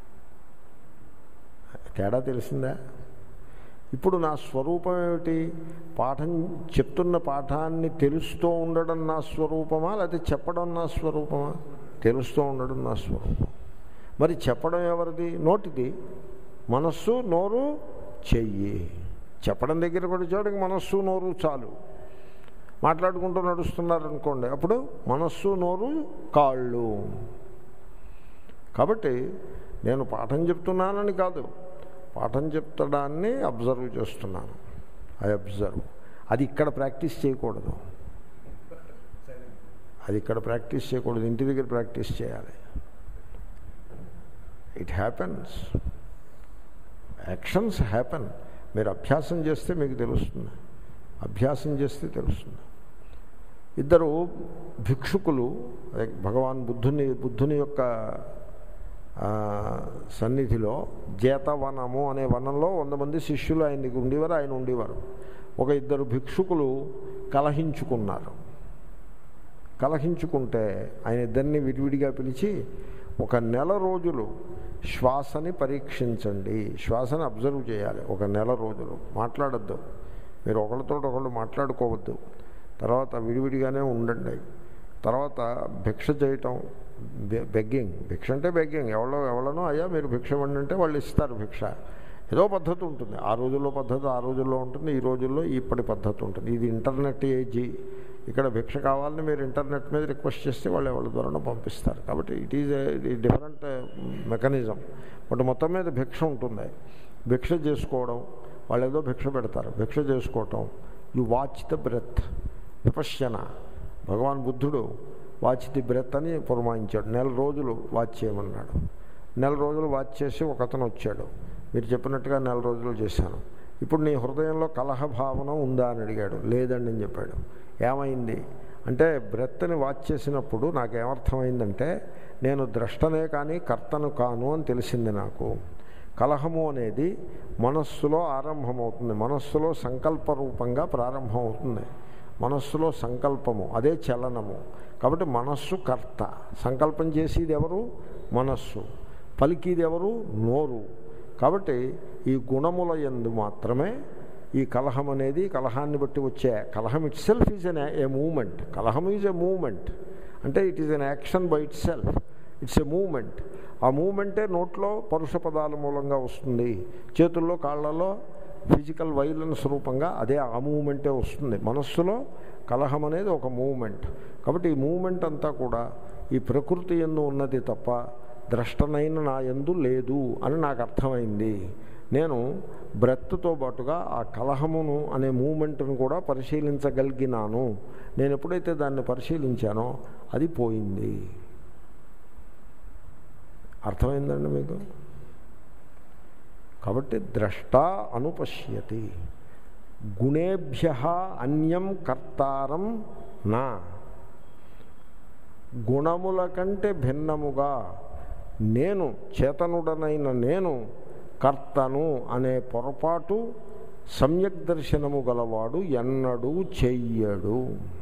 తేడా తెలిసిందా ఇప్పుడు నా స్వరూపం ఏమిటి పాఠం చెప్తున్న పాఠాన్ని తెలుస్తూ ఉండడం నా స్వరూపమా లేకపోతే చెప్పడం నా స్వరూపమా తెలుస్తూ ఉండడం నా స్వరూపం మరి చెప్పడం ఎవరిది నోటిది మనస్సు నోరు చెయ్యి చెప్పడం దగ్గర కూడా చూడడానికి మనస్సు నోరు చాలు మాట్లాడుకుంటూ నడుస్తున్నారనుకోండి అప్పుడు మనస్సు నోరు కాళ్ళు కాబట్టి నేను పాఠం చెప్తున్నానని కాదు పాఠం చెప్తడాన్ని అబ్జర్వ్ చేస్తున్నాను ఐ అబ్జర్వ్ అది ఇక్కడ ప్రాక్టీస్ చేయకూడదు అది ఇక్కడ ప్రాక్టీస్ చేయకూడదు ఇంటి దగ్గర ప్రాక్టీస్ చేయాలి ఇట్ హ్యాపెన్స్ యాక్షన్స్ హ్యాపెన్ మీరు అభ్యాసం చేస్తే మీకు తెలుస్తుంది అభ్యాసం చేస్తే తెలుస్తుంది ఇద్దరు భిక్షుకులు అదే భగవాన్ బుద్ధుని బుద్ధుని యొక్క సన్నిధిలో జేతవనము అనే వనంలో వంద మంది శిష్యులు ఆయనకి ఉండేవారు ఆయన ఉండేవారు ఒక ఇద్దరు భిక్షుకులు కలహించుకున్నారు కలహించుకుంటే ఆయన ఇద్దరిని విడివిడిగా పిలిచి ఒక నెల రోజులు శ్వాసని పరీక్షించండి శ్వాసని అబ్జర్వ్ చేయాలి ఒక నెల రోజులు మాట్లాడద్దు మీరు ఒకరితో ఒకళ్ళు మాట్లాడుకోవద్దు తర్వాత విడివిడిగానే ఉండండి తర్వాత భిక్ష చేయటం బెగ్గింగ్ భిక్ష అంటే బెగ్గింగ్ ఎవరో ఎవరనో అయ్యా మీరు భిక్ష ఇవ్వండి అంటే వాళ్ళు ఇస్తారు భిక్ష ఏదో పద్ధతి ఉంటుంది ఆ రోజుల్లో పద్ధతి ఆ రోజుల్లో ఉంటుంది ఈ రోజుల్లో ఇప్పటి పద్ధతి ఉంటుంది ఇది ఇంటర్నెట్ ఏజీ ఇక్కడ భిక్ష కావాలని మీరు ఇంటర్నెట్ మీద రిక్వెస్ట్ చేస్తే వాళ్ళు ఎవరి ద్వారా పంపిస్తారు కాబట్టి it is different mechanism but మొత్తం మీద భిక్ష ఉంటుంది భిక్ష చేసుకోవడం వాళ్ళు ఏదో భిక్ష పెడతారు భిక్ష చేసుకోవటం you watch the breath Vipassana Bhagavan బుద్ధుడు వాచ్ ది బ్రెత్ అని పురమాయించాడు నెల రోజులు వాచ్ చేయమన్నాడు నెల రోజులు వాచ్ చేసి ఒక అతను వచ్చాడు మీరు చెప్పినట్టుగా నెల రోజులు చేశాను ఇప్పుడు నీ హృదయంలో కలహ భావన ఉందా అని అడిగాడు లేదండి అని చెప్పాడు ఏమైంది అంటే బ్రెత్ని వాచ్ చేసినప్పుడు నాకేమర్థమైందంటే నేను ద్రష్టనే కానీ కర్తను కాను అని తెలిసింది నాకు కలహము అనేది మనస్సులో ఆరంభమవుతుంది మనస్సులో సంకల్ప రూపంగా ప్రారంభమవుతుంది మనస్సులో సంకల్పము అదే చలనము కాబట్టి మనస్సు కర్త సంకల్పం చేసేది ఎవరు మనస్సు పలికిది ఎవరు నోరు కాబట్టి ఈ గుణముల ఎందు మాత్రమే ఈ కలహం అనేది కలహాన్ని బట్టి వచ్చే కలహం itself is an a moment కలహం ఈజ్ ఎ మూమెంట్ అంటే it is an action by itself it's a moment ఆ ఆ మూమెంటే నోట్లో పరుష పదాల మూలంగా వస్తుంది చేతుల్లో కాళ్ళలో ఫిజికల్ వైలెన్స్ రూపంగా అదే ఆ మూమెంటే వస్తుంది మనస్సులో కలహం అనేది ఒక మూమెంట్ కాబట్టి ఈ మూమెంట్ అంతా కూడా ఈ ప్రకృతి ఎందు ఉన్నది తప్ప ద్రష్టనైన నా ఎందు లేదు అని నాకు అర్థమైంది నేను బ్రెత్తో పాటుగా ఆ కలహమును అనే మూమెంట్ను కూడా పరిశీలించగలిగినాను నేను ఎప్పుడైతే దాన్ని పరిశీలించానో అది పోయింది అర్థమైందండి మీకు కాబట్టి ద్రష్ట అనుపశ్యతి గుణేభ్య అన్యం కర్తారం నా గుణముల కంటే భిన్నముగా నేను చేతనుడనైన నేను కర్తను అనే పొరపాటు సమ్యక్ దర్శనము గలవాడు ఎన్నడూ చెయ్యడు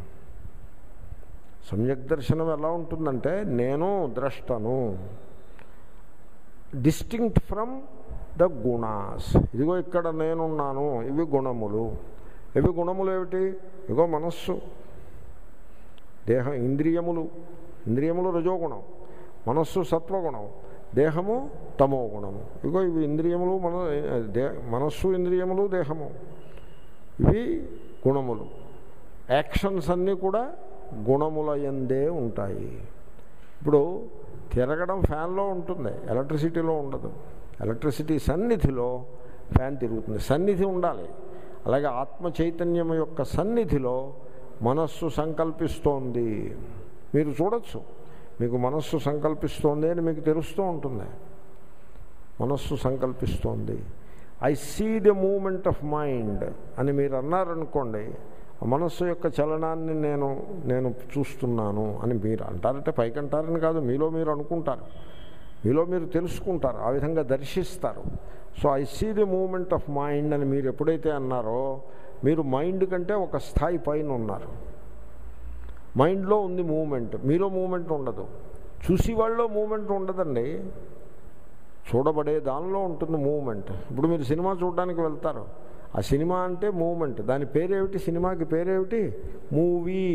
సమ్యక్ దర్శనం ఎలా ఉంటుందంటే నేను ద్రష్టను డిస్టింక్ట్ ఫ్రమ్ ద గుణాస్ ఇదిగో ఇక్కడ నేనున్నాను ఇవి గుణములు ఇవి గుణములు ఏమిటి ఇగో మనస్సు దేహం ఇంద్రియములు ఇంద్రియములు రజోగుణం మనస్సు సత్వగుణం దేహము తమో గుణము ఇగో ఇవి ఇంద్రియములు మన దే మనస్సు ఇంద్రియములు దేహము ఇవి గుణములు యాక్షన్స్ అన్నీ కూడా గుణముల ఎందే ఉంటాయి ఇప్పుడు తిరగడం ఫ్యాన్లో ఉంటుంది ఎలక్ట్రిసిటీలో ఉండదు ఎలక్ట్రిసిటీ సన్నిధిలో ఫ్యాన్ తిరుగుతుంది సన్నిధి ఉండాలి అలాగే ఆత్మ చైతన్యం యొక్క సన్నిధిలో మనస్సు సంకల్పిస్తోంది మీరు చూడొచ్చు మీకు మనస్సు సంకల్పిస్తోంది అని మీకు తెలుస్తూ ఉంటుంది మనస్సు సంకల్పిస్తోంది I see the moment of mind అని మీరు అన్నారనుకోండి ఆ మనస్సు యొక్క చలనాన్ని నేను నేను చూస్తున్నాను అని మీరు అంటారంటే పైకి అంటారని కాదు మీలో మీరు అనుకుంటారు మీలో మీరు తెలుసుకుంటారు ఆ విధంగా దర్శిస్తారు so I see the moment of mind అని మీరు ఎప్పుడైతే అన్నారో మీరు మైండ్ కంటే ఒక స్థాయి పైన ఉన్నారు మైండ్లో ఉంది మూమెంట్ మీలో మూమెంట్ ఉండదు చూసి వాళ్ళలో మూమెంట్ ఉండదండి చూడబడే దానిలో ఉంటుంది మూమెంట్ ఇప్పుడు మీరు సినిమా చూడడానికి వెళ్తారు ఆ సినిమా అంటే మూమెంట్ దాని పేరేమిటి సినిమాకి పేరేమిటి మూవీ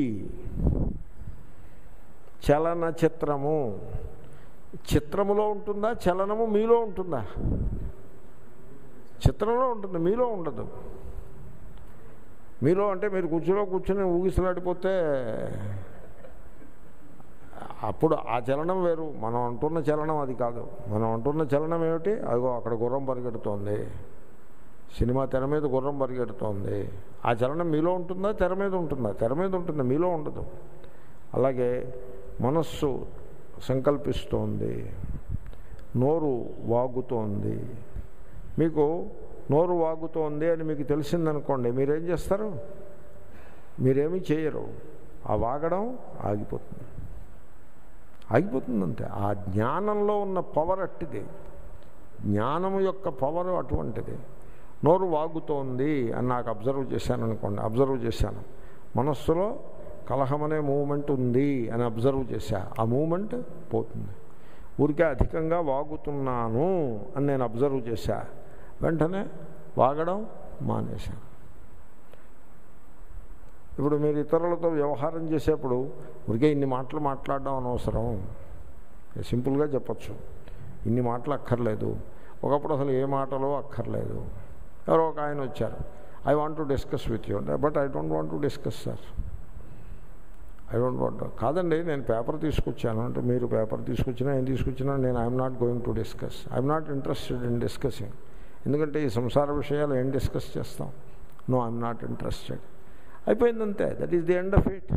చలనచిత్రము చిత్రములో ఉంటుందా చలనము మీలో ఉంటుందా చిత్రంలో ఉంటుంది మీలో ఉండదు మీలో అంటే మీరు కుర్చీలో కూర్చొని ఊగిసలాడిపోతే అప్పుడు ఆ చలనం వేరు మనం అంటున్న చలనం అది కాదు మనం అంటున్న చలనం ఏమిటి అదిగో అక్కడ గుర్రం పరిగెడుతోంది సినిమా తెర మీద గుర్రం పరిగెడుతోంది ఆ చలనం మీలో ఉంటుందా తెర మీద ఉంటుందా తెర మీద ఉంటుంది మీలో ఉండదు అలాగే మనస్సు సంకల్పిస్తోంది నోరు వాగుతోంది మీకు నోరు వాగుతోంది అని మీకు తెలిసిందనుకోండి మీరేం చేస్తారు మీరేమీ చేయరు ఆ వాగడం ఆగిపోతుంది ఆగిపోతుందంతే ఆ జ్ఞానంలో ఉన్న పవర్ అట్టిది జ్ఞానము యొక్క పవర్ అటువంటిది నోరు వాగుతోంది అని నాకు అబ్జర్వ్ చేశాను అనుకోండి అబ్జర్వ్ చేశాను మనస్సులో కలహం అనే మూమెంట్ ఉంది అని అబ్జర్వ్ చేశా ఆ మూమెంట్ పోతుంది ఊరికే అధికంగా వాగుతున్నాను అని నేను అబ్జర్వ్ చేశా వెంటనే వాగడం మానేశాను ఇప్పుడు మీరు ఇతరులతో వ్యవహారం చేసేప్పుడు ఊరికే ఇన్ని మాటలు మాట్లాడడం అనవసరం సింపుల్గా చెప్పచ్చు ఇన్ని మాటలు అక్కర్లేదు ఒకప్పుడు అసలు ఏ మాటలో అక్కర్లేదు ఎవరో ఒక ఆయన వచ్చారు I want to discuss with you but I don't want to discuss sir I don't want కాదండి నేను పేపర్ తీసుకొచ్చాను అంటే మీరు పేపర్ తీసుకొచ్చినా ఏం తీసుకొచ్చినా నేను I'm not going to discuss I'm not interested in discussing ఎందుకంటే ఈ సంసార విషయాలు ఏం డిస్కస్ చేస్తాం నో ఐఎమ్ నాట్ ఇంట్రెస్టెడ్ అయిపోయిందంతే that is the end of it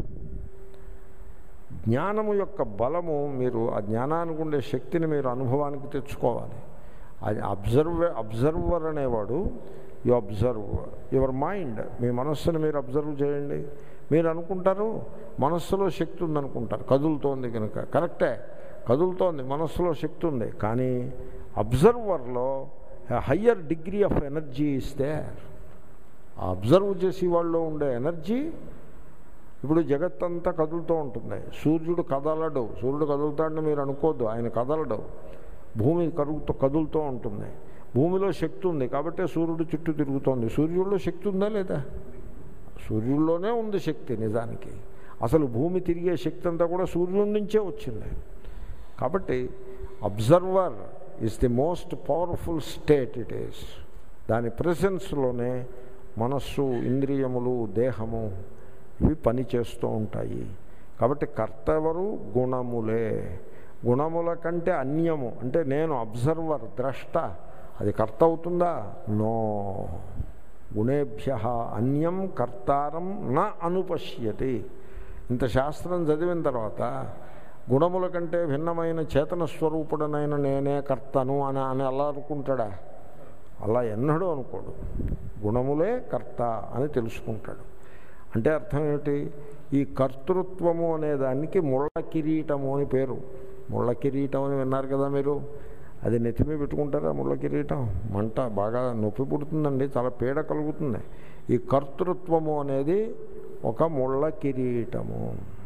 జ్ఞానము యొక్క బలము మీరు ఆ జ్ఞానానికి ఉండే శక్తిని మీరు అనుభవానికి తెచ్చుకోవాలి అది అబ్జర్వ్ అబ్జర్వర్ అనేవాడు యు అబ్జర్వ్ యువర్ మైండ్ మీ మనస్సును మీరు అబ్జర్వ్ చేయండి మీరు అనుకుంటారు మనస్సులో శక్తి ఉందనుకుంటారు కదులుతోంది కనుక కరెక్టే కదులుతోంది మనస్సులో శక్తి ఉంది కానీ అబ్జర్వర్లో హయ్యర్ డిగ్రీ ఆఫ్ ఎనర్జీ ఇస్తే అబ్జర్వ్ చేసి వాళ్ళు ఉండే ఎనర్జీ ఇప్పుడు జగత్తంతా కదులుతూ ఉంటుంది సూర్యుడు కదలడు సూర్యుడు కదులుతాడని మీరు అనుకోద్దు ఆయన కదలడు భూమి కరుగుతూ కదులుతూ ఉంటుంది భూమిలో శక్తి ఉంది కాబట్టి సూర్యుడు చుట్టూ తిరుగుతోంది సూర్యుడిలో శక్తి ఉందా లేదా సూర్యుల్లోనే ఉంది శక్తి నిజానికి అసలు భూమి తిరిగే శక్తి అంతా కూడా సూర్యుడి నుంచే వచ్చింది కాబట్టి observer is the most powerful state it is దాని ప్రెసెన్స్లోనే మనస్సు ఇంద్రియములు దేహము ఇవి పని చేస్తూ ఉంటాయి కాబట్టి కర్త ఎవరు గుణములే గుణముల కంటే అన్యము అంటే నేను అబ్జర్వర్ ద్రష్ట అది కర్త అవుతుందా నో గుణేభ్య అన్యం కర్తారం నా అనుపశ్యతి ఇంత శాస్త్రం చదివిన తర్వాత గుణముల కంటే భిన్నమైన చేతన స్వరూపుడనైన నేనే కర్తను అని అని అలా అనుకుంటాడా అలా ఎన్నడూ అనుకోడు గుణములే కర్త అని తెలుసుకుంటాడు అంటే అర్థం ఏమిటి ఈ కర్తృత్వము అనే దానికి ముళ్ళ కిరీటము అని పేరు ముళ్ళ కిరీటం అని విన్నారు కదా మీరు అది నెత్తిమీ పెట్టుకుంటారా ముళ్ళ కిరీటం మంట బాగా నొప్పి పుడుతుందండి చాలా పీడ కలుగుతుంది ఈ కర్తృత్వము అనేది ఒక ముళ్ళ కిరీటము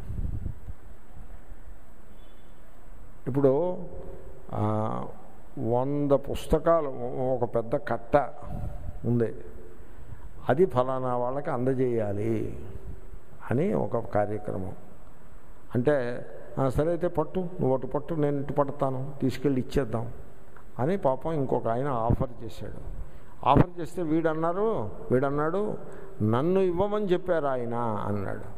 ఇప్పుడు వంద పుస్తకాలు ఒక పెద్ద కట్ట ఉంది అది ఫలానా వాళ్ళకి అందజేయాలి అని ఒక కార్యక్రమం అంటే సరే అయితే పట్టు నువ్వు అటు పట్టు నేను ఇటు పడతాను తీసుకెళ్ళి ఇచ్చేద్దాం అని పాపం ఇంకొక ఆయన ఆఫర్ చేశాడు ఆఫర్ చేస్తే వీడన్నారు వీడన్నాడు నన్ను ఇవ్వమని చెప్పారు ఆయన అన్నాడు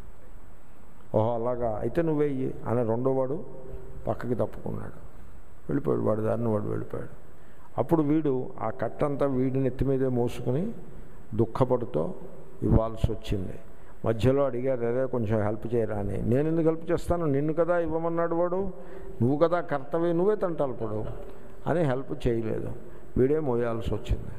ఓహో అలాగా అయితే నువ్వేయి అని రెండో వాడు పక్కకి తప్పుకున్నాడు వెళ్ళిపోయాడు వాడు దారిని వాడు వెళ్ళిపోయాడు అప్పుడు వీడు ఆ కట్టంతా వీడి నెత్తి మీదే మోసుకుని దుఃఖపడుతూ ఇవ్వాల్సి వచ్చింది మధ్యలో అడిగారు అదే కొంచెం హెల్ప్ చేయరా అని నేను ఎందుకు హెల్ప్ చేస్తాను నిన్ను కదా ఇవ్వమన్నాడు వాడు నువ్వు కదా కర్తవ్యం నువ్వే తంటాలు పడు అని హెల్ప్ చేయలేదు వీడే మోయాల్సి వచ్చింది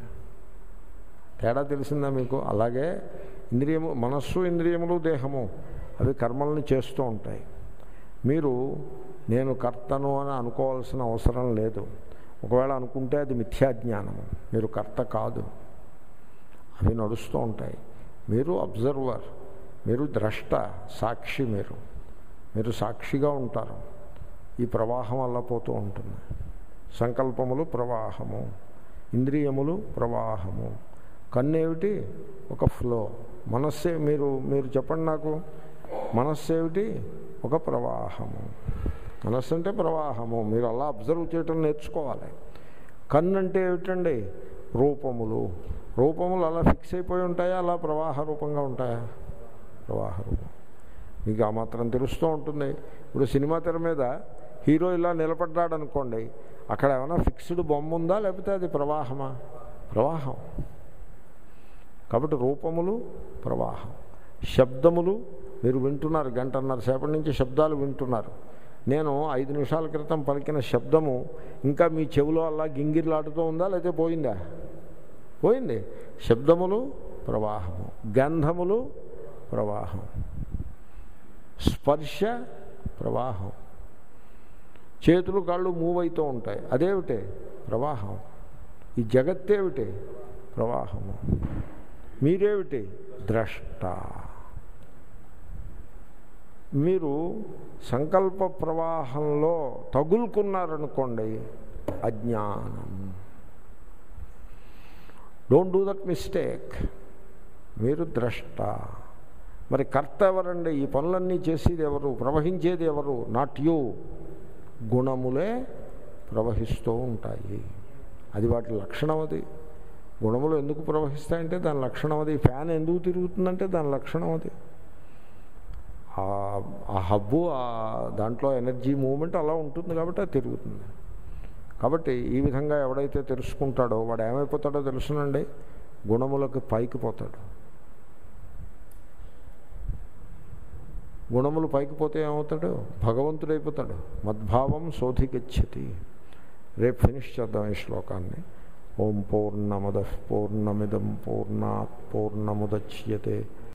తేడా తెలిసిందా మీకు అలాగే ఇంద్రియము మనస్సు ఇంద్రియములు దేహము అవి కర్మల్ని చేస్తూ ఉంటాయి మీరు నేను కర్తను అని అనుకోవాల్సిన అవసరం లేదు ఒకవేళ అనుకుంటే అది మిథ్యాజ్ఞానము మీరు కర్త కాదు అవి నడుస్తూ ఉంటాయి మీరు అబ్జర్వర్ మీరు ద్రష్ట సాక్షి మీరు మీరు సాక్షిగా ఉంటారు ఈ ప్రవాహం అలా పోతూ ఉంటుంది సంకల్పములు ప్రవాహము ఇంద్రియములు ప్రవాహము కన్నేమిటి ఒక ఫ్లో మనస్సే మీరు మీరు చెప్పండి నాకు మనస్సు ఏమిటి ఒక ప్రవాహము మనస్సు అంటే ప్రవాహము మీరు అలా అబ్జర్వ్ చేయటం నేర్చుకోవాలి కన్ను అంటే ఏమిటండి రూపములు రూపములు అలా ఫిక్స్ అయిపోయి ఉంటాయా అలా ప్రవాహ రూపంగా ఉంటాయా ప్రవాహ రూపం మీకు ఆ మాత్రం తెలుస్తూ ఉంటుంది ఇప్పుడు సినిమా తెర మీద హీరో ఇలా నిలబడ్డాడు అనుకోండి అక్కడ ఏమైనా ఫిక్స్డ్ బొమ్మ ఉందా లేకపోతే అది ప్రవాహమా ప్రవాహం కాబట్టి రూపములు ప్రవాహం శబ్దములు మీరు వింటున్నారు గంటన్నర సేపటి నుంచి శబ్దాలు వింటున్నారు నేను ఐదు నిమిషాల క్రితం పలికిన శబ్దము ఇంకా మీ చెవిలో అలా గింగిర్లాడుతూ ఉందా లేకపోతే పోయిందా పోయింది శబ్దములు ప్రవాహము గంధములు ప్రవాహం స్పర్శ ప్రవాహం చేతులు కాళ్ళు మూవ్ అవుతూ ఉంటాయి అదేమిటే ప్రవాహం ఈ జగత్తేమిటి ప్రవాహము మీరేమిటి ద్రష్ట మీరు సంకల్ప ప్రవాహంలో తగులుకున్నారనుకోండి అజ్ఞానం డోంట్ డూ దట్ మిస్టేక్ మీరు ద్రష్ట మరి కర్త ఎవరండి ఈ పనులన్నీ చేసేది ఎవరు ప్రవహించేది ఎవరు నాట్ యూ గుణములే ప్రవహిస్తూ ఉంటాయి అది వాటి లక్షణం అది గుణములు ఎందుకు ప్రవహిస్తాయంటే దాని లక్షణం అది ఫ్యాన్ ఎందుకు తిరుగుతుందంటే దాని లక్షణం అది ఆ హబ్బు ఆ దాంట్లో ఎనర్జీ మూమెంట్ అలా ఉంటుంది కాబట్టి అది తిరుగుతుంది కాబట్టి ఈ విధంగా ఎవడైతే తెలుసుకుంటాడో వాడు ఏమైపోతాడో తెలుసునండి గుణములకు పైకి పోతాడు గుణములు పైకి పోతే ఏమవుతాడు భగవంతుడైపోతాడు మద్భావం శోధిగచ్చతి రేపు ఫినిష్ చేద్దాం ఈ శ్లోకాన్ని ఓం పూర్ణమద పూర్ణమిదం పూర్ణాత్ పూర్ణముద్యతే